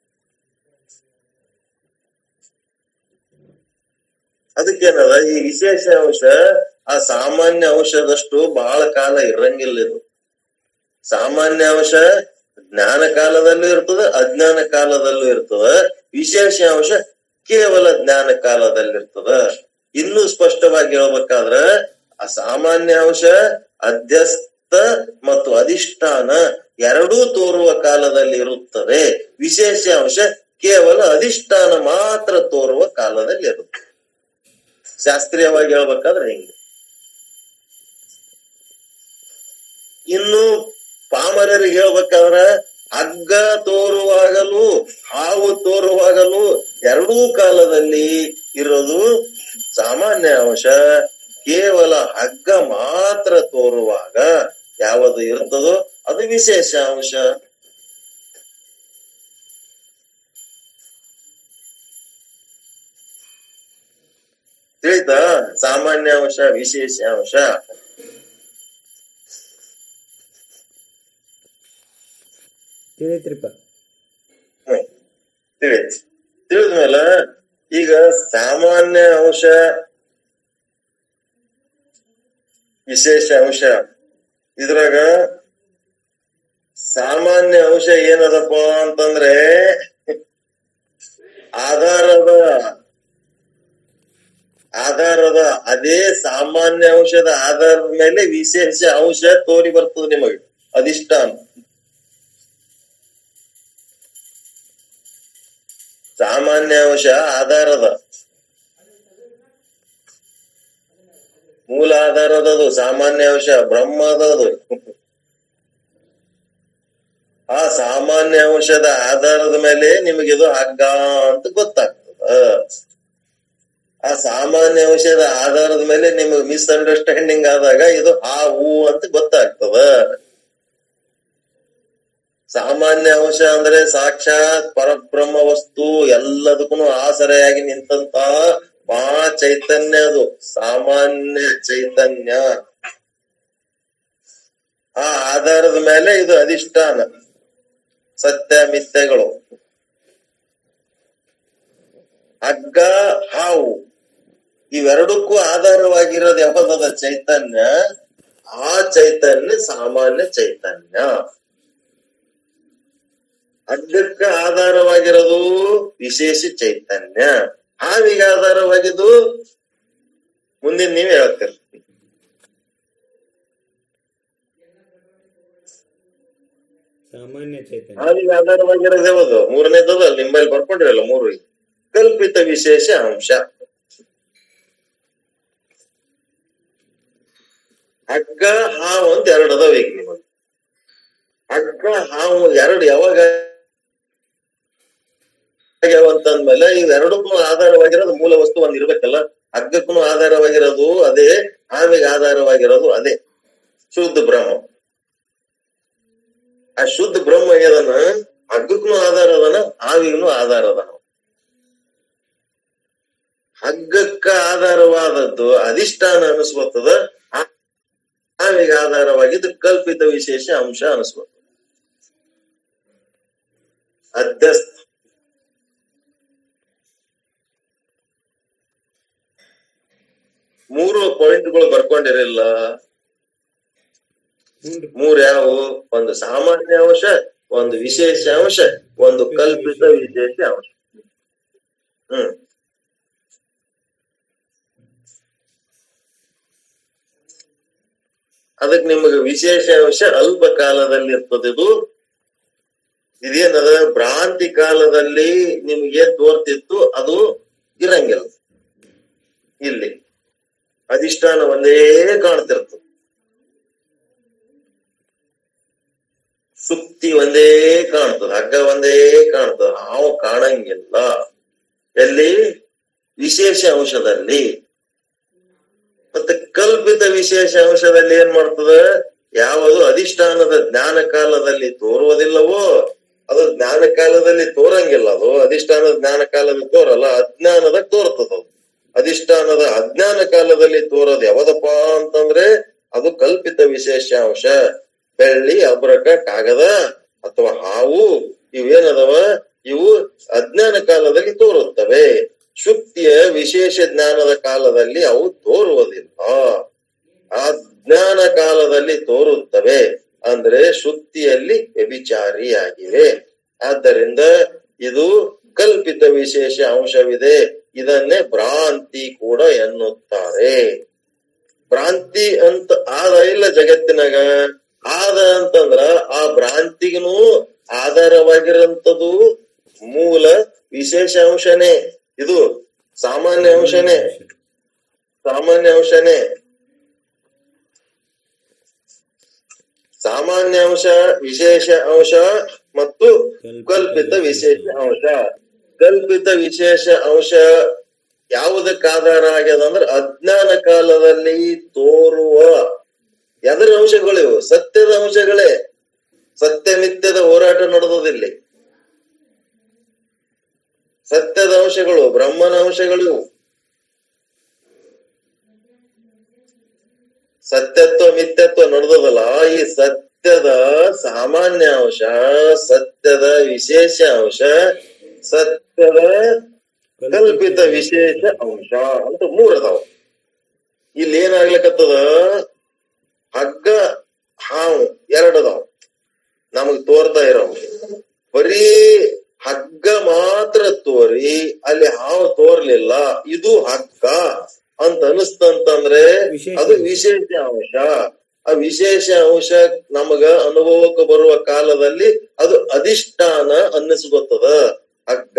ಅದಕ್ಕೇನದ ಈ ವಿಶೇಷ ಅಂಶ ಆ ಸಾಮಾನ್ಯ ಅಂಶದಷ್ಟು ಬಹಳ ಕಾಲ ಇರಂಗಿಲ್ಲ ಇದು ಸಾಮಾನ್ಯ ಅಂಶ ಜ್ಞಾನ ಕಾಲದಲ್ಲೂ ಇರ್ತದ ಅಜ್ಞಾನ ಕಾಲದಲ್ಲೂ ಇರ್ತದ ವಿಶೇಷ ಅಂಶ ಕೇವಲ ಜ್ಞಾನ ಕಾಲದಲ್ಲಿರ್ತದ ಇನ್ನೂ ಸ್ಪಷ್ಟವಾಗಿ ಹೇಳ್ಬೇಕಾದ್ರ ಆ ಸಾಮಾನ್ಯ ಅಂಶ ಅಧ್ಯಸ್ಥ ಮತ್ತು ಅಧಿಷ್ಠಾನ ಎರಡೂ ತೋರುವ ಕಾಲದಲ್ಲಿ ಇರುತ್ತದೆ ವಿಶೇಷ ಅಂಶ ಕೇವಲ ಅಧಿಷ್ಠಾನ ಮಾತ್ರ ತೋರುವ ಕಾಲದಲ್ಲಿ ಇರುತ್ತೆ ಶಾಸ್ತ್ರೀಯವಾಗಿ ಹೇಳ್ಬೇಕಾದ್ರೆ ಹಿಂಗೆ ಇನ್ನು ಪಾಮರರಿಗೆ ಹೇಳ್ಬೇಕಾದ್ರ ಹಗ್ಗ ತೋರುವಾಗಲೂ ಹಾವು ತೋರುವಾಗಲೂ ಎರಡೂ ಕಾಲದಲ್ಲಿ ಇರೋದು ಸಾಮಾನ್ಯ ಅಂಶ ಕೇವಲ ಹಗ್ಗ ಮಾತ್ರ ತೋರುವಾಗ ಯಾವುದು ಇರ್ತದೋ ಅದು ವಿಶೇಷ ಅಂಶ ತಿಳಿತಾ ಸಾಮಾನ್ಯ ಅಂಶ ವಿಶೇಷ ಅಂಶ ತಿಳಿತ್ರಿಪ್ಪ ಹ್ಮ್ ತಿಳಿತ್ ತಿಳಿದ್ಮೇಲೆ ಈಗ ಸಾಮಾನ್ಯ ಅಂಶ ವಿಶೇಷ ಅಂಶ ಇದ್ರಾಗ ಸಾಮಾನ್ಯ ಅಂಶ ಏನದಪ್ಪ ಅಂತಂದ್ರೆ ಆಧಾರದ ಆಧಾರದ ಅದೇ ಸಾಮಾನ್ಯ ಅಂಶದ ಆಧಾರದ ಮೇಲೆ ವಿಶೇಷ ಅಂಶ ತೋರಿ ಬರ್ತದೆ ನಿಮಗೆ ಅಧಿಷ್ಠಾನ ಸಾಮಾನ್ಯ ಅಂಶ ಆಧಾರದ ಮೂಲ ಆಧಾರದದು ಸಾಮಾನ್ಯ ಅಂಶ ಬ್ರಹ್ಮದದು ಆ ಸಾಮಾನ್ಯ ಅಂಶದ ಆಧಾರದ ಮೇಲೆ ನಿಮಗಿದು ಹಗ್ಗ ಅಂತ ಗೊತ್ತಾಗ್ತದ ಆ ಸಾಮಾನ್ಯ ಅಂಶದ ಆಧಾರದ ಮೇಲೆ ನಿಮಗೆ ಮಿಸ್ಅಂಡರ್ಸ್ಟ್ಯಾಂಡಿಂಗ್ ಆದಾಗ ಇದು ಹಾವು ಅಂತ ಗೊತ್ತಾಗ್ತದ ಸಾಮಾನ್ಯ ಅಂಶ ಅಂದ್ರೆ ಸಾಕ್ಷಾತ್ ಪರಬ್ರಹ್ಮ ವಸ್ತು ಎಲ್ಲದಕ್ಕೂ ಆಸರೆಯಾಗಿ ನಿಂತಂತ ಮಹಾ ಚೈತನ್ಯ ಅದು ಸಾಮಾನ್ಯ ಚೈತನ್ಯ ಆ ಆಧಾರದ ಮೇಲೆ ಇದು ಅಧಿಷ್ಠಾನ ಸತ್ಯ ಮಿಥ್ಯಗಳು ಹಗ್ಗ ಹಾವು ಇವೆರಡಕ್ಕೂ ಆಧಾರವಾಗಿರೋದು ಯಾವ್ದದ ಚೈತನ್ಯ ಆ ಚೈತನ್ಯ ಸಾಮಾನ್ಯ ಚೈತನ್ಯ ಹಗ್ಗಕ್ಕ ಆಧಾರವಾಗಿರೋದು ವಿಶೇಷ ಚೈತನ್ಯ ಹಾವಿಗೆ ಆಧಾರವಾಗಿದ್ದು ಮುಂದಿನ ನೀವೇ ಹೇಳ್ತೀರಿ ಸಾಮಾನ್ಯ ಚೈತನ್ಯ ಹಾವಿಗೆ ಆಧಾರವಾಗಿರೋದು ಯಾವುದು ಮೂರನೇದದ ನಿಮ್ಮಲ್ಲಿ ಬರ್ಕೊಂಡಿರಲ್ಲ ಮೂರು ಕಲ್ಪಿತ ವಿಶೇಷ ಅಂಶ ಹಗ್ಗ ಹಾವು ಅಂತ ಎರಡು ಅದಾವ ಈಗ ನಿಮಗೆ ಹಗ್ಗ ಹಾವು ಎರಡು ಯಾವಾಗ ಆಗ್ಯಾವ ಅಂತಂದ್ಮೇಲೆ ಇವೆರಡಕ್ಕೂ ಆಧಾರವಾಗಿರೋದು ಮೂಲ ವಸ್ತು ಒಂದ್ ಇರ್ಬೇಕಲ್ಲ ಹಗ್ಗಕ್ಕೂ ಆಧಾರವಾಗಿರೋದು ಅದೇ ಹಾವಿಗೆ ಆಧಾರವಾಗಿರೋದು ಅದೇ ಶುದ್ಧ ಬ್ರಹ್ಮ ಆ ಶುದ್ಧ ಬ್ರಹ್ಮ ಏನದನ ಹಗ್ಗಕ್ಕೂ ಆಧಾರ ಅದನ ಹಾವಿಗೂ ಆಧಾರ ಅದನ ಹಗ್ಗಕ್ಕ ಆಧಾರವಾದದ್ದು ಅಧಿಷ್ಠಾನ ಅನಿಸ್ಬರ್ತದ ಆ- ಹಾವಿಗೆ ಆಧಾರವಾಗಿದ್ದು ಕಲ್ಪಿತ ವಿಶೇಷ ಅಂಶ ಅನಿಸ್ಬರ್ತದ ಅಧ್ಯಸ್ಥ ಮೂರು ಪಾಯಿಂಟ್ಗಳು ಬರ್ಕೊಂಡಿರಲಿಲ್ಲ ಹ್ಞೂ ಮೂರ್ ಯಾವುವು ಒಂದು ಸಾಮಾನ್ಯ ಅಂಶ ಒಂದು ವಿಶೇಷ ಅಂಶ ಒಂದು ಕಲ್ಪಿತ ವಿಶೇಷ ಅಂಶ ಹ್ಮ್ ಅದಕ್ಕೆ ನಿಮಗೆ ವಿಶೇಷ ಅಂಶ ಅಲ್ಪ ಕಾಲದಲ್ಲಿ ಇರ್ತದೆ ಇದು ಇದೇನದ ಭ್ರಾಂತಿ ಕಾಲದಲ್ಲಿ ನಿಮ್ಗೆ ತೋರ್ತಿತ್ತು ಅದು ಇರಂಗಿಲ್ಲ ಇಲ್ಲಿ ಅಧಿಷ್ಠಾನ ಒಂದೇ ಕಾಣ್ತಿರ್ತದೆ ಸುತ್ತಿ ಒಂದೇ ಕಾಣ್ತದ ಹಗ್ಗ ಒಂದೇ ಕಾಣ್ತದ ಹಾವು ಕಾಣಂಗಿಲ್ಲ ಎಲ್ಲಿ ವಿಶೇಷ ಅಂಶದಲ್ಲಿ ಮತ್ತೆ ಕಲ್ಪಿತ ವಿಶೇಷ ಅಂಶದಲ್ಲಿ ಏನ್ ಮಾಡ್ತದ ಯಾವುದು ಅಧಿಷ್ಠಾನದ ಜ್ಞಾನ ಕಾಲದಲ್ಲಿ ತೋರುವುದಿಲ್ಲವೋ ಅದು ಜ್ಞಾನ ಕಾಲದಲ್ಲಿ ತೋರಂಗಿಲ್ಲ ಅದು ಅಧಿಷ್ಠಾನದ ಜ್ಞಾನ ಕಾಲದಲ್ಲಿ ತೋರಲ್ಲ ಅಜ್ಞಾನದ ತೋರ್ತದ ಅದು ಅಧಿಷ್ಠಾನದ ಅಜ್ಞಾನ ಕಾಲದಲ್ಲಿ ತೋರೋದು ಯಾವದಪ್ಪ ಅಂತಂದ್ರೆ ಅದು ಕಲ್ಪಿತ ವಿಶೇಷ ಅಂಶ ಬೆಳ್ಳಿ ಅಬ್ರಕ ಕಾಗದ ಅಥವಾ ಹಾವು ಇವೇನದವ ಇವು ಅಜ್ಞಾನ ಕಾಲದಲ್ಲಿ ತೋರುತ್ತವೆ ಶುಕ್ತಿಯ ವಿಶೇಷ ಜ್ಞಾನದ ಕಾಲದಲ್ಲಿ ಅವು ತೋರುವುದಿಲ್ಲ ಆ ಜ್ಞಾನ ಕಾಲದಲ್ಲಿ ತೋರುತ್ತವೆ ಅಂದ್ರೆ ಶುದ್ಧಿಯಲ್ಲಿ ವ್ಯಭಿಚಾರಿಯಾಗಿವೆ ಆದ್ದರಿಂದ ಇದು ಕಲ್ಪಿತ ವಿಶೇಷ ಅಂಶವಿದೆ ಇದನ್ನೇ ಭ್ರಾಂತಿ ಕೂಡ ಎನ್ನುತ್ತಾರೆ ಭ್ರಾಂತಿ ಅಂತ ಆದ ಇಲ್ಲ ಜಗತ್ತಿನಾಗ ಆದ ಅಂತಂದ್ರ ಆ ಭ್ರಾಂತಿಗೂ ಆಧಾರವಾಗಿರಂತದ್ದು ಮೂಲ ವಿಶೇಷ ಅಂಶನೇ ಇದು ಸಾಮಾನ್ಯ ಅಂಶನೇ ಸಾಮಾನ್ಯ ಅಂಶನೇ ಸಾಮಾನ್ಯ ಅಂಶ ವಿಶೇಷ ಅಂಶ ಮತ್ತು ಕಲ್ಪಿತ ವಿಶೇಷ ಅಂಶ ಕಲ್ಪಿತ ವಿಶೇಷ ಅಂಶ ಯಾವುದಕ್ಕೆ ಆಧಾರ ಆಗ್ಯದ ಅಂದ್ರೆ ಅಜ್ಞಾನ ಕಾಲದಲ್ಲಿ ತೋರುವ ಎದರ ಅಂಶಗಳು ಇವು ಸತ್ಯದ ಅಂಶಗಳೇ ಸತ್ಯ ಮಿಥ್ಯದ ಹೋರಾಟ ನಡೆದೋದಿಲ್ಲಿ ಸತ್ಯದ ಅಂಶಗಳು ಬ್ರಹ್ಮನ ಅಂಶಗಳು ಇವು. ಸತ್ಯತ್ವ ಮಿಥ್ಯತ್ವ ನಡೆದದಲ್ಲ ಈ ಸತ್ಯದ ಸಾಮಾನ್ಯ ಅಂಶ ಸತ್ಯದ ವಿಶೇಷ ಅಂಶ ಸತ್ಯದ ಕಲ್ಪಿತ ವಿಶೇಷ ಅಂಶ ಅಂತ ಮೂರ್ ಅದಾವ ಇಲ್ಲಿ ಏನಾಗ್ಲಿಕತ್ತದ ಹಗ್ಗ ಹಾವು ಎರಡ್ ಅದಾವ ನಮಗ್ ತೋರ್ತಾ ಇರೋ ಬರೀ ಹಗ್ಗ ಮಾತ್ರ ತೋರಿ ಅಲ್ಲಿ ಹಾವು ತೋರ್ಲಿಲ್ಲ ಇದು ಹಗ್ಗ ಅಂತ ಅನಿಸ್ತಂತಂದ್ರೆ ವಿಶೇಷ ಅದು ಅಂಶ. ವಿಶೇಷ ಅಂಶ ಆ ವಿಶೇಷ ಅಂಶ ನಮಗ ಅನುಭವಕ್ಕೆ ಬರುವ ಕಾಲದಲ್ಲಿ ಅದು ಅಧಿಷ್ಠಾನ ಅನ್ನಿಸ್ಕೊತದ ಹಗ್ಗ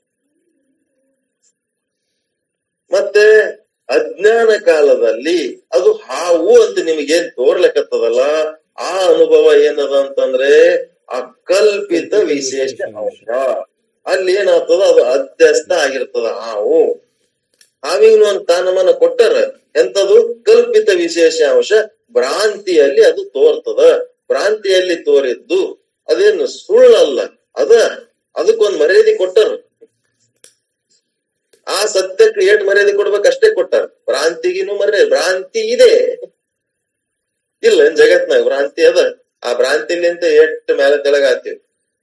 ಮತ್ತೆ ಅಜ್ಞಾನ ಕಾಲದಲ್ಲಿ ಅದು ಹಾವು ಅಂತ ನಿಮಗೇನ್ ತೋರ್ಲಕತ್ತದಲ್ಲ ಆ ಅನುಭವ ಏನದ ಅಂತಂದ್ರೆ ಆ ಕಲ್ಪಿತ ವಿಶೇಷ ಅಂಶ ಅಲ್ಲಿ ಏನಾಗ್ತದ ಅದು ಅಧ್ಯಸ್ಥ ಆಗಿರ್ತದ ಹಾವು ಹಾವಿನ ಒಂದು ಸ್ಥಾನಮಾನ ಕೊಟ್ಟರ ಎಂತದು ಕಲ್ಪಿತ ವಿಶೇಷ ಅಂಶ ಭ್ರಾಂತಿಯಲ್ಲಿ ಅದು ತೋರ್ತದ ಭ್ರಾಂತಿಯಲ್ಲಿ ತೋರಿದ್ದು ಅದೇನು ಸುಳ್ಳಲ್ಲ ಅದ ಅದಕ್ಕೊಂದ್ ಮರ್ಯಾದೆ ಕೊಟ್ಟರು ಆ ಸತ್ಯಕ್ಕೆ ಏಟ್ ಮರ್ಯಾದೆ ಕೊಡ್ಬೇಕು ಅಷ್ಟೇ ಕೊಟ್ಟಾರ ಭ್ರಾಂತಿಗಿನೂ ಮರ್ಯಾದೆ ಭ್ರಾಂತಿ ಇದೆ ಇಲ್ಲ ಏನ್ ಜಗತ್ನಾಗ ಭ್ರಾಂತಿ ಅದ ಆ ಭ್ರಾಂತಿಲಿಂತ ಎಷ್ಟ್ ಮೇಲೆ ತೆಳಗಾತೀವಿ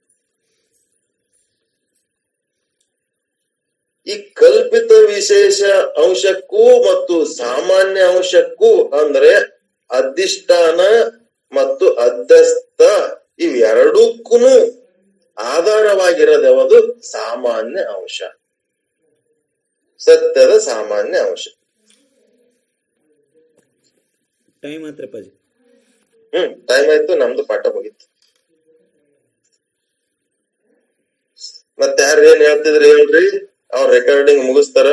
ಈ ಕಲ್ಪಿತ ವಿಶೇಷ ಅಂಶಕ್ಕೂ ಮತ್ತು ಸಾಮಾನ್ಯ ಅಂಶಕ್ಕೂ ಅಂದ್ರೆ ಅಧಿಷ್ಠಾನ ಮತ್ತು ಅಧ್ಯಸ್ಥ ಇವೆರಡಕ್ಕೂ ಆಧಾರವಾಗಿರೋದು ಯಾವುದು ಸಾಮಾನ್ಯ ಅಂಶ ಸತ್ಯದ ಸಾಮಾನ್ಯ ಅಂಶ ಟೈಮ್ ಮಾತ್ರ ಅಪ್ಪಾಜಿ ಹ್ಮ್ ಟೈಮ್ ಆಯ್ತು ನಮ್ದು ಪಾಠ ಮುಗೀತು ಮತ್ತೆ ಯಾರು ಏನ್ ಹೇಳ್ತಿದ್ರಿ ಹೇಳ್ರಿ ಅವ್ರ ರೆಕಾರ್ಡಿಂಗ್ ಮುಗಿಸ್ತಾರ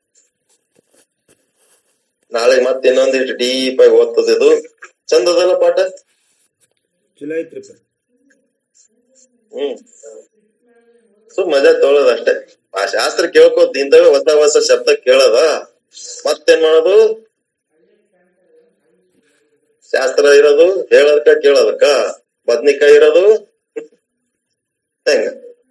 ನಾಳೆ ಮತ್ತೆ ಇನ್ನೊಂದಿಷ್ಟು ಡೀಪ್ ಆಗಿ ಓದ್ತದ ಇದು ಚಂದದಲ್ಲ ಪಾಠ ಚಲೋ ಐತ್ರಿಪ್ಪ ಹ್ಮ್ ಸೊ ಮಜಾ ತೊಗೊಳೋದ್ ಅಷ್ಟೇ ಆ ಶಾಸ್ತ್ರ ಕೇಳ್ಕೋತ ಇಂಥವೇ ಹೊಸ ಹೊಸ ಶಬ್ದ ಕೇಳದ ಮತ್ತೇನ್ ಮಾಡೋದು ಶಾಸ್ತ್ರ ಇರೋದು ಹೇಳೋದಕ್ಕ ಕೇಳೋದಕ್ಕ ಬದ್ನಿಕಾಯಿ ಇರೋದು ಹೆಂಗ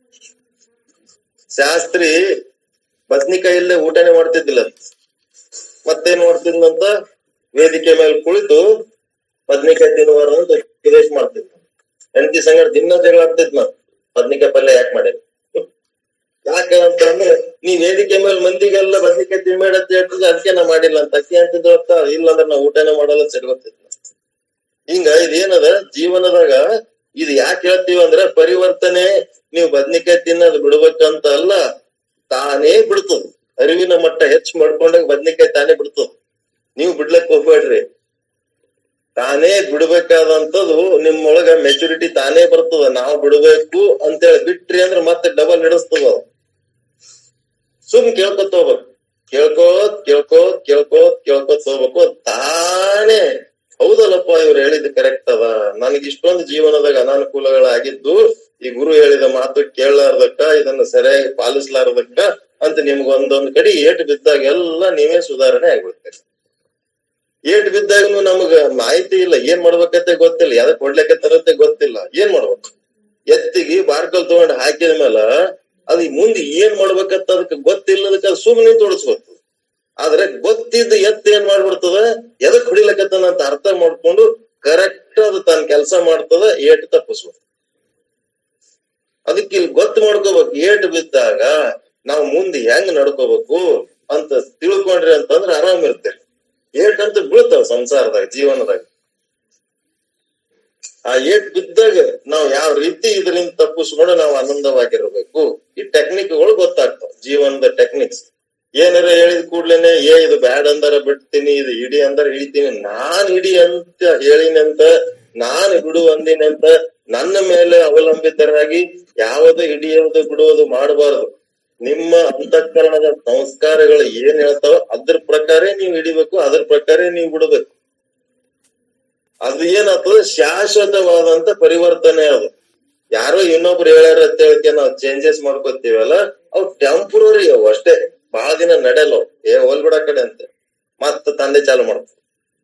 ಶಾಸ್ತ್ರಿ ಬದ್ನಿಕಾಯಿ ಇಲ್ಲೇ ಊಟನೇ ಮಾಡ್ತಿದ್ದಿಲ್ಲ ಮತ್ತೇನ್ ಮಾಡ್ತಿದ್ನಂತ ವೇದಿಕೆ ಮೇಲೆ ಕುಳಿತು ಬದ್ನಿಕಾಯಿ ತಿನ್ನುವಾರ ಅಂತ ಉಪದೇಶ ಮಾಡ್ತಿದ್ನ ಹೆಂಡತಿ ಸಂಗಡ ದಿನ ಜಗಳ ಆಗ್ತಿದ್ ನಾ ಬದ್ನಿಕಾಯಿ ಪಲ್ಯ ಯಾಕೆ ಮಾಡಿ ಯಾಕೆ ಅಂತ ಅಂದ್ರೆ ನೀ ವೇದಿಕೆ ಮೇಲೆ ಮಂದಿಗೆಲ್ಲ ಬದ್ನಿಕಾಯಿ ತಿನ್ಬೇಡ ಅಂತ ಹೇಳ್ತಿದ್ದೆ ಅದಕ್ಕೆ ನಾ ಮಾಡಿಲ್ಲ ಅಂತ ಅಕ್ಕಿ ಅಂತಿದ್ರು ಅಂತ ಇಲ್ಲ ಅಂದ್ರೆ ನಾ ಊಟನೇ ಮಾಡಲ್ಲ ಸಿಡ್ಗೊತ್ತಿದ್ನ ಹಿಂಗ ಇದೇನದ ಜೀವನದಾಗ ಇದು ಯಾಕೆ ಹೇಳ್ತೀವಿ ಅಂದ್ರೆ ಪರಿವರ್ತನೆ ನೀವು ಬದ್ನಿಕಾಯಿ ತಿನ್ನೋದು ಬಿಡ್ಬೇಕಂತ ಅಲ್ಲ ತಾನೇ ಬಿಡ್ತದ ಅರಿವಿನ ಮಟ್ಟ ಹೆಚ್ಚು ಮಾಡ್ಕೊಂಡಾಗ ಬದ್ನಿಕಾಯಿ ತಾನೇ ಬಿಡ್ತದ ನೀವು ಬಿಡ್ಲಕ್ ಹೋಗ್ಬೇಡ್ರಿ ತಾನೇ ಬಿಡ್ಬೇಕಾದಂತದ್ದು ನಿಮ್ಮೊಳಗ ಮೆಚುರಿಟಿ ತಾನೇ ಬರ್ತದ ನಾವು ಬಿಡ್ಬೇಕು ಅಂತೇಳಿ ಬಿಟ್ರಿ ಅಂದ್ರೆ ಮತ್ತೆ ಡಬಲ್ ನಡೆಸ್ತದ ಅದು. ಸುಮ್ ಕೇಳ್ಕೊತ ಹೋಗ್ಬೇಕು ಕೇಳ್ಕೋತ್ ಕೇಳ್ಕೋತ್ ಕೇಳ್ಕೋತ್ ಕೇಳ್ಕೊತ ಹೋಗ್ಬೇಕು ತಾನೇ ಹೌದಲ್ಲಪ್ಪ ಇವ್ರು ಹೇಳಿದ್ ಕರೆಕ್ಟ್ ಅದ ನನಗೆ ಇಷ್ಟೊಂದು ಜೀವನದಾಗ ಅನಾನುಕೂಲಗಳಾಗಿದ್ದು ಈ ಗುರು ಹೇಳಿದ ಮಾತು ಕೇಳಲಾರ್ದಕ್ಕ ಇದನ್ನ ಸರಿಯಾಗಿ ಪಾಲಿಸ್ಲಾರ್ದಕ್ಕ ಅಂತ ನಿಮ್ಗ ಒಂದೊಂದ್ ಕಡೆ ಏಟ್ ಬಿದ್ದಾಗ ಎಲ್ಲ ನೀವೇ ಸುಧಾರಣೆ ಆಗ್ಬಿಡ್ತೀರಿ ಏಟ್ ಬಿದ್ದಾಗನು ನಮಗ ಮಾಹಿತಿ ಇಲ್ಲ ಏನ್ ಮಾಡ್ಬೇಕಂತ ಗೊತ್ತಿಲ್ಲ ಯಾವ್ದಕ್ ಕೊಡ್ಲಿಕ್ಕೆ ತರತ್ತೆ ಗೊತ್ತಿಲ್ಲ ಏನ್ ಮಾಡ್ಬೇಕು ಎತ್ತಿಗೆ ಬಾರ್ಕಲ್ ತಗೊಂಡ್ ಹಾಕಿದ ಮೇಲ ಅದ್ ಮುಂದೆ ಏನ್ ಮಾಡ್ಬೇಕಂತ ಅದಕ್ಕೆ ಗೊತ್ತಿಲ್ಲದಕ್ಕ ಸುಮ್ಮನೆ ತೋಡಿಸ್ಬೇಕು ಆದ್ರೆ ಗೊತ್ತಿದ್ದ ಎತ್ತ ಏನ್ ಮಾಡ್ಬಿಡ್ತದ ಎದಕ್ ಹೊಡಿಲಕತ್ತಾನ ಅಂತ ಅರ್ಥ ಮಾಡ್ಕೊಂಡು ಕರೆಕ್ಟ್ ಅದು ತನ್ನ ಕೆಲಸ ಮಾಡ್ತದ ಏಟ್ ತಪ್ಪಿಸ್ಬೇಕು ಅದಕ್ಕೆ ಇಲ್ಲಿ ಗೊತ್ತು ಮಾಡ್ಕೋಬೇಕು ಏಟ್ ಬಿದ್ದಾಗ ನಾವು ಮುಂದೆ ಹೆಂಗ್ ನಡ್ಕೋಬೇಕು ಅಂತ ತಿಳ್ಕೊಂಡ್ರಿ ಅಂತಂದ್ರ ಆರಾಮ್ ಇರ್ತೇವೆ ಏಟ್ ಅಂತ ಬೀಳ್ತಾವ ಸಂಸಾರದಾಗ ಜೀವನದಾಗ ಆ ಏಟ್ ಬಿದ್ದಾಗ ನಾವು ಯಾವ ರೀತಿ ಇದರಿಂದ ತಪ್ಪಿಸ್ಕೊಂಡು ನಾವು ಆನಂದವಾಗಿರ್ಬೇಕು ಈ ಟೆಕ್ನಿಕ್ಗಳು ಗೊತ್ತಾಗ್ತಾವ ಜೀವನದ ಟೆಕ್ನಿಕ್ಸ್ ಏನಾರ ಹೇಳಿದ ಕೂಡ್ಲೇನೆ ಏ ಇದು ಬ್ಯಾಡ್ ಅಂದಾರ ಬಿಡ್ತೀನಿ ಇದು ಇಡಿ ಅಂದಾರ ಹಿಡಿತೀನಿ ನಾನ್ ಹಿಡಿ ಅಂತ ಹೇಳಿನಿ ಅಂತ ನಾನ್ ಬಿಡು ಅಂದಿನಿ ಅಂತ ನನ್ನ ಮೇಲೆ ಅವಲಂಬಿತರಾಗಿ ಯಾವುದು ಹಿಡಿಯೋದು ಬಿಡುವುದು ಮಾಡಬಾರದು ನಿಮ್ಮ ಅಂತಃಕರಣದ ಸಂಸ್ಕಾರಗಳು ಏನ್ ಹೇಳ್ತಾವ ಅದ್ರ ಪ್ರಕಾರ ನೀವು ಹಿಡಿಬೇಕು ಅದ್ರ ಪ್ರಕಾರ ನೀವು ಬಿಡಬೇಕು ಅದು ಏನಾಗ್ತದ ಶಾಶ್ವತವಾದಂತ ಪರಿವರ್ತನೆ ಅದು ಯಾರೋ ಇನ್ನೊಬ್ರು ಹೇಳ್ಯಾರ ಅಂತ ಹೇಳಕ್ಕೆ ನಾವು ಚೇಂಜಸ್ ಮಾಡ್ಕೋತೀವಲ್ಲ ಅವು ಟೆಂಪ್ರರಿ ಅವು ಅಷ್ಟೇ ಬಹಳ ದಿನ ನಡೆಯಲ್ಲ ಅವು. ಏ ಹೋಲ್ಬಿಡ ಕಡೆ ಅಂತ ಮತ್ತ ತಂದೆ ಚಾಲು ಮಾಡ್ತಾರೆ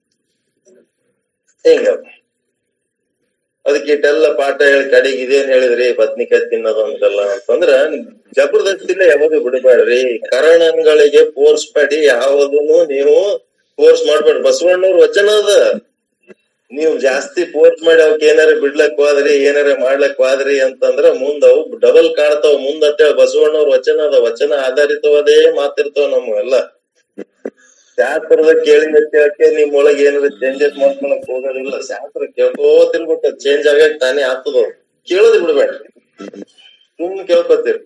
ಹಿಂಗ ಅದಕ್ಕೆ ಇಟ್ಟೆಲ್ಲ ಪಾಠ ಹೇಳಿ ಕಡೆಗೆ ಇದೇನ್ ಹೇಳಿದ್ರಿ ಬದ್ನಿಕಾಯಿ ತಿನ್ನೋದು ಅಂತೆಲ್ಲ ಅಂತಂದ್ರ ಜಬರ್ದಸ್ತಿಲ್ಲ ಯಾವಾಗ ಬಿಡಬೇಡ್ರಿ ಕರಣಗಳಿಗೆ ಫೋರ್ಸ್ ಮಾಡಿ ಯಾವುದನ್ನು ನೀವು ಫೋರ್ಸ್ ಮಾಡ್ಬೇಡ್ರಿ ಬಸವಣ್ಣವ್ರ ವಚನ ಅದ ನೀವು ಜಾಸ್ತಿ ಫೋರ್ಸ್ ಮಾಡಿ ಅವಕ್ ಏನಾರ ಬಿಡ್ಲಕ್ ಹೋದ್ರಿ ಏನಾರ ಮಾಡ್ಲಕ್ ಹೋದ್ರಿ ಅಂತಂದ್ರ ಮುಂದ ಅವು ಡಬಲ್ ಕಾಣ್ತಾವ ಮುಂದ ಅಂತೇಳಿ ಬಸವಣ್ಣವ್ರ ವಚನ ಅದ ವಚನ ಆಧಾರಿತವಾದೇ ಮಾತಿರ್ತಾವ ನಮ್ಮ ಎಲ್ಲ ಶಾಸ್ತ್ರದ ಕೇಳಿ ಕೇಳಕ್ಕೆ ನಿಮ್ ಒಳಗೆ ಏನಾರ ಚೇಂಜಸ್ ಮಾಡ್ಕೊಳಕ್ ಹೋಗೋದಿಲ್ಲ ಶಾಸ್ತ್ರ ಕೇಳ್ಕೋತಿರ್ಬೇಕ ಚೇಂಜ್ ಆಗಕ್ ತಾನೇ ಆಗ್ತದ ಅವು. ಕೇಳೋದ್ ಬಿಡ್ಬೇಡ್ರಿ ಸುಮ್ನೆ ಕೇಳ್ಕೊತೀರಿ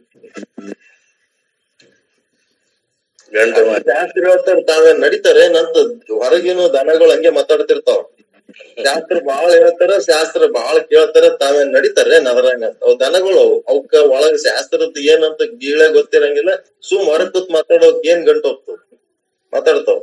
ಗಂಡ ಮಾತು. ಶಾಸ್ತ್ರ ಹೇಳ್ತಾರ ತಾವೇ ನಡೀತಾರೆ ನಂತ ಹೊರಗಿನ ದನಗಳು ಹಂಗೆ ಮಾತಾಡ್ತಿರ್ತಾವ ಶಾಸ್ತ್ರ ಬಾಳ ಹೇಳ್ತಾರ ಶಾಸ್ತ್ರ ಬಾಳ ಕೇಳ್ತಾರ ತಾವೇ ನಡೀತಾರೆ ನದರಂಗ ಅಂತ ಅವ್ ದನಗಳು ಅವು ಅವಕ್ಕ ಒಳಗ ಶಾಸ್ತ್ರದ ಏನಂತ ಗೀಳೆ ಗೊತ್ತಿರಂಗಿಲ್ಲ ಸುಮ್ ಹೊರಗ್ ಕೂತ್ ಮಾತಾಡೋಕ್ ಏನ್ ಗಂಟು ಹೋಗ್ತದ ಮಾತಾಡ್ತಾವ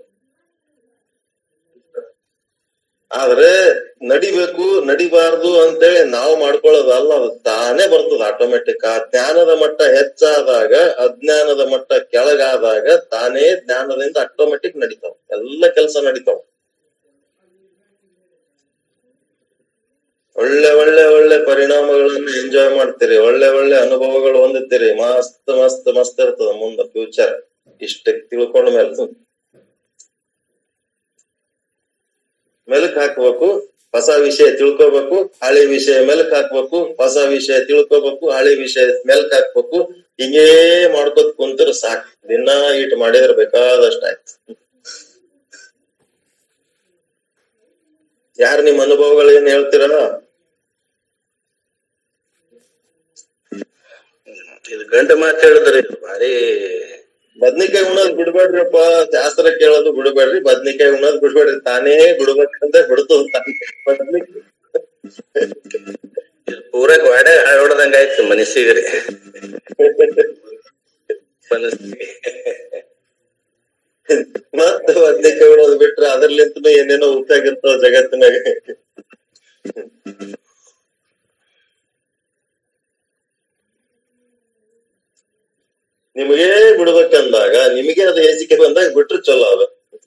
ಆದ್ರೆ ನಡಿಬೇಕು ನಡಿಬಾರ್ದು ಅಂತೇಳಿ ನಾವು ಮಾಡ್ಕೊಳ್ಳೋದಲ್ಲ ಅದು ತಾನೇ ಬರ್ತದ ಆಟೋಮೆಟಿಕ್ ಆ ಜ್ಞಾನದ ಮಟ್ಟ ಹೆಚ್ಚಾದಾಗ ಅಜ್ಞಾನದ ಮಟ್ಟ ಕೆಳಗಾದಾಗ ತಾನೇ ಜ್ಞಾನದಿಂದ ಆಟೋಮೆಟಿಕ್ ನಡಿತಾವ ಎಲ್ಲ ಕೆಲಸ ನಡಿತಾವ ಒಳ್ಳೆ ಒಳ್ಳೆ ಒಳ್ಳೆ ಪರಿಣಾಮಗಳನ್ನು ಎಂಜಾಯ್ ಮಾಡ್ತೀರಿ ಒಳ್ಳೆ ಒಳ್ಳೆ ಅನುಭವಗಳು ಹೊಂದುತ್ತೀರಿ ಮಸ್ತ್ ಮಸ್ತ್ ಮಸ್ತ್ ಇರ್ತದ ಮುಂದ ಫ್ಯೂಚರ್ ಇಷ್ಟ ತಿಳ್ಕೊಂಡ ಮೇಲೆ ಮೆಲಕ್ ಹಾಕ್ಬೇಕು ಹೊಸ ವಿಷಯ ತಿಳ್ಕೊಬೇಕು ಹಳೆ ವಿಷಯ ಮೆಲಕ್ ಹಾಕ್ಬೇಕು ಹೊಸ ವಿಷಯ ತಿಳ್ಕೊಬೇಕು ಹಳೆ ವಿಷಯ ಮೆಲಕ್ ಹಾಕ್ಬೇಕು ಹಿಂಗೇ ಮಾಡ್ಕೊತ್ ಕುಂತ್ರ ಸಾಕ್ ದಿನ ಇಟ್ ಮಾಡಿದ್ರ ಬೇಕಾದಷ್ಟ ಆಯ್ತು ಯಾರು ನಿಮ್ ಅನುಭವಗಳು ಏನ್ ಹೇಳ್ತೀರಲ್ಲ ಇದು ಗಂಡ ಮಾತು ಹೇಳಿದ್ರಿ ಭಾರಿ ಬದ್ನಿಕಾಯಿ ಉಣೋದ್ ಬಿಡ್ಬೇಡ್ರಿಪ್ಪ ಶಾಸ್ತ್ರ ಕೇಳೋದು ಬಿಡ್ಬೇಡ್ರಿ ಬದ್ನಿಕಾಯಿ ಉಣೋದ್ ಬಿಡ್ಬೇಡ್ರಿ ತಾನೇ ಬಿಡ್ಬೇಕಂತ ಬಿಡ್ತದ ತಾನೇ ಬದ್ನಿಕಾಯಿ ಇದು ಪೂರ ಗಾಡೆ ಹೊಡೆದಂಗ ಆಯ್ತು ಮನಸ್ಸಿಗೆ ಮನಸ್ಸಿಗೆ ಮತ್ತ ಬದ್ನಿಕಾಯಿ ಉಣೋದ್ ಬಿಟ್ರೆ ಅದ್ರಲ್ಲಿಂತ ಏನೇನೋ ಉಪಯೋಗ ಇರ್ತಾವ ಜಗತ್ತಿನಾಗ ನಿಮಗೆ ಬಿಡ್ಬೇಕಂದಾಗ ನಿಮಗೆ ಅದು ಹೇಸಿಕೆ ಬಂದಾಗ ಬಿಟ್ರೆ ಚಲೋ ಅದ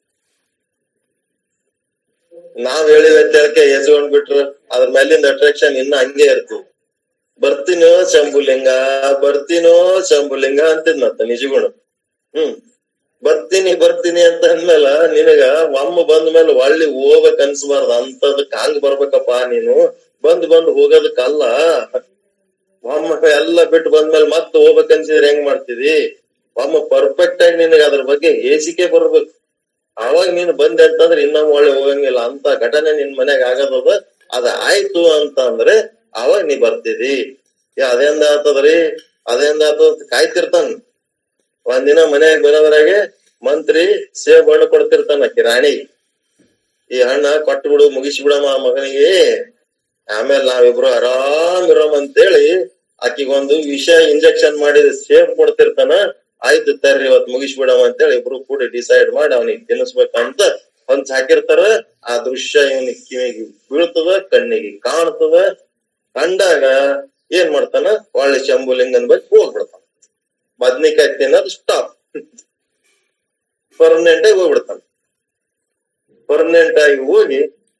ನಾವ್ ಹೇಳಿದ ಕೇಳಕ್ಕೆ ಎಸ್ಕೊಂಡ್ ಬಿಟ್ರ ಅದ್ರ ಮೇಲಿಂದ ಅಟ್ರಾಕ್ಷನ್ ಇನ್ನ ಹಂಗೆ ಇರ್ತದ ಬರ್ತೀನೋ ಶಂಭುಲಿಂಗ ಬರ್ತೀನೋ ಶಂಭುಲಿಂಗ ಅಂತಿದ್ನಂತ ನಿಜಗುಣ ಹ್ಮ್ ಬರ್ತೀನಿ ಬರ್ತೀನಿ ಅಂತ ಅಂದ್ಮೇಲ ನಿನಗ ಒಮ್ಮ ಬಂದ ಮೇಲೆ ಒಳ್ಳಿ ಹೋಗ್ಬೇಕ್ ಅನ್ಸ್ಬಾರ್ದ ಅಂತದಕ್ ಹಂಗ್ ಬರ್ಬೇಕಪ್ಪ ನೀನು ಬಂದ್ ಬಂದ್ ಹೋಗೋದಕ್ಕಲ್ಲ ಒಮ್ಮ ಎಲ್ಲ ಬಿಟ್ಟು ಬಂದ್ಮೇಲೆ ಮತ್ತೆ ಹೋಗ್ಬೇಕ್ ಅನ್ಸಿದ್ರೆ ಹೆಂಗ್ ಮಾಡ್ತಿದಿ ಒಮ್ಮ ಪರ್ಫೆಕ್ಟ್ ಆಗಿ ನಿನಗ ಅದ್ರ ಬಗ್ಗೆ ಹೇಸಿಕೆ ಬರ್ಬೇಕು ಅವಾಗ ನೀನ್ ಬಂದೆ ಅಂತಂದ್ರೆ ಇನ್ನೊಮ್ಮೆ ಒಳ್ಳೆ ಹೋಗಂಗಿಲ್ಲ ಅಂತ ಘಟನೆ ನಿನ್ ಮನ್ಯಾಗ ಆಗದದ ಅದ ಆಯ್ತು ಅಂತ ಅಂದ್ರೆ ಅವಾಗ ನೀ ಬರ್ತಿದಿ ಏ ಅದೇಂದ ಆತದ್ರಿ ಅದೇಂದ ಆತದ ಕಾಯ್ತಿರ್ತಾನ ಒಂದಿನ ಮನ್ಯಾಗ ಬರೋದ್ರಾಗೆ ಮಂತ್ರಿ ಸೇಬ್ ಹಣ್ಣು ಕೊಡ್ತಿರ್ತಾನ ಕಿರಾಣಿ ಈ ಹಣ್ಣ ಕೊಟ್ಟು ಬಿಡು ಮುಗಿಸಿ ಬಿಡಮ್ಮ ಆ ಮಗನಿಗೆ ಆಮೇಲೆ ನಾವಿಬ್ರು ಆರಾಮ್ ಇರೋಮ್ ಅಂತೇಳಿ ಆಕಿಗೊಂದು ವಿಷ ಇಂಜೆಕ್ಷನ್ ಮಾಡಿ ಸೇಬ್ ಕೊಡ್ತಿರ್ತಾನ ಆಯ್ತು ತರ್ರಿ ಇವತ್ ಮುಗಿಸ್ಬಿಡಮ್ಮ ಅಂತೇಳಿ ಇಬ್ರು ಕೂಡಿ ಡಿಸೈಡ್ ಮಾಡಿ ಅವನಿಗೆ ತಿನ್ನಿಸ್ಬೇಕಂತ ಹೊಂಚ್ ಹಾಕಿರ್ತಾರ ಆ ದೃಶ್ಯ ಇವನ್ ಕಿವಿಗೆ ಬೀಳ್ತದ ಕಣ್ಣಿಗೆ ಕಾಣ್ತದ ಕಂಡಾಗ ಏನ್ ಮಾಡ್ತಾನ ಒಳ್ಳೆ ಶಂಭುಲಿಂಗನ್ ಬಗ್ಗೆ ಹೋಗ್ಬಿಡ್ತಾನ ಬದ್ನಿಕಾಯಿ ತಿನ್ನೋದು ಸ್ಟಾಪ್ ಪರ್ಮನೆಂಟ್ ಆಗಿ ಹೋಗ್ಬಿಡ್ತಾನ ಪರ್ಮನೆಂಟ್ ಆಗಿ ಹೋಗಿ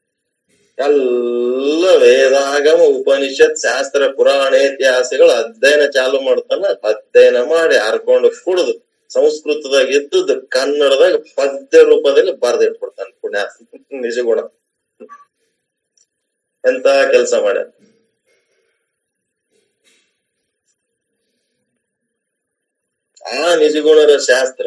ಎಲ್ಲ ವೇದಾಗಮ ಉಪನಿಷತ್ ಶಾಸ್ತ್ರ ಪುರಾಣ ಇತಿಹಾಸಗಳು ಅಧ್ಯಯನ ಚಾಲು ಮಾಡ್ತಾನ ಅಧ್ಯಯನ ಮಾಡಿ ಹರ್ಕೊಂಡು ಕುಡಿದು ಸಂಸ್ಕೃತದಾಗ ಇದ್ದದ್ದು ಕನ್ನಡದಾಗ ಪದ್ಯ ರೂಪದಲ್ಲಿ ಬರ್ದಿಟ್ಬಿಡ್ತಾನೆ ಪುಣ್ಯ ನಿಜಗುಣ ಎಂತ ಕೆಲಸ ಮಾಡ್ಯಾನ ಆ ನಿಜಗುಣರ ಶಾಸ್ತ್ರ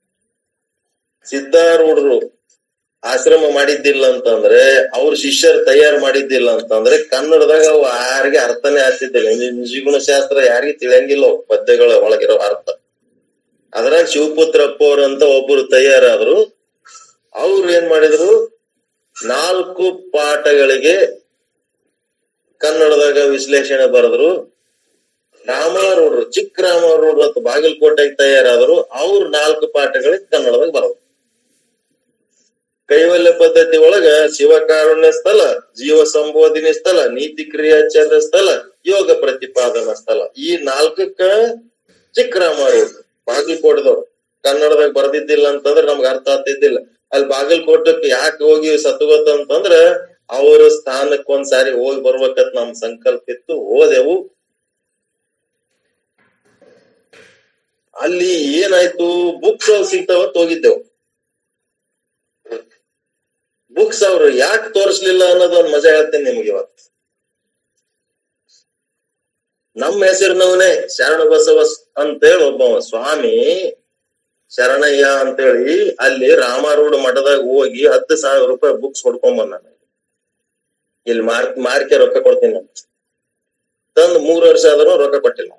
ಸಿದ್ಧಾರೂಢರು ಆಶ್ರಮ ಮಾಡಿದ್ದಿಲ್ಲ ಅಂತಂದ್ರೆ ಅವ್ರ ಶಿಷ್ಯರು ತಯಾರು ಮಾಡಿದ್ದಿಲ್ಲ ಅಂತಂದ್ರೆ ಕನ್ನಡದಾಗ ಅವು ಯಾರಿಗೆ ಅರ್ಥನೇ ಆಗ್ತಿದ್ದಿಲ್ಲ ನಿಜ- ನಿಜಗುಣ ಶಾಸ್ತ್ರ ಯಾರಿಗೆ ತಿಳಿಯಂಗಿಲ್ಲ ಅವು ಪದ್ಯಗಳ ಒಳಗಿರೋ ಅರ್ಥ ಅದ್ರಾಗ ಶಿವಪುತ್ರಪ್ಪ ಅಂತ ಒಬ್ಬರು ತಯಾರಾದ್ರು ಅವ್ರು ಏನ್ ಮಾಡಿದ್ರು ನಾಲ್ಕು ಪಾಠಗಳಿಗೆ ಕನ್ನಡದಾಗ ವಿಶ್ಲೇಷಣೆ ಬರೆದ್ರು ರಾಮಾರೂಢರು ಚಿಕ್ಕ ರಾಮಾರೂಢರು ಅಂತ ಬಾಗಲಕೋಟೆಗೆ ತಯಾರಾದ್ರು ಅವ್ರು ನಾಲ್ಕು ಪಾಠಗಳಿಗೆ ಕನ್ನಡದಾಗ ಬರೆದ್ರು ಕೈವಲ್ಯ ಪದ್ಧತಿ ಒಳಗ ಶಿವಕಾರುಣ್ಯ ಸ್ಥಳ ಜೀವ ಸಂಬೋಧಿನಿ ಸ್ಥಳ ನೀತಿ ಕ್ರಿಯಾಚಾರ ಸ್ಥಳ ಯೋಗ ಪ್ರತಿಪಾದನಾ ಸ್ಥಳ ಈ ನಾಲ್ಕಕ್ಕ ಚಿಕ್ಕರಾಮರು ಬಾಗಲಕೋಟದವ್ರು ಕನ್ನಡದಾಗ ಬರ್ದಿದ್ದಿಲ್ಲ ಅಂತಂದ್ರೆ ನಮ್ಗೆ ಅರ್ಥ ಆಗ್ತಿದ್ದಿಲ್ಲ ಅಲ್ಲಿ ಬಾಗಲಕೋಟಕ್ಕೆ ಯಾಕೆ ಹೋಗಿ ಸತ್ಗೋತ ಅಂತಂದ್ರ ಅವ್ರ ಸ್ಥಾನಕ್ಕೆ ಒಂದ್ಸಾರಿ ಹೋಗಿ ಬರ್ಬೇಕಂತ ನಮ್ ಸಂಕಲ್ಪ ಇತ್ತು ಹೋದೆವು ಅಲ್ಲಿ ಏನಾಯ್ತು ಬುಕ್ಸ್ ಸಿಗ್ತಾವ ಹೋಗಿದ್ದೆವು ಬುಕ್ಸ್ ಅವ್ರು ಯಾಕೆ ತೋರಿಸ್ಲಿಲ್ಲ ಅನ್ನೋದು ಒಂದ್ ಮಜಾ ಹೇಳ್ತೀನಿ ನಿಮ್ಗೆ ಇವತ್ತು ನಮ್ಮ ಹೆಸರಿನವನೇ ಶರಣ ಬಸವ ಅಂತೇಳಿ ಒಬ್ಬವ ಸ್ವಾಮಿ ಶರಣಯ್ಯ ಅಂತೇಳಿ ಅಲ್ಲಿ ರಾಮಾರೂಢ ಮಠದಾಗ ಹೋಗಿ ಹತ್ತು ಸಾವಿರ ರೂಪಾಯಿ ಬುಕ್ಸ್ ಹೊಡ್ಕೊಂಡ್ ಬಂದ ಇಲ್ಲಿ ಮಾರ್ ಮಾರ್ಕೆ ರೊಕ್ಕ ಕೊಡ್ತೀನಿ ನಾನು ತಂದ್ ಮೂರ್ ವರ್ಷ ಆದ್ರೂ ರೊಕ್ಕ ಕೊಟ್ಟಿಲ್ಲ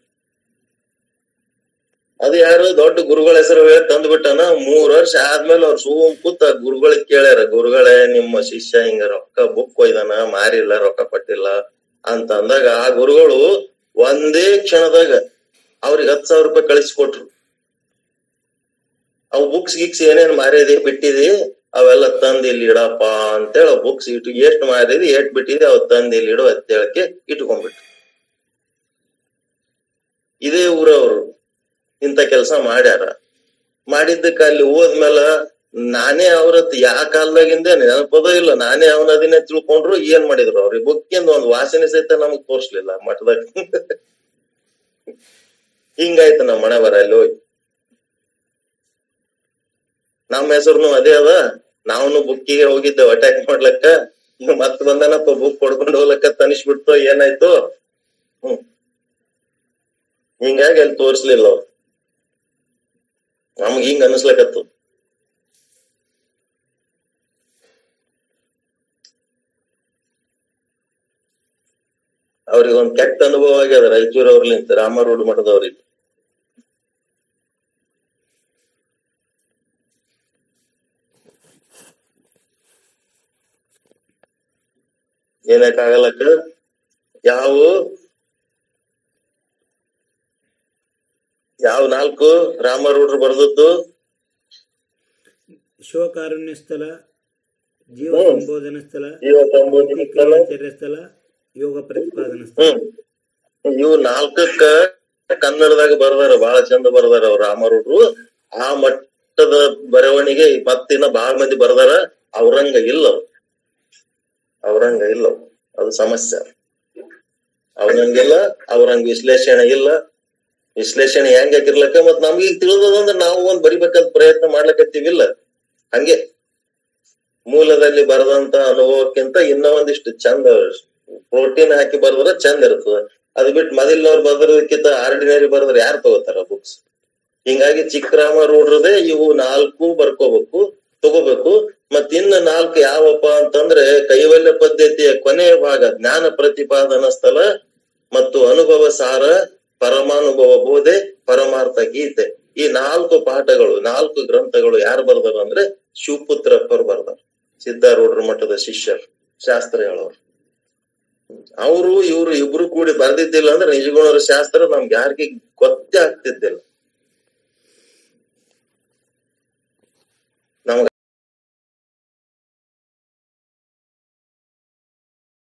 ಅದು ಯಾರು ದೊಡ್ಡ ಗುರುಗಳ ಹೆಸರು ಹೇಳಿ ತಂದ್ಬಿಟ್ಟನ ಮೂರ್ ವರ್ಷ ಆದ್ಮೇಲೆ ಅವ್ರು ಸುಮ್ ಕೂತ ಗುರುಗಳಿಗೆ ಕೇಳ್ಯಾರ ಗುರುಗಳೇ ನಿಮ್ಮ ಶಿಷ್ಯ ಹಿಂಗ ರೊಕ್ಕ ಬುಕ್ ಒಯ್ದಾನ ಮಾರಿಲ್ಲ ರೊಕ್ಕ ಕೊಟ್ಟಿಲ್ಲ ಅಂತ ಅಂದಾಗ ಆ ಗುರುಗಳು ಒಂದೇ ಕ್ಷಣದಾಗ ಅವ್ರಿಗೆ ಹತ್ ಸಾವಿರ ರೂಪಾಯಿ ಕಳಿಸ್ಕೊಟ್ರು ಅವು ಬುಕ್ಸ್ ಗಿಕ್ಸ್ ಏನೇನ್ ಮಾರಿದಿ ಬಿಟ್ಟಿದಿ ಅವೆಲ್ಲ ತಂದ್ ಇಲ್ಲಿ ಇಡಪ್ಪ ಅಂತೇಳಿ ಬುಕ್ಸ್ ಇಟ್ಟು ಎಷ್ಟ್ ಮಾರಿದಿ ಎಷ್ಟ್ ಬಿಟ್ಟಿದಿ ಅವ್ ತಂದ್ ಇಲ್ಲಿ ಇಡು ಅಂತ ಹೇಳಕ್ಕೆ ಇಟ್ಕೊಂಡ್ಬಿಟ್ರು ಇದೇ ಊರವ್ರು ಇಂತ ಕೆಲಸ ಮಾಡ್ಯಾರ ಮಾಡಿದ್ದಕ್ಕ ಅಲ್ಲಿ ಹೋದ್ಮೇಲ ನಾನೇ ಅವ್ರತ್ ಯಾ ಕಾಲದಾಗಿಂದ ನೆನಪದ ಇಲ್ಲ ನಾನೇ ಅವನ ಅದನ್ನೇ ತಿಳ್ಕೊಂಡ್ರು ಏನ್ ಮಾಡಿದ್ರು ಅವ್ರಿಗೆ ಬುಕ್ಕಿಂದ ಒಂದ್ ವಾಸನೆ ಸಹಿತ ನಮಗ್ ತೋರ್ಸ್ಲಿಲ್ಲ ಮಠದಾಗ ಹಿಂಗಾಯ್ತು ನಮ್ಮ ಮನೆ ಬರ ಅಲ್ಲಿ ಹೋಗಿ ನಮ್ಮ ಹೆಸರುನು ಅದೇ ಅದ ನಾವನು ಬುಕ್ಕಿಗೆ ಹೋಗಿದ್ದೇವೆ ಅಟ್ಯಾಕ್ ಮಾಡ್ಲಕ್ಕ ಮತ್ ಬಂದನಪ್ಪ ಬುಕ್ ಕೊಡ್ಕೊಂಡು ಹೋಗ್ಲಕ್ಕ ತನಿಸ್ಬಿಡ್ತು ಏನಾಯ್ತು ಹ್ಮ್ ಹಿಂಗಾಗಿ ಅಲ್ಲಿ ತೋರ್ಸ್ಲಿಲ್ಲ ಅವ್ರು ನಮ್ಗ್ ಹಿಂಗ ಅನಿಸ್ಲಕತ್ತು ಅವ್ರಿಗೆ ಒಂದ್ ಕೆಟ್ಟ ಅನುಭವ ಆಗ್ಯದ ರಾಯಚೂರ್ ಅವ್ರಲಿಂತ ರಾಮರೋಡ್ ಮಠದವ್ರಿಗೆ ಏನಕ್ಕಾಗಲಕ್ಕ ಯಾವ ಯಾವ ನಾಲ್ಕು ರಾಮರೂಢರು ಬರ್ದದ್ದು ಶಿವಕಾರುಣ್ಯ ಸ್ಥಳ ಜೀವ ಹ್ಮ್. ಸಂಬೋಧನ ಸ್ಥಳ ಜೀವ ಸಂಬೋಧಿನಿ ಸ್ಥಳ ಕ್ರಿಯಾಚರ್ಯ ಸ್ಥಳ ಯೋಗ ಪ್ರತಿಪಾದನಾ ಸ್ಥಳ ಹ್ಮ್ ಇವು ನಾಲ್ಕಕ್ಕ ಕನ್ನಡದಾಗ ಬರ್ದಾರ ಬಹಳ ಚಂದ ಬರ್ದಾರ ಅವ್ರ ರಾಮರೂಢರು ಆ ಮಟ್ಟದ ಬರವಣಿಗೆ ಮತ್ತಿನ್ನ ಬಹಳ ಮಂದಿ ಬರ್ದಾರ ಅವ್ರಂಗ ಇಲ್ಲ ಅವು. ಅವ್ರಂಗ ಇಲ್ಲ ಅವು. ಅದು ಸಮಸ್ಯೆ ಅವ್ರಂಗಿಲ್ಲ ಅವ್ರಂಗ ವಿಶ್ಲೇಷಣೆ ಇಲ್ಲ ವಿಶ್ಲೇಷಣೆ ಹೆಂಗ್ ಹಾಕಿರ್ಲಕ್ಕ ಮತ್ ನಮ್ಗೆ ಈಗ ತಿಳಿದದಂದ್ರ ನಾವು ಒಂದ್ ಬರಿಬೇಕಂತ ಪ್ರಯತ್ನ ಮಾಡ್ಲಕತ್ತೀವಿಲ್ಲ ಹಂಗೆ ಮೂಲದಲ್ಲಿ ಬರದಂತ ಅನುಭವಕ್ಕಿಂತ ಇನ್ನೂ ಒಂದಿಷ್ಟು ಚಂದ ಪ್ರೋಟೀನ್ ಹಾಕಿ ಬರ್ದ್ರ ಚಂದ ಇರ್ತದ ಅದ್ ಬಿಟ್ಟು ಮೊದಲಿನವ್ರು ಬರ್ದಿರೋದಕ್ಕಿಂತ ಆರ್ಡಿನರಿ ಬರ್ದ್ರ ಯಾರು ತಗೋತಾರ ಬುಕ್ಸ್ ಹಿಂಗಾಗಿ ಚಿಕ್ಕರಾಮ ರೂಢರದೇ ಇವು ನಾಲ್ಕು ಬರ್ಕೋಬೇಕು ತಗೋಬೇಕು ಮತ್ ಇನ್ನ ನಾಲ್ಕು ಯಾವಪ್ಪ ಅಂತಂದ್ರೆ ಕೈವಲ್ಯ ಪದ್ಧತಿಯ ಕೊನೆಯ ಭಾಗ ಜ್ಞಾನ ಪ್ರತಿಪಾದನಾ ಸ್ಥಳ ಮತ್ತು ಅನುಭವ ಸಾರ ಪರಮಾನುಭವ ಬೋಧೆ ಪರಮಾರ್ಥ ಗೀತೆ ಈ ನಾಲ್ಕು ಪಾಠಗಳು ನಾಲ್ಕು ಗ್ರಂಥಗಳು ಯಾರು ಬರ್ದಾರ ಅಂದ್ರೆ ಶಿವಪುತ್ರಪ್ಪರು ಬರ್ದಾರ ಸಿದ್ಧಾರೂಢರ ಮಠದ ಶಿಷ್ಯರು ಶಾಸ್ತ್ರ ಹೇಳೋರು ಅವರು ಇವ್ರು ಇಬ್ರು ಕೂಡಿ ಬರ್ದಿದ್ದಿಲ್ಲ ಅಂದ್ರೆ ನಿಜಗುಣರ ಶಾಸ್ತ್ರ ನಮ್ಗೆ ಯಾರಿಗೆ ಗೊತ್ತೇ ಆಗ್ತಿದ್ದಿಲ್ಲ